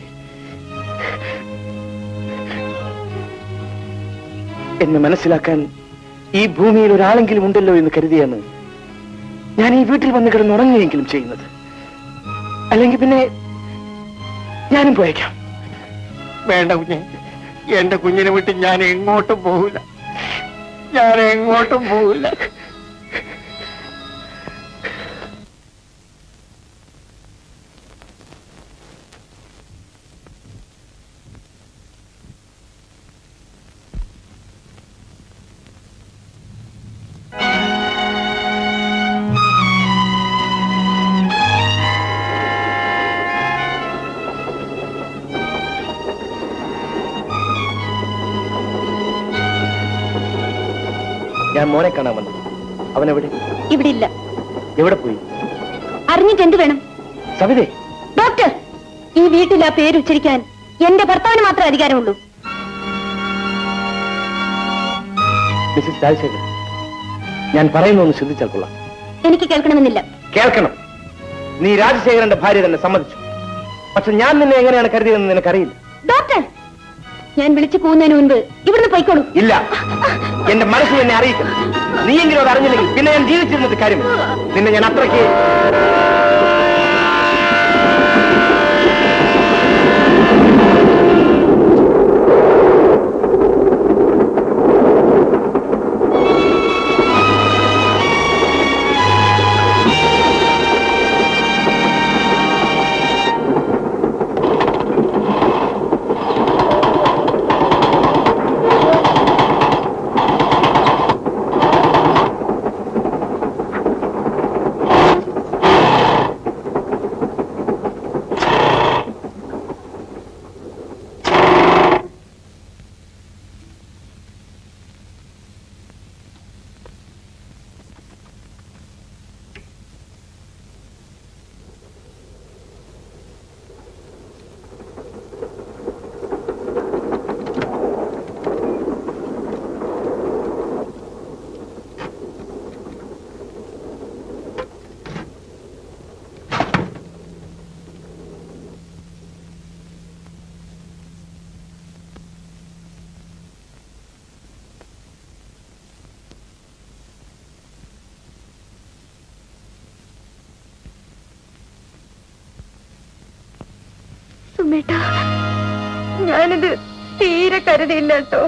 എന്നെ മനസ്സിലാക്കാൻ ഈ ഭൂമിയിൽ ഒരാളെങ്കിലും ഉണ്ടല്ലോ എന്ന് കരുതിയാണ് ഞാൻ ഈ വീട്ടിൽ വന്ന് കിടന്നുറങ്ങുകയെങ്കിലും ചെയ്യുന്നത് അല്ലെങ്കിൽ പിന്നെ ഞാനും പോയേക്കാം വേണ്ട കുഞ്ഞെ എന്റെ കുഞ്ഞിനെ വിട്ട് ഞാൻ എങ്ങോട്ടും പോകില്ല ഞാൻ എങ്ങോട്ടും പോകില്ല ഞാൻ മോനെ കാണാൻ വന്നു അവനെവിടെ ഇവിടെ ഇല്ല എവിടെ പോയി അറിഞ്ഞിട്ട് എന്ത് വേണം സവിതേ ഡോക്ടർ ഈ വീട്ടിൽ ആ പേര് ഉച്ചരിക്കാൻ എന്റെ ഭർത്താവിന് മാത്രമേ അധികാരമുള്ളൂ മിസ്സിസ് രാജശേഖർ ഞാൻ പറയുന്ന ഒന്ന് ശ്രദ്ധിച്ചാൽ കൊള്ളാം എനിക്ക് കേൾക്കണമെന്നില്ല കേൾക്കണം നീ രാജശേഖരന്റെ ഭാര്യ തന്നെ സമ്മതിച്ചു പക്ഷെ ഞാൻ നിന്നെ എങ്ങനെയാണ് കരുതിയതെന്ന് നിനക്കറിയില്ല ഡോക്ടർ ഞാൻ വിളിച്ചു പോകുന്നതിന് മുൻപ് ഇവിടുന്ന് പോയിക്കോളൂ ഇല്ല എന്റെ മനസ്സിൽ എന്നെ അറിയിക്കണം നീയെങ്കിലും അത് അറിഞ്ഞില്ലെങ്കിൽ പിന്നെ ഞാൻ ജീവിച്ചിരുന്നിട്ട് കാര്യമില്ല നിന്നെ ഞാൻ അത്രയ്ക്ക് സുമേട്ട ഞാനിത് തീരെ കരുതിയില്ല കേട്ടോ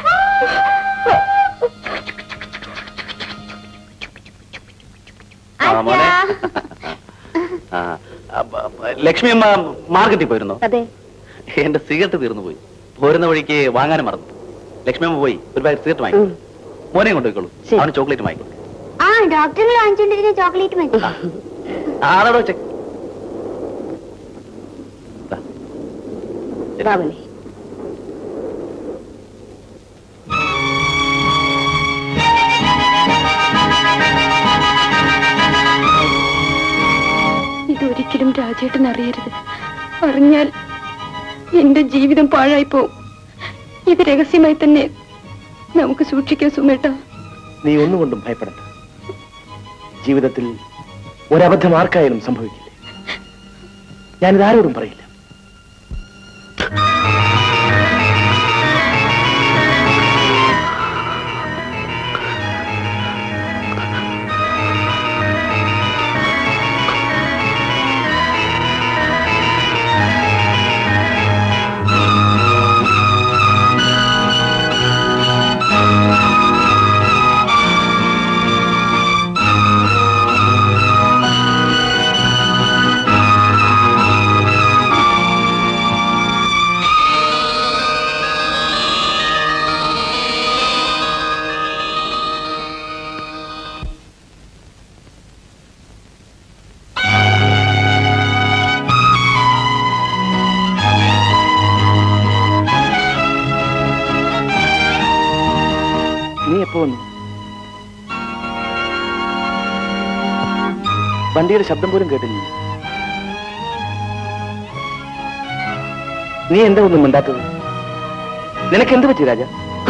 ആ, മോനെ. ആ, അപ്പ- അപ്പ- ലക്ഷ്മി അമ്മ മാർക്കറ്റിൽ പോയിരുന്നോ അതെ എന്റെ സിഗരറ്റ് തീർന്നു പോയി പോരുന്ന വഴിക്ക് വാങ്ങാനും മറന്നു ലക്ഷ്മി അമ്മ പോയി ഒരു ബാഗ് സിഗരറ്റ് വാങ്ങി മോനെ കൊണ്ടുപോയിക്കോളൂ ശരി. അവന് ചോക്ലേറ്റ് വാങ്ങിക്കോളൂ ആ ഡോക്ടറിന് വാങ്ങിച്ചോണ്ടിരുന്ന ചോക്ലേറ്റ് മതി ആളോട് വെച്ചേ രാവിലെ ഇതൊരിക്കലും രാജേട്ടൻ അറിയരുത് അറിഞ്ഞാൽ എന്റെ ജീവിതം പാഴായി പോവും ഇത് രഹസ്യമായി തന്നെ നമുക്ക് സൂക്ഷിക്കാം സുമേട്ട നീ ഒന്നുകൊണ്ടും ഭയപ്പെടണ്ട ജീവിതത്തിൽ ഒരബദ്ധം ആർക്കായാലും സംഭവിക്കില്ലേ ഞാനിത് ആരോടും പറയില്ല നീ എപ്പോ വന്നു വണ്ടിയുടെ ശബ്ദം പോലും കേട്ടില്ല നീ എന്താ ഒന്നും മിണ്ടാത്തത് നിനക്ക് എന്ത് പറ്റി രാജ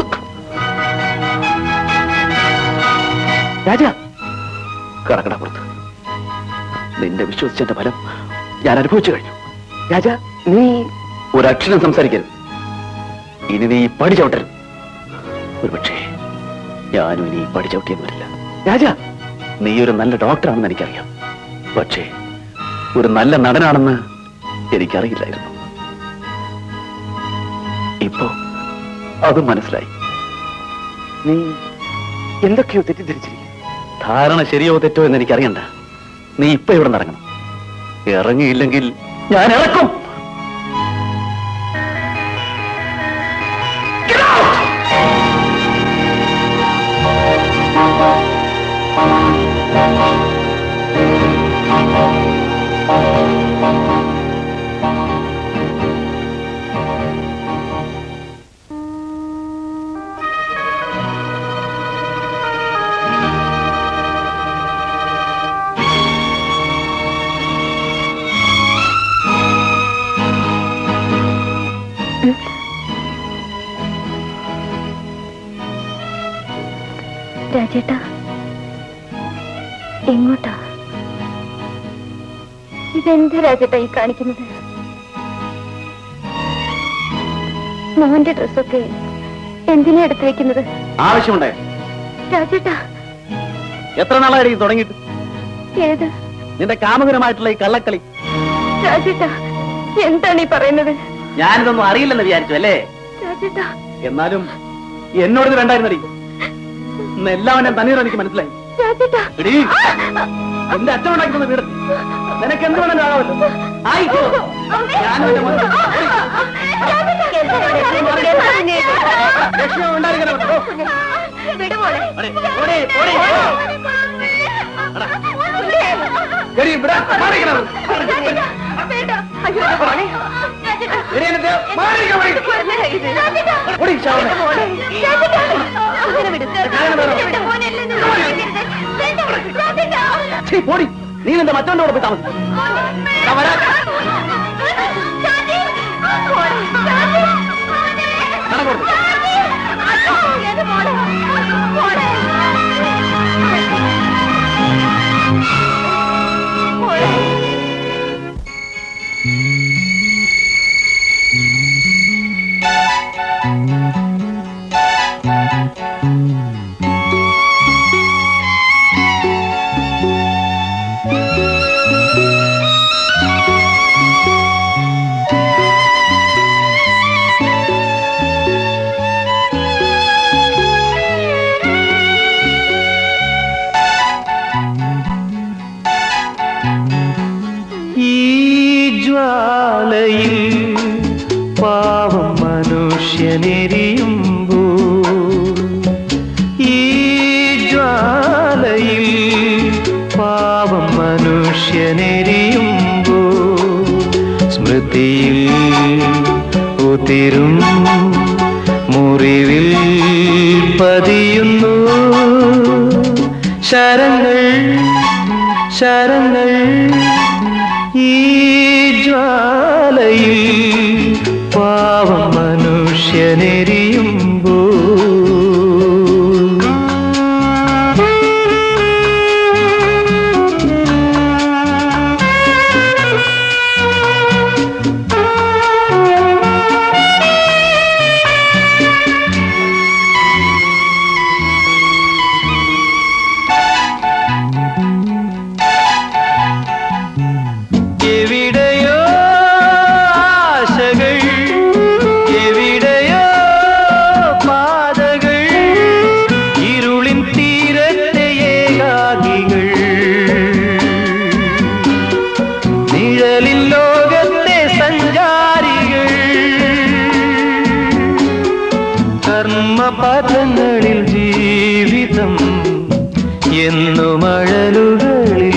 രാജ കടക്കട പുറത്ത് നിന്നെ വിശ്വസിച്ചതിന്റെ ഫലം ഞാൻ അനുഭവിച്ചു കഴിഞ്ഞു രാജ നീ ഒരക്ഷരം സംസാരിക്കരുത് ഇനി നീ പടി ചവിട്ടരുത് ഒരുപക്ഷേ ഞാനും ഇനി പടി ചവിട്ടിയെന്ന് വരില്ല രാജ നീ ഒരു നല്ല ഡോക്ടറാണെന്ന് എനിക്കറിയാം പക്ഷേ ഒരു നല്ല നടനാണെന്ന് എനിക്കറിയില്ലായിരുന്നു ഇപ്പോ അതും മനസ്സിലായി നീ എന്തൊക്കെയോ തെറ്റിദ്ധരിച്ചിരിക്കുന്നു ധാരണ ശരിയോ തെറ്റോ എന്ന് എനിക്കറിയണ്ട നീ ഇപ്പൊ ഇവിടെ നടക്കണം ഇറങ്ങിയില്ലെങ്കിൽ ഞാൻ ഇറക്കും രാജേട്ടാ എങ്ങോട്ടാ ഇതെന്താ രാജേട്ടാ ഈ കാണിക്കുന്നത് മോന്റെ ഡ്രസ്സൊക്കെ എന്തിനാ എടുത്തു വെക്കുന്നത് ആവശ്യമുണ്ടേ രാജേട്ടാ എത്ര നാളായി ഇത് തുടങ്ങിയിട്ട് ഏത് നിന്റെ കാമകരമായിട്ടുള്ള ഈ കള്ളക്കളി രാജേട്ടാ എന്താണ് ഈ പറയുന്നത് ഞാനിതൊന്നും അറിയില്ലെന്ന് വിചാരിച്ചു അല്ലേ രാജേട്ടാ എന്നാലും എന്നോട് ഇത് വേണ്ടായിരുന്നടി ഇന്ന് എല്ലാം എന്നെ തന്നീർ എനിക്ക് മനസ്സിലായി രാജേട്ടാ എടീ, എന്റെ അച്ഛൻ ഉണ്ടാക്കുന്ന വീട് നിനക്ക് എന്ത് വേണം ആകാമല്ലോ ആയിക്കോ ഞാനും എന്റെ മോനും. ലക്ഷ്മി ഉണ്ടായിരിക്കണം കേട്ടോ. വിടുമോളെ ഓടി, ഓടി, ഓടി. എടാ. എടീ, ഇവിടെ മാറിക്കണം. എടീ, എന്നിട്ട് മാറിയിരിക്കാൻ പറയും. ഓടി, ശാവനെ. ഛീ, ഓടി നീ നിന്റെ മറ്റവന്റെ കൂടെ പോയി താമസിക്കും എടാ, വരാൻ. നടക്കോട്ട്. Thank you. ഉതിരും മുറിവിൽ പതിയുന്നു ശരങ്ങൾ ശരങ്ങൾ ഈ ജ്വാലയിൽ പാവം മനുഷ്യനെരിയുമ്പോ എവിടെയോ ആശകൾ എവിടെയോ പാതകൾ ഇരുളിൻ തീരത്തെ ഏകാകികൾ നിഴലിൻ ലോകത്തെ സഞ്ചാരികൾ കർമ്മപഥങ്ങളിൽ ജീവിതം എന്നു മഴലുകളിൽ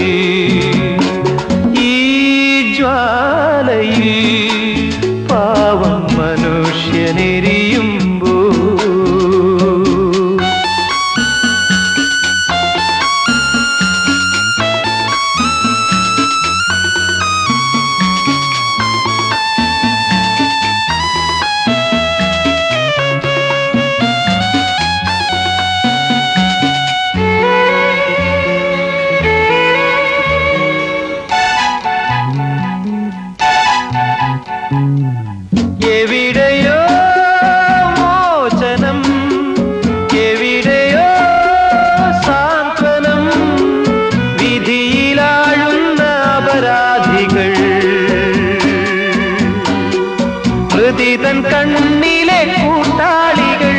ഈ ജ്വാലയിൽ പാവം മനുഷ്യനെരിയുമ്പോ എവിടെയോ മോചനം എവിടെയോ സാന്ത്വനം വിധിയിലാഴുന്ന അപരാധികൾ ഹൃതി തൻ കണ്ണിലെ കൂട്ടാളികൾ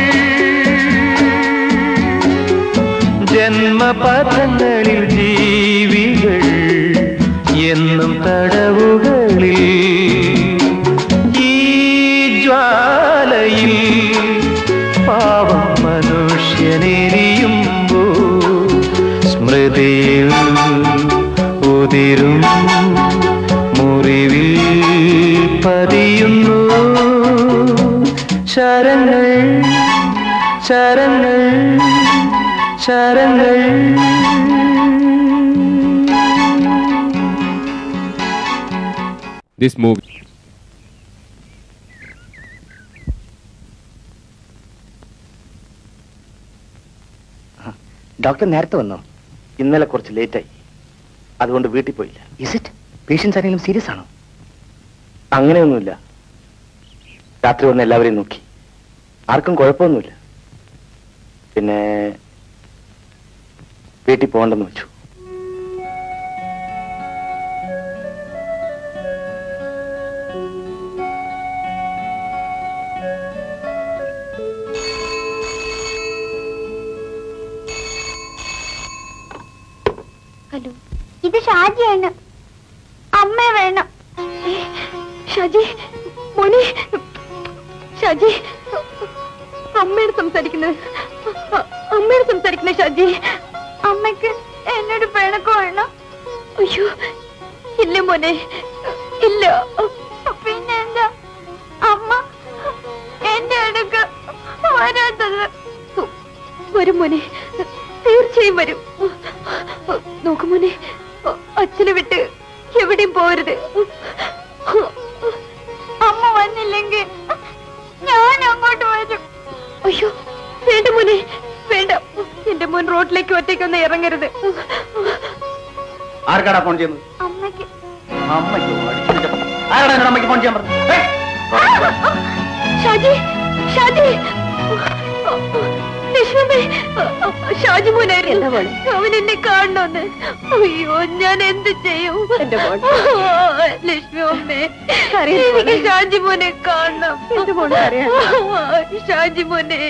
ജന്മപഥങ്ങളിൽ ജീവികൾ എന്നും തടവുകളിൽ ഈ ജ്വാലയിൽ പാവം മനുഷ്യനെരിയുമ്പോ സ്മൃതിയിൽ ഉതിരും മുറിവിൽ പതിയുന്നു ശരങ്ങൾ ശരങ്ങൾ ശരങ്ങൾ This movie. ഡോക്ടർ നേരത്തെ വന്നോ ഇന്നലെ കുറച്ച് ലേറ്റായി അതുകൊണ്ട് വീട്ടിൽ പോയില്ല ഇസ് ഇറ്റ് പേഷ്യൻസ് ആരെങ്കിലും സീരിയസ് ആണോ അങ്ങനെയൊന്നുമില്ല രാത്രി വന്ന് എല്ലാവരെയും നോക്കി ആർക്കും കുഴപ്പമൊന്നുമില്ല പിന്നെ വീട്ടിൽ പോകണ്ടെന്ന് വെച്ചു ഹലോ ഇത് ഷാജിയാണ് അമ്മ വേണം ഷാജി മോനെ ഷാജി അമ്മയാണ് സംസാരിക്കുന്നത് അ- അമ്മയാണ് സംസാരിക്കുന്നത് ഷാജി അമ്മയ്ക്ക് എന്നോട് പിണക്കം വേണം അയ്യോ ഇല്ല മോനെ ഇല്ല പിന്നെ എന്താ അമ്മ എന്റെ അടുക്ക് വരാത്തത് വരും മോനെ തീർച്ചയായും വരും നോക്കു മോനെ അച്ഛനെ വിട്ട് എവിടെയും പോരുത് അമ്മ വന്നില്ലെങ്കിൽ ഞാൻ അങ്ങോട്ട് വരും അയ്യോ വേണ്ട മോനെ വേണ്ട എന്റെ മോൻ റോഡിലേക്ക് ഒറ്റയ്ക്കൊന്ന് ഇറങ്ങരുത് ആർക്കാടാ ഫോൺ ചെയ്യുന്നത് അമ്മയ്ക്ക് അമ്മയ്ക്ക് അടിച്ചു നിന്റെ- ആരാടാ എന്നോട് അമ്മയ്ക്ക് ഫോൺ ചെയ്യാൻ പറഞ്ഞത് ഏയ്! ഷാജി ഷാജി ലക്ഷ്മി ഷാജി മോനായിരുന്നു അവൻ എന്നെ കാണണമെന്ന് അയ്യോ ഞാൻ എന്ത് ചെയ്യും എന്റെ ലക്ഷ്മി അമ്മേ എനിക്ക് ഷാജി മോനെ കാണണം എന്റെ മോനെ ഷാജി മോനെ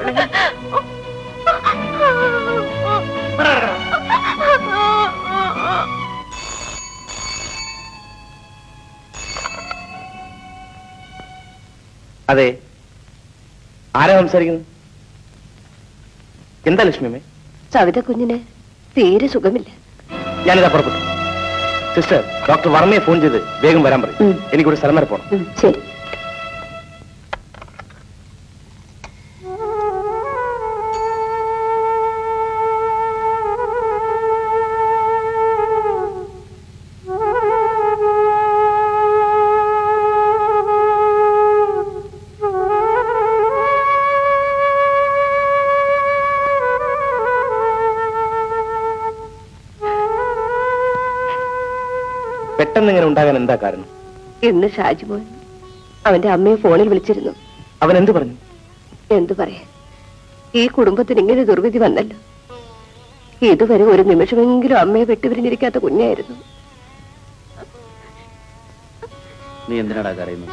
അതെ ആരാ സംസാരിക്കുന്നത് എന്താ ലക്ഷ്മിയമ്മേ സവിത കുഞ്ഞിന് തീരെ സുഖമില്ല ഞാനിതാ പുറപ്പെട്ടു സിസ്റ്റർ ഡോക്ടർ വർമ്മയെ ഫോൺ ചെയ്ത് വേഗം വരാൻ പറയും എനിക്കൊരു സ്ഥലം വരെ പോണം ശരി പെട്ടെന്ന് ഇങ്ങനെ ഉണ്ടാകാൻ എന്താ കാരണം ഇന്ന് ഷാജിമോൻ അവന്റെ അമ്മയെ ഫോണിൽ വിളിച്ചിരുന്നു അവൻ എന്ത് പറഞ്ഞു എന്തു പറയാൻ ഈ കുടുംബത്തിന് ഇങ്ങനെ ദുർവിധി വന്നല്ലോ ഇതുവരെ ഒരു നിമിഷമെങ്കിലും അമ്മയെ വെട്ടിപിരിഞ്ഞിരിക്കാത്ത കുഞ്ഞായിരുന്നു നീ എന്തിനാടാ കരയുന്നത്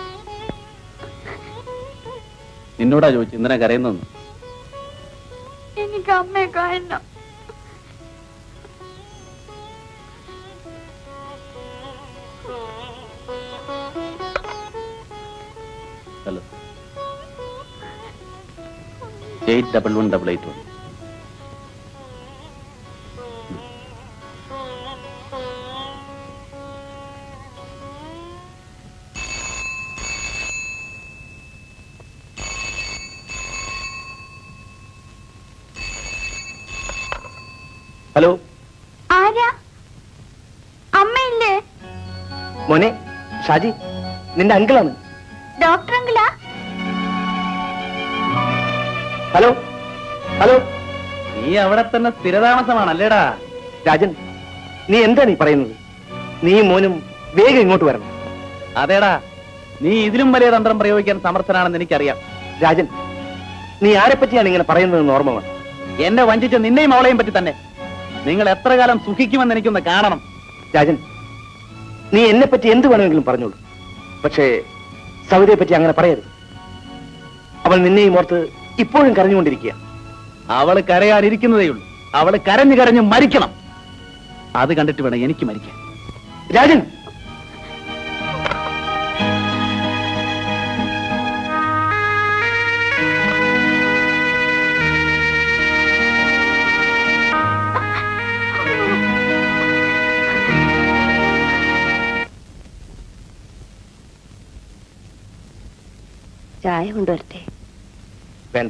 നിന്നോടാ ചോദിച്ചു എന്തിനാ കരയുന്നെന്ന് എനിക്ക് അമ്മയെ കാണണം hello eight double one double eight one hello ആരാ അമ്മയില്ലേ മോനെ ഷാജി നിന്റെ അങ്കിളാണ് ഡോക്ടർ അങ്കിളാ ഹലോ ഹലോ നീ അവിടെ തന്നെ സ്ഥിരതാമസമാണല്ലേടാ രാജൻ നീ എന്താ നീ പറയുന്നത് നീ മോനും വേഗം ഇങ്ങോട്ട് വരണം അതേടാ നീ ഇതിലും വലിയ തന്ത്രം പ്രയോഗിക്കാൻ സമർത്ഥനാണെന്ന് എനിക്കറിയാം രാജൻ നീ ആരെപ്പറ്റിയാണ് ഇങ്ങനെ പറയുന്നതെന്ന് ഓർമ്മ വേണം എന്നെ വഞ്ചിച്ച നിന്നെയും അവളെയും പറ്റി തന്നെ നിങ്ങൾ എത്ര കാലം സുഖിക്കുമെന്ന് എനിക്കൊന്ന് കാണണം രാജൻ നീ എന്നെ പറ്റി എന്ത് വേണമെങ്കിലും പറഞ്ഞോളൂ പക്ഷേ സൗരയെ പറ്റി അങ്ങനെ പറയരുത് അവൾ നിന്നെയും ഓർത്ത് ഇപ്പോഴും കരഞ്ഞുകൊണ്ടിരിക്കുക അവള് കരയാനിരിക്കുന്നതേ ഉള്ളൂ അവള് കരഞ്ഞു കരഞ്ഞ് മരിക്കണം അത് കണ്ടിട്ട് വേണം എനിക്ക് മരിക്കാൻ രാജൻ ചായ കൊണ്ടുവരട്ടെ വേണ്ട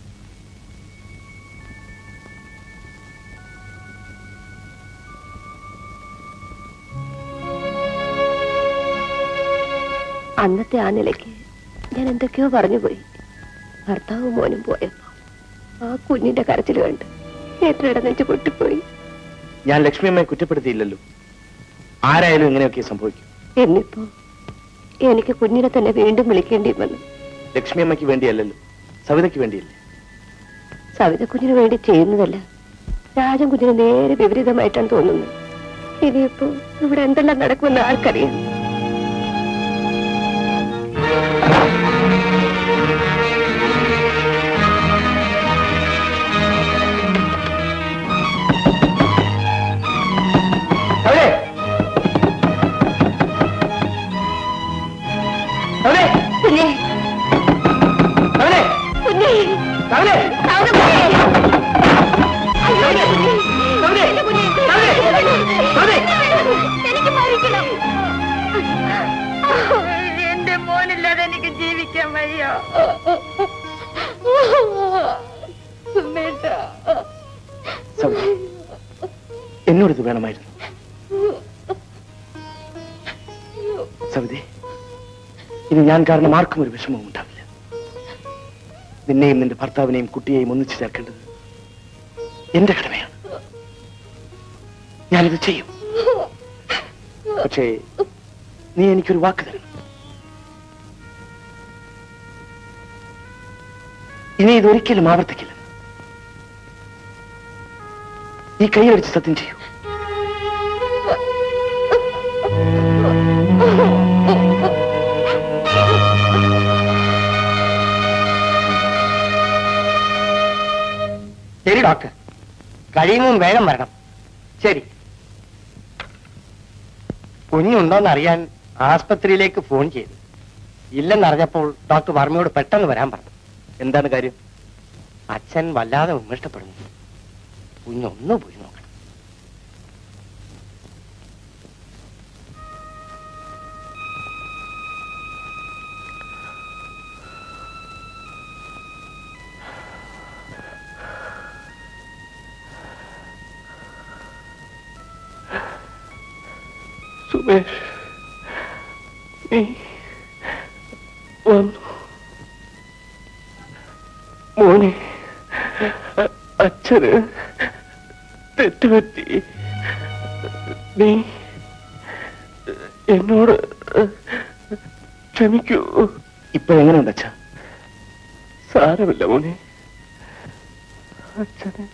അന്നത്തെ ആ നിലയ്ക്ക് ഞാൻ എന്തൊക്കെയോ പറഞ്ഞു പോയി ഭർത്താവും മോനും പോയപ്പോ ആ കുഞ്ഞിന്റെ കരച്ചിൽ കണ്ട് ഏറ്റവും നെഞ്ച് പൊട്ടിപ്പോയി ഞാൻ ലക്ഷ്മിയമ്മയെ കുറ്റപ്പെടുത്തിയില്ലല്ലോ ആരായാലും ഇങ്ങനെയൊക്കെ സംഭവിക്കും എന്നിപ്പോ എനിക്ക് കുഞ്ഞിനെ തന്നെ വീണ്ടും വിളിക്കേണ്ടി വന്നു ലക്ഷ്മിയമ്മയ്ക്ക് വേണ്ടിയല്ലല്ലോ സവിതയ്ക്ക് വേണ്ടിയല്ലേ സവിത കുഞ്ഞിന് വേണ്ടി ചെയ്യുന്നതല്ല രാജൻ കുഞ്ഞിന് നേരെ വിപരീതമായിട്ടാണ് തോന്നുന്നത് ഇനിയിപ്പോ ഇവിടെ എന്തെല്ലാം നടക്കുമെന്ന് ആർക്കറിയാം സവിതേ! സവിതേ! കുഞ്ഞേ സവിതേ! കുഞ്ഞേ സവിതേ! സൗദ കുഞ്ഞേ അയ്യോ എന്റെ കുഞ്ഞേ സവിതേ! എന്റെ കുഞ്ഞേ സവിതേ! എനിക്ക് മരിക്കണം എന്റെ മോനില്ലാതെ എനിക്ക് ജീവിക്കാൻ വയ്യ സുമേഷ സവിതേ, എന്നോടിത് വേണമായിരുന്നു സവിതേ ഇനി ഞാൻ കാരണം ആർക്കും ഒരു വിഷമവും ഉണ്ടാവില്ല നിന്നെയും നിന്റെ ഭർത്താവിനെയും കുട്ടിയെയും ഒന്നിച്ചു ചേർക്കേണ്ടത് എന്റെ കടമയാണ് ഞാനിത് ചെയ്യും പക്ഷേ നീ എനിക്കൊരു വാക്ക് തരണം ഇനി ഇതൊരിക്കലും ആവർത്തിക്കില്ല ഈ കൈയടിച്ച് സത്യം ചെയ്യൂ ശരി ഡോക്ടർ കഴിയുന്നതും വേഗം വരണം ശരി കുഞ്ഞുണ്ടോന്ന് അറിയാൻ ആസ്പത്രിയിലേക്ക് ഫോൺ ചെയ്തു ഇല്ലെന്നറിഞ്ഞപ്പോൾ ഡോക്ടർ വർമ്മയോട് പെട്ടെന്ന് വരാൻ പറഞ്ഞു എന്താണ് കാര്യം അച്ഛൻ വല്ലാതെ ഉന്മിഷ്ടപ്പെടുന്നു കുഞ്ഞൊന്നു പോയി നോക്കണം സുമേഷ് നീ വന്നു മോനെ അ- അച്ഛന് തെറ്റുപറ്റി നീ എന്നോട് ക്ഷമിക്കൂ ഇപ്പൊ എങ്ങനെയുണ്ട് അച്ഛ സാരമില്ല മോനെ അച്ഛന്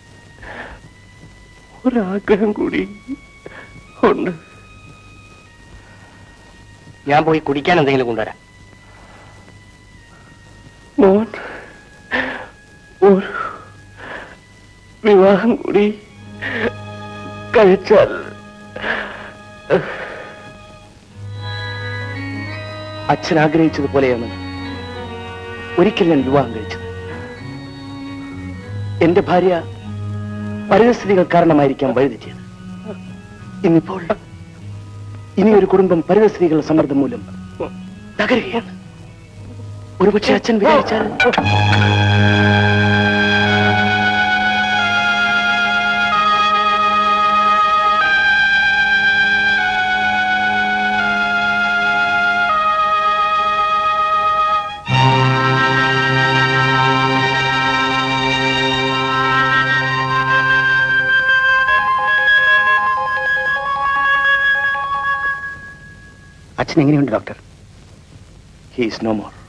ഒരാഗ്രഹം കൂടി ഉണ്ട് ഞാൻ പോയി കുടിക്കാൻ എന്തെങ്കിലും കൊണ്ടുവരാം മോൻ ഒരു വിവാഹം കൂടി കഴിച്ചാൽ അച്ഛൻ ആഗ്രഹിച്ചതുപോലെയാണ് ഒരിക്കൽ ഞാൻ വിവാഹം കഴിച്ചത് എന്റെ ഭാര്യ പരിതസ്ഥിതികൾ കാരണമായിരിക്കാം വഴിതെറ്റിയത് ഇന്നിപ്പോൾ ഇനി ഒരു കുടുംബം പരിതസ്ഥിതികളുടെ സമ്മർദ്ദം മൂലം തകരുകയാണ് ഒരുപക്ഷെ അച്ഛൻ വിചാരിച്ചാൽ അച്ഛൻ എങ്ങനെയുണ്ട് ഡോക്ടർ ഹീസ് നോ മോർ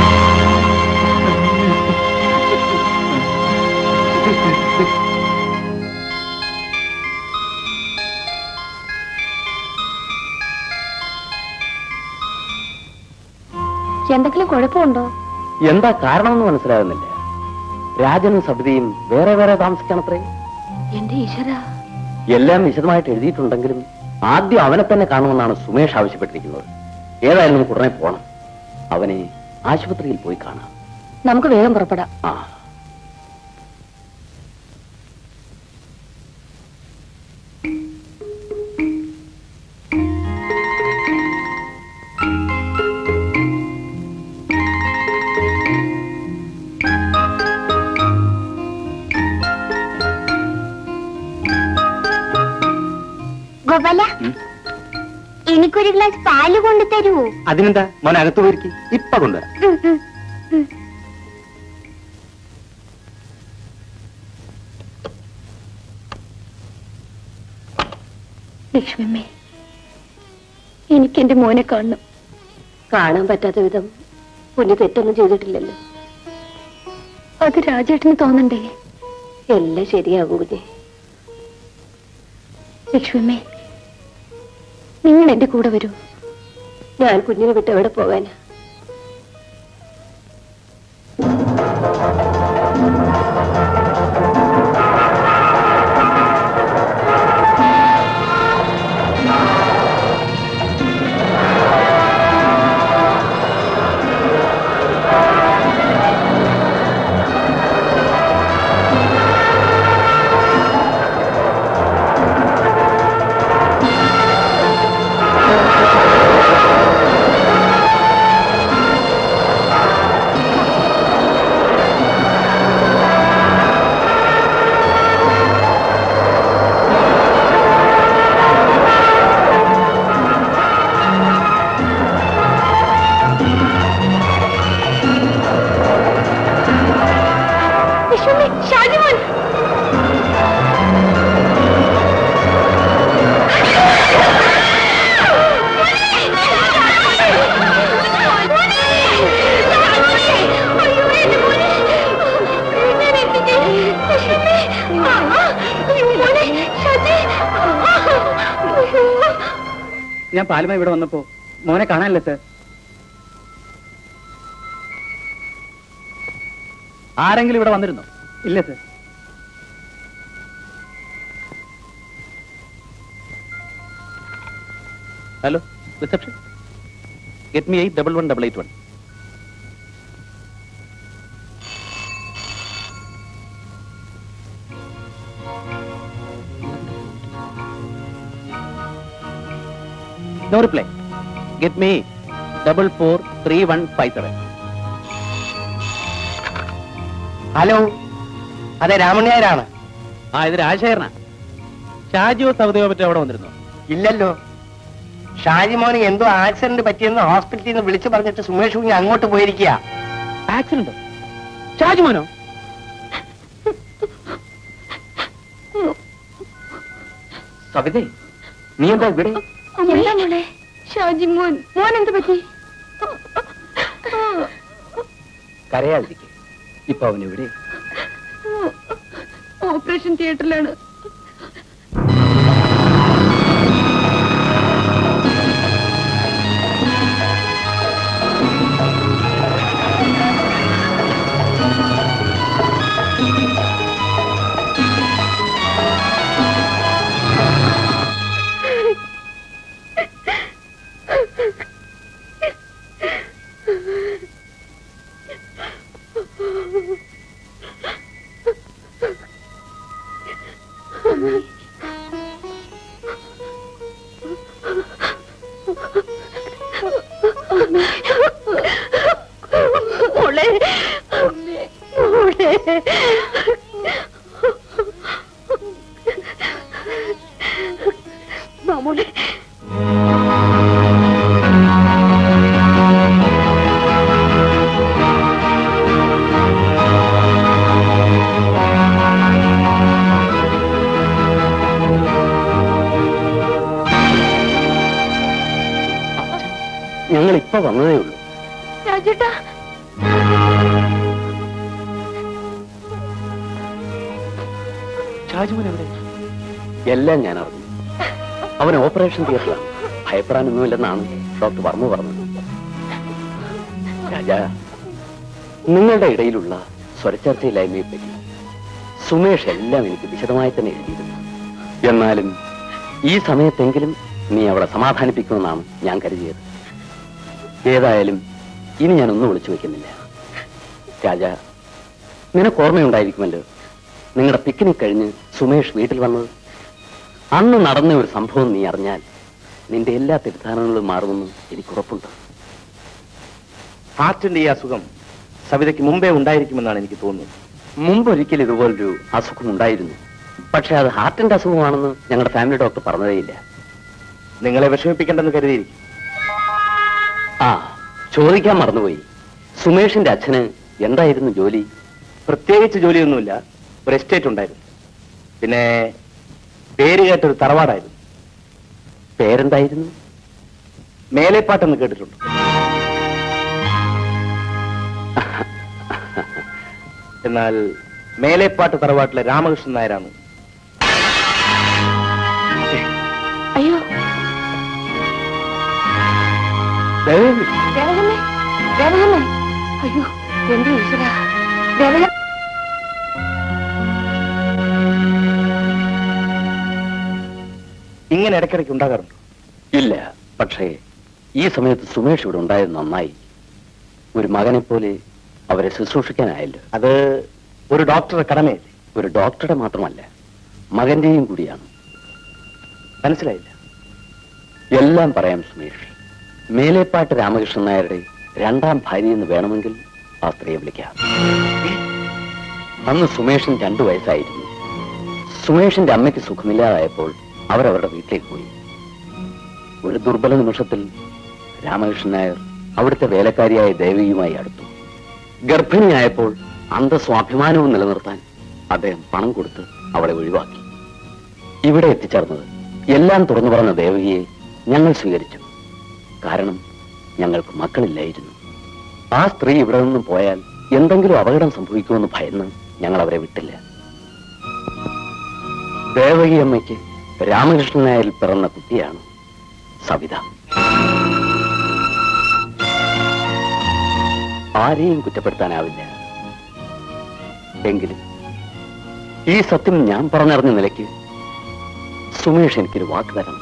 എന്തെങ്കിലും കുഴപ്പമുണ്ടോ എന്താ കാരണമെന്ന് മനസ്സിലാകുന്നില്ല രാജനും സബിതയും വേറെ വേറെ താമസിക്കണത്രേ എന്റെ ഈശ്വര എല്ലാം വിശദമായിട്ട് എഴുതിയിട്ടുണ്ടെങ്കിലും ആദ്യം അവനെ തന്നെ കാണുമെന്നാണ് സുമേഷ് ആവശ്യപ്പെട്ടിരിക്കുന്നത് ഏതായാലും നമുക്ക് ഉടനെ പോണം അവനെ ആശുപത്രിയിൽ പോയി കാണാം നമുക്ക് വേഗം പുറപ്പെടാം ആ ഗോപാല എനിക്കൊരു ഗ്ലാസ് പാല് കൊണ്ടു തരുമോ അതിനെന്താ മോനെ അകത്ത് പോയിരിക്കും ഇപ്പൊ കൊണ്ടുവരാം ഉം, ഉം, ഉം. ലക്ഷ്മിയമ്മേ എനിക്ക് എന്റെ മോനെ കാണണം കാണാൻ പറ്റാത്ത വിധം പുണ്യ തെറ്റൊന്നും ചെയ്തിട്ടില്ലല്ലോ അത് രാജേട്ടന് തോന്നണ്ടേ എല്ലാം ശരിയാകും കുഞ്ഞെ ലക്ഷ്മിയമ്മേ നിങ്ങൾ എന്റെ കൂടെ വരൂ ഞാൻ കുഞ്ഞിനെ വിട്ട് എവിടെ പോകാനാ ലക്ഷ്മി ഷാജിമോൻ ഞാൻ പാലുമായി ഇവിടെ വന്നപ്പോ മോനെ കാണാനല്ലേ സാർ ആരെങ്കിലും ഇവിടെ വന്നിരുന്നോ ഇല്ല sir hello reception get me eight double one double eight one no reply get me double four three one five seven hello അതെ രാമണ്യാരാണ് ആ ഇത് രാജശേഖരനാ ഷാജിയോ സൗദയോ പറ്റോ അവിടെ വന്നിരുന്നോ ഇല്ലല്ലോ ഷാജിമോന് എന്തോ ആക്സിഡന്റ് പറ്റിയെന്ന് ഹോസ്പിറ്റലിൽ നിന്ന് വിളിച്ചു പറഞ്ഞിട്ട് സുമേഷ് കുഞ്ഞ് അങ്ങോട്ട് പോയിരിക്കുക ആക്സിഡന്റോ ഷാജിമോനോ സവിതേ നീ എന്താ ഇവിടെ എന്താ മോളെ ഷാജി മോൻ മോൻ എന്ത് പറ്റി കരയാതിരിക്കെ ഇപ്പൊ അവൻ എവിടെ ഓപ്പറേഷൻ തിയേറ്ററിലാണ് മോളെ മോളെ മോളെ ഞങ്ങൾ ഇപ്പൊ വന്നതേ ഉള്ളൂ രാജേട്ടാ ഷാജുമോൻ എവിടെ എല്ലാം ഞാൻ അറിഞ്ഞു അവൻ ഓപ്പറേഷൻ തിയേറ്ററിലാണ് ഭയപ്പെടാനൊന്നുമില്ലെന്നാണ് ഡോക്ടർ വർമ്മ പറഞ്ഞത് രാജാ നിങ്ങളുടെ ഇടയിലുള്ള സ്വരച്ചർച്ചയില്ലായ്മയെ പറ്റി സുമേഷ് എല്ലാം എനിക്ക് വിശദമായി തന്നെ എഴുതിയിരുന്നു എന്നാലും ഈ സമയത്തെങ്കിലും നീ അവളെ സമാധാനിപ്പിക്കുമെന്നാണ് ഞാൻ കരുതിയത് ഏതായാലും ഇനി ഞാൻ ഒന്നും വിളിച്ചു വെക്കുന്നില്ല രാജ നിനക്ക് ഓർമ്മയുണ്ടായിരിക്കുമല്ലോ നിങ്ങളുടെ പിക്നിക് കഴിഞ്ഞ് സുമേഷ് വീട്ടിൽ വന്നത് അന്ന് നടന്ന ഒരു സംഭവം നീ അറിഞ്ഞാൽ നിന്റെ എല്ലാ തീർത്ഥാടനങ്ങളും മാറുമെന്ന് എനിക്ക് ഉറപ്പുണ്ട് ഹാർട്ടിന്റെ ഈ അസുഖം സവിതയ്ക്ക് മുമ്പേ ഉണ്ടായിരിക്കുമെന്നാണ് എനിക്ക് തോന്നുന്നത് മുമ്പ് ഒരിക്കലും ഇതുപോലൊരു അസുഖം ഉണ്ടായിരുന്നു പക്ഷെ അത് ഹാർട്ടിന്റെ അസുഖമാണെന്ന് ഞങ്ങളുടെ ഫാമിലി ഡോക്ടർ പറഞ്ഞതേയില്ല നിങ്ങളെ വിഷമിപ്പിക്കേണ്ടെന്ന് കരുതിയിരിക്കും ആ ചോദിക്കാൻ മറന്നുപോയി സുമേഷിന്റെ അച്ഛന് എന്തായിരുന്നു ജോലി പ്രത്യേകിച്ച് ജോലിയൊന്നുമില്ല ഒരു എസ്റ്റേറ്റ് ഉണ്ടായിരുന്നു പിന്നെ പേര് കേട്ടൊരു തറവാടായിരുന്നു പേരെന്തായിരുന്നു മേലേപ്പാട്ടെന്ന് കേട്ടിട്ടുണ്ട് എന്നാൽ മേലേപ്പാട്ട് തറവാട്ടിലെ രാമകൃഷ്ണൻ നായരാണ് അയ്യോ ദേവി, ദേവകമ്മേ ദേവകമ്മേ അയ്യോ എന്റെ ഈശ്വര ദേവക ഇങ്ങനെ ഇടയ്ക്കിടയ്ക്ക് ഉണ്ടാകാറുണ്ട് ഇല്ല പക്ഷേ ഈ സമയത്ത് സുമേഷ് ഇവിടെ ഉണ്ടായത് നന്നായി ഒരു മകനെ പോലെ അവരെ ശുശ്രൂഷിക്കാനായല്ലോ അത് ഒരു ഡോക്ടറുടെ കടമയല്ലേ ഒരു ഡോക്ടറുടെ മാത്രമല്ല മകന്റെയും കൂടിയാണ് മനസ്സിലായില്ല എല്ലാം പറയാം സുമേഷ് മേലേപ്പാട്ട് രാമകൃഷ്ണൻ നായരുടെ രണ്ടാം ഭാര്യ എന്ന് വേണമെങ്കിൽ ആ സ്ത്രീയെ വിളിക്കാം അന്ന് സുമേഷിന് രണ്ടു വയസ്സായിരുന്നു സുമേഷിന്റെ അമ്മയ്ക്ക് സുഖമില്ലാതായപ്പോൾ അവരവരുടെ വീട്ടിലേക്ക് പോയി ഒരു ദുർബല നിമിഷത്തിൽ രാമകൃഷ്ണൻ നായർ അവിടുത്തെ വേലക്കാരിയായ ദേവിയുമായി അടുത്തു ഗർഭിണിയായപ്പോൾ അന്തസ്വാഭിമാനവും നിലനിർത്താൻ അദ്ദേഹം പണം കൊടുത്ത് അവളെ ഒഴിവാക്കി ഇവിടെ എത്തിച്ചേർന്നത് എല്ലാം തുറന്നു പറഞ്ഞ ദേവകിയെ ഞങ്ങൾ സ്വീകരിച്ചു കാരണം ഞങ്ങൾക്ക് മക്കളില്ലായിരുന്നു ആ സ്ത്രീ ഇവിടെ നിന്നും പോയാൽ എന്തെങ്കിലും അപകടം സംഭവിക്കുമെന്ന് ഭയന്ന് ഞങ്ങൾ അവരെ വിട്ടില്ല ദേവകി അമ്മയ്ക്ക് രാമകൃഷ്ണൻ നായരിൽ പിറന്ന കുട്ടിയാണ് സവിത ആരെയും കുറ്റപ്പെടുത്താനാവില്ല എങ്കിലും ഈ സത്യം ഞാൻ പറഞ്ഞറിഞ്ഞ നിലയ്ക്ക് സുമേഷ് എനിക്കൊരു വാക്ക് തരണം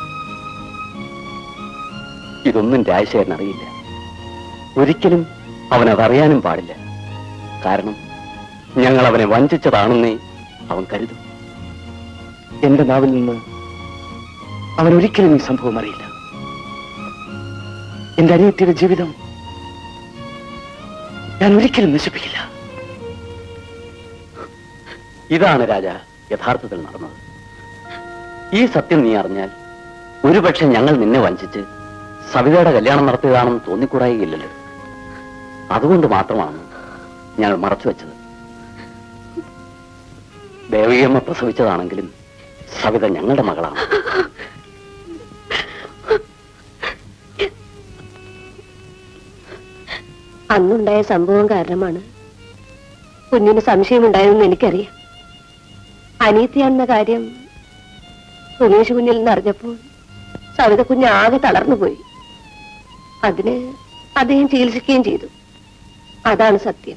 ഇതൊന്നും രാജശേഖരൻ അറിയില്ല ഒരിക്കലും അവൻ അതറിയാനും പാടില്ല കാരണം ഞങ്ങൾ അവനെ വഞ്ചിച്ചതാണെന്നേ അവൻ കരുതും എന്റെ നാവിൽ നിന്ന് അവൻ ഒരിക്കലും ഈ സംഭവം അറിയില്ല എന്റെ അനിയത്തിയുടെ ജീവിതം ഞാൻ ഒരിക്കലും നശിപ്പിക്കില്ല ഇതാണ് രാജ യഥാർത്ഥത്തിൽ നടന്നത് ഈ സത്യം നീ അറിഞ്ഞാൽ ഒരുപക്ഷെ ഞങ്ങൾ നിന്നെ വഞ്ചിച്ച് സവിതയുടെ കല്യാണം നടത്തിയതാണെന്ന് തോന്നിക്കൂടായില്ലല്ലോ അതുകൊണ്ട് മാത്രമാണ് ഞങ്ങൾ മറച്ചു വെച്ചത് ദേവിയമ്മ പ്രസവിച്ചതാണെങ്കിലും സവിത ഞങ്ങളുടെ മകളാണ് അന്നുണ്ടായ സംഭവം കാരണമാണ് കുഞ്ഞിന് സംശയമുണ്ടായതെന്ന് എനിക്കറിയാം അനിയത്തിയാണെന്ന കാര്യം സുമേഷ് കുഞ്ഞിൽ നിന്ന് അറിഞ്ഞപ്പോൾ സവിത കുഞ്ഞ് ആകെ തളർന്നുപോയി അതിന് അദ്ദേഹം ചികിത്സിക്കുകയും ചെയ്തു അതാണ് സത്യം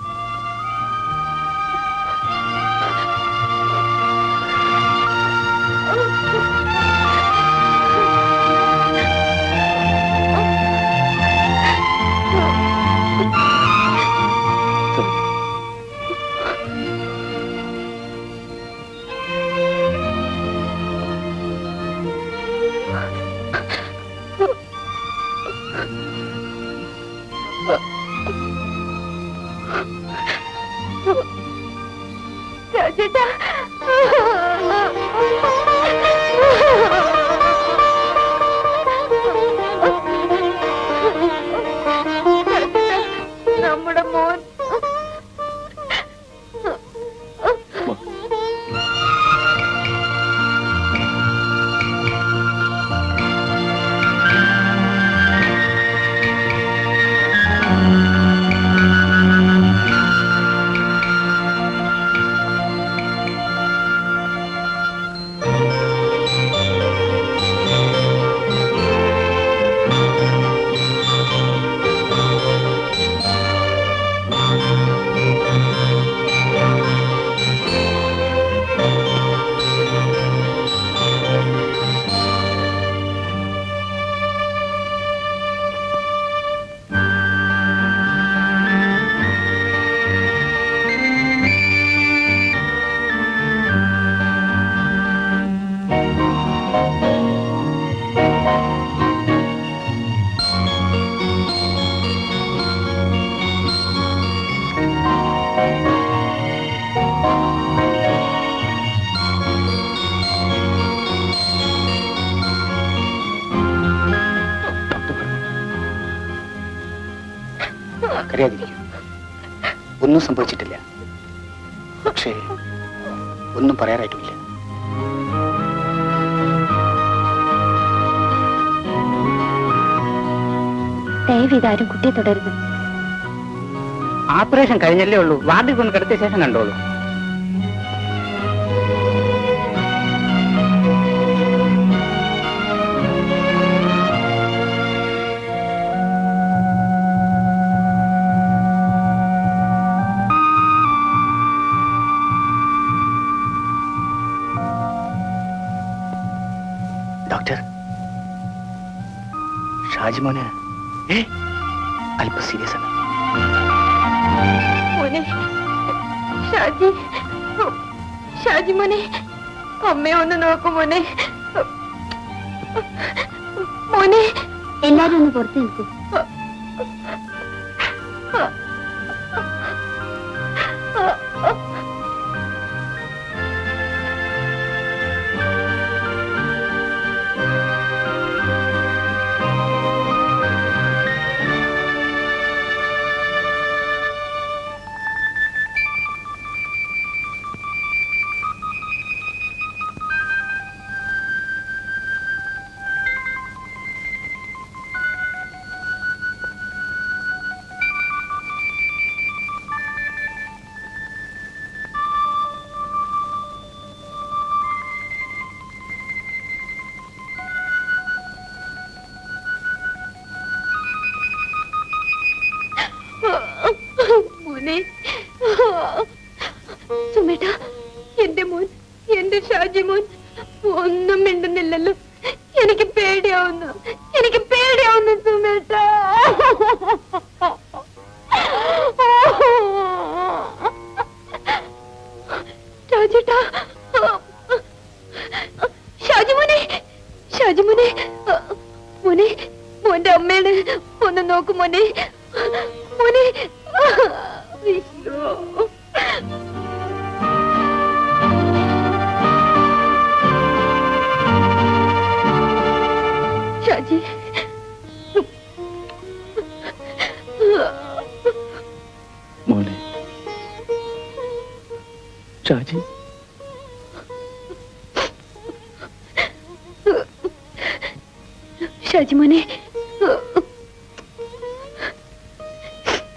രാജേട്ടാ നമ്മുടെ മോൻ കരയാതിരിക്കും ഒന്നും സംഭവിച്ചിട്ടില്ല പക്ഷേ ഒന്നും പറയാനായിട്ടുമില്ല ദയവിതാരും കുട്ടിയെ തുടരുന്നു ഓപ്പറേഷൻ കഴിഞ്ഞല്ലേ ഉള്ളൂ വാർഡിൽ കൊണ്ട് കിടത്തിയ ശേഷം കണ്ടോളൂ ഡോക്ടർ ഷാജിമോന് ഏ അല്പം സീരിയസ് ആണ് മോനെ ഷാജി ഷാജി മോനെ അമ്മയെ ഒന്ന് നോക്കൂ മോനെ മോനെ എല്ലാരും ഒന്ന് പുറത്തു നിൽക്കൂ മോനെ സുമേട്ട എന്റെ മോൻ എന്റെ ഷാജി മോൻ ഒന്നും മിണ്ടുന്നില്ലല്ലോ എനിക്ക് പേടിയാവുന്നു എനിക്ക് പേടിയാവുന്നു സുമേട്ട ഷാജിട്ടാ ഷാജി മോനെ ഷാജി മോനെ മോനെ മോന്റെ അമ്മയാണ് ഒന്ന് നോക്കൂ മോനെ മോനെ അയ്യോ. ഷാജി മോനെ ഷാജി ഷാജി മോനെ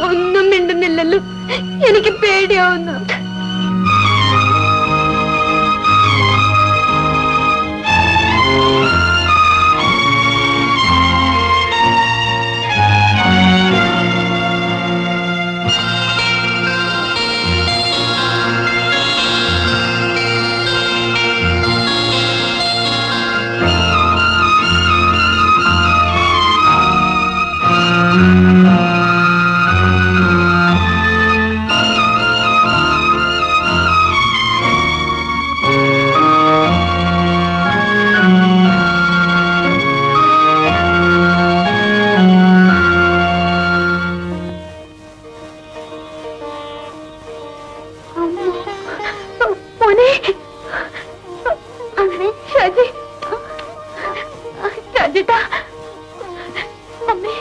ഒന്നും മിണ്ടുന്നില്ലല്ലോ എനിക്ക് പേടിയാവുന്നു മോനെ ഷാജി ഷാജിട്ടാ അമ്മേ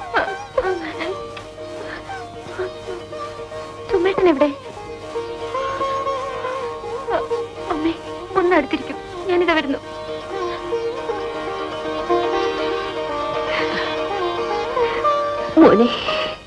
സുമേട്ടൻ എവിടെ അമ്മേ ഒന്ന് അടുത്തിരിക്കും ഞാനിതാ വരുന്നു മോനെ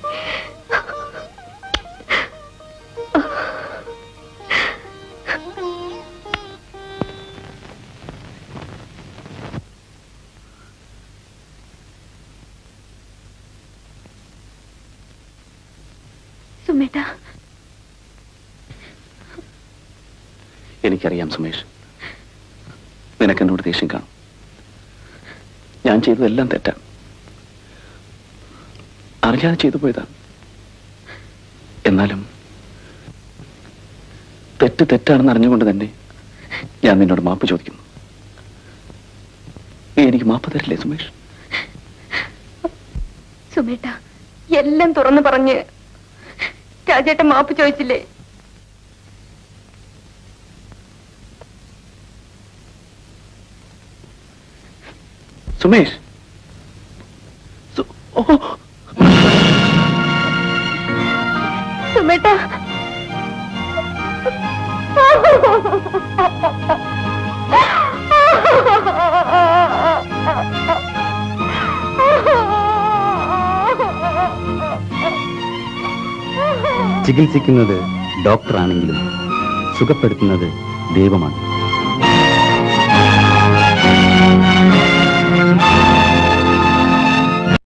സുമേട്ടാ എനിക്കറിയാം സുമേഷ് നിനക്ക് എന്നോട് ദേഷ്യം കാണും ഞാൻ ചെയ്തതെല്ലാം തെറ്റാണ് അറിയാതെ ചെയ്തു പോയതാണ് എന്നാലും തെറ്റ് തെറ്റാണെന്ന് അറിഞ്ഞുകൊണ്ട് തന്നെ ഞാൻ നിന്നോട് മാപ്പ് ചോദിക്കുന്നു നീ എനിക്ക് മാപ്പ് തരില്ലേ സുമേഷ് സുമേട്ട എല്ലാം തുറന്നു പറഞ്ഞ് രാജേട്ടൻ മാപ്പ് ചോദിച്ചില്ലേ സുമേഷ് സു- ഓ സുമേട്ട ചികിത്സിക്കുന്നത് ഡോക്ടറാണെങ്കിലും സുഖപ്പെടുത്തുന്നത് ദൈവമാണ്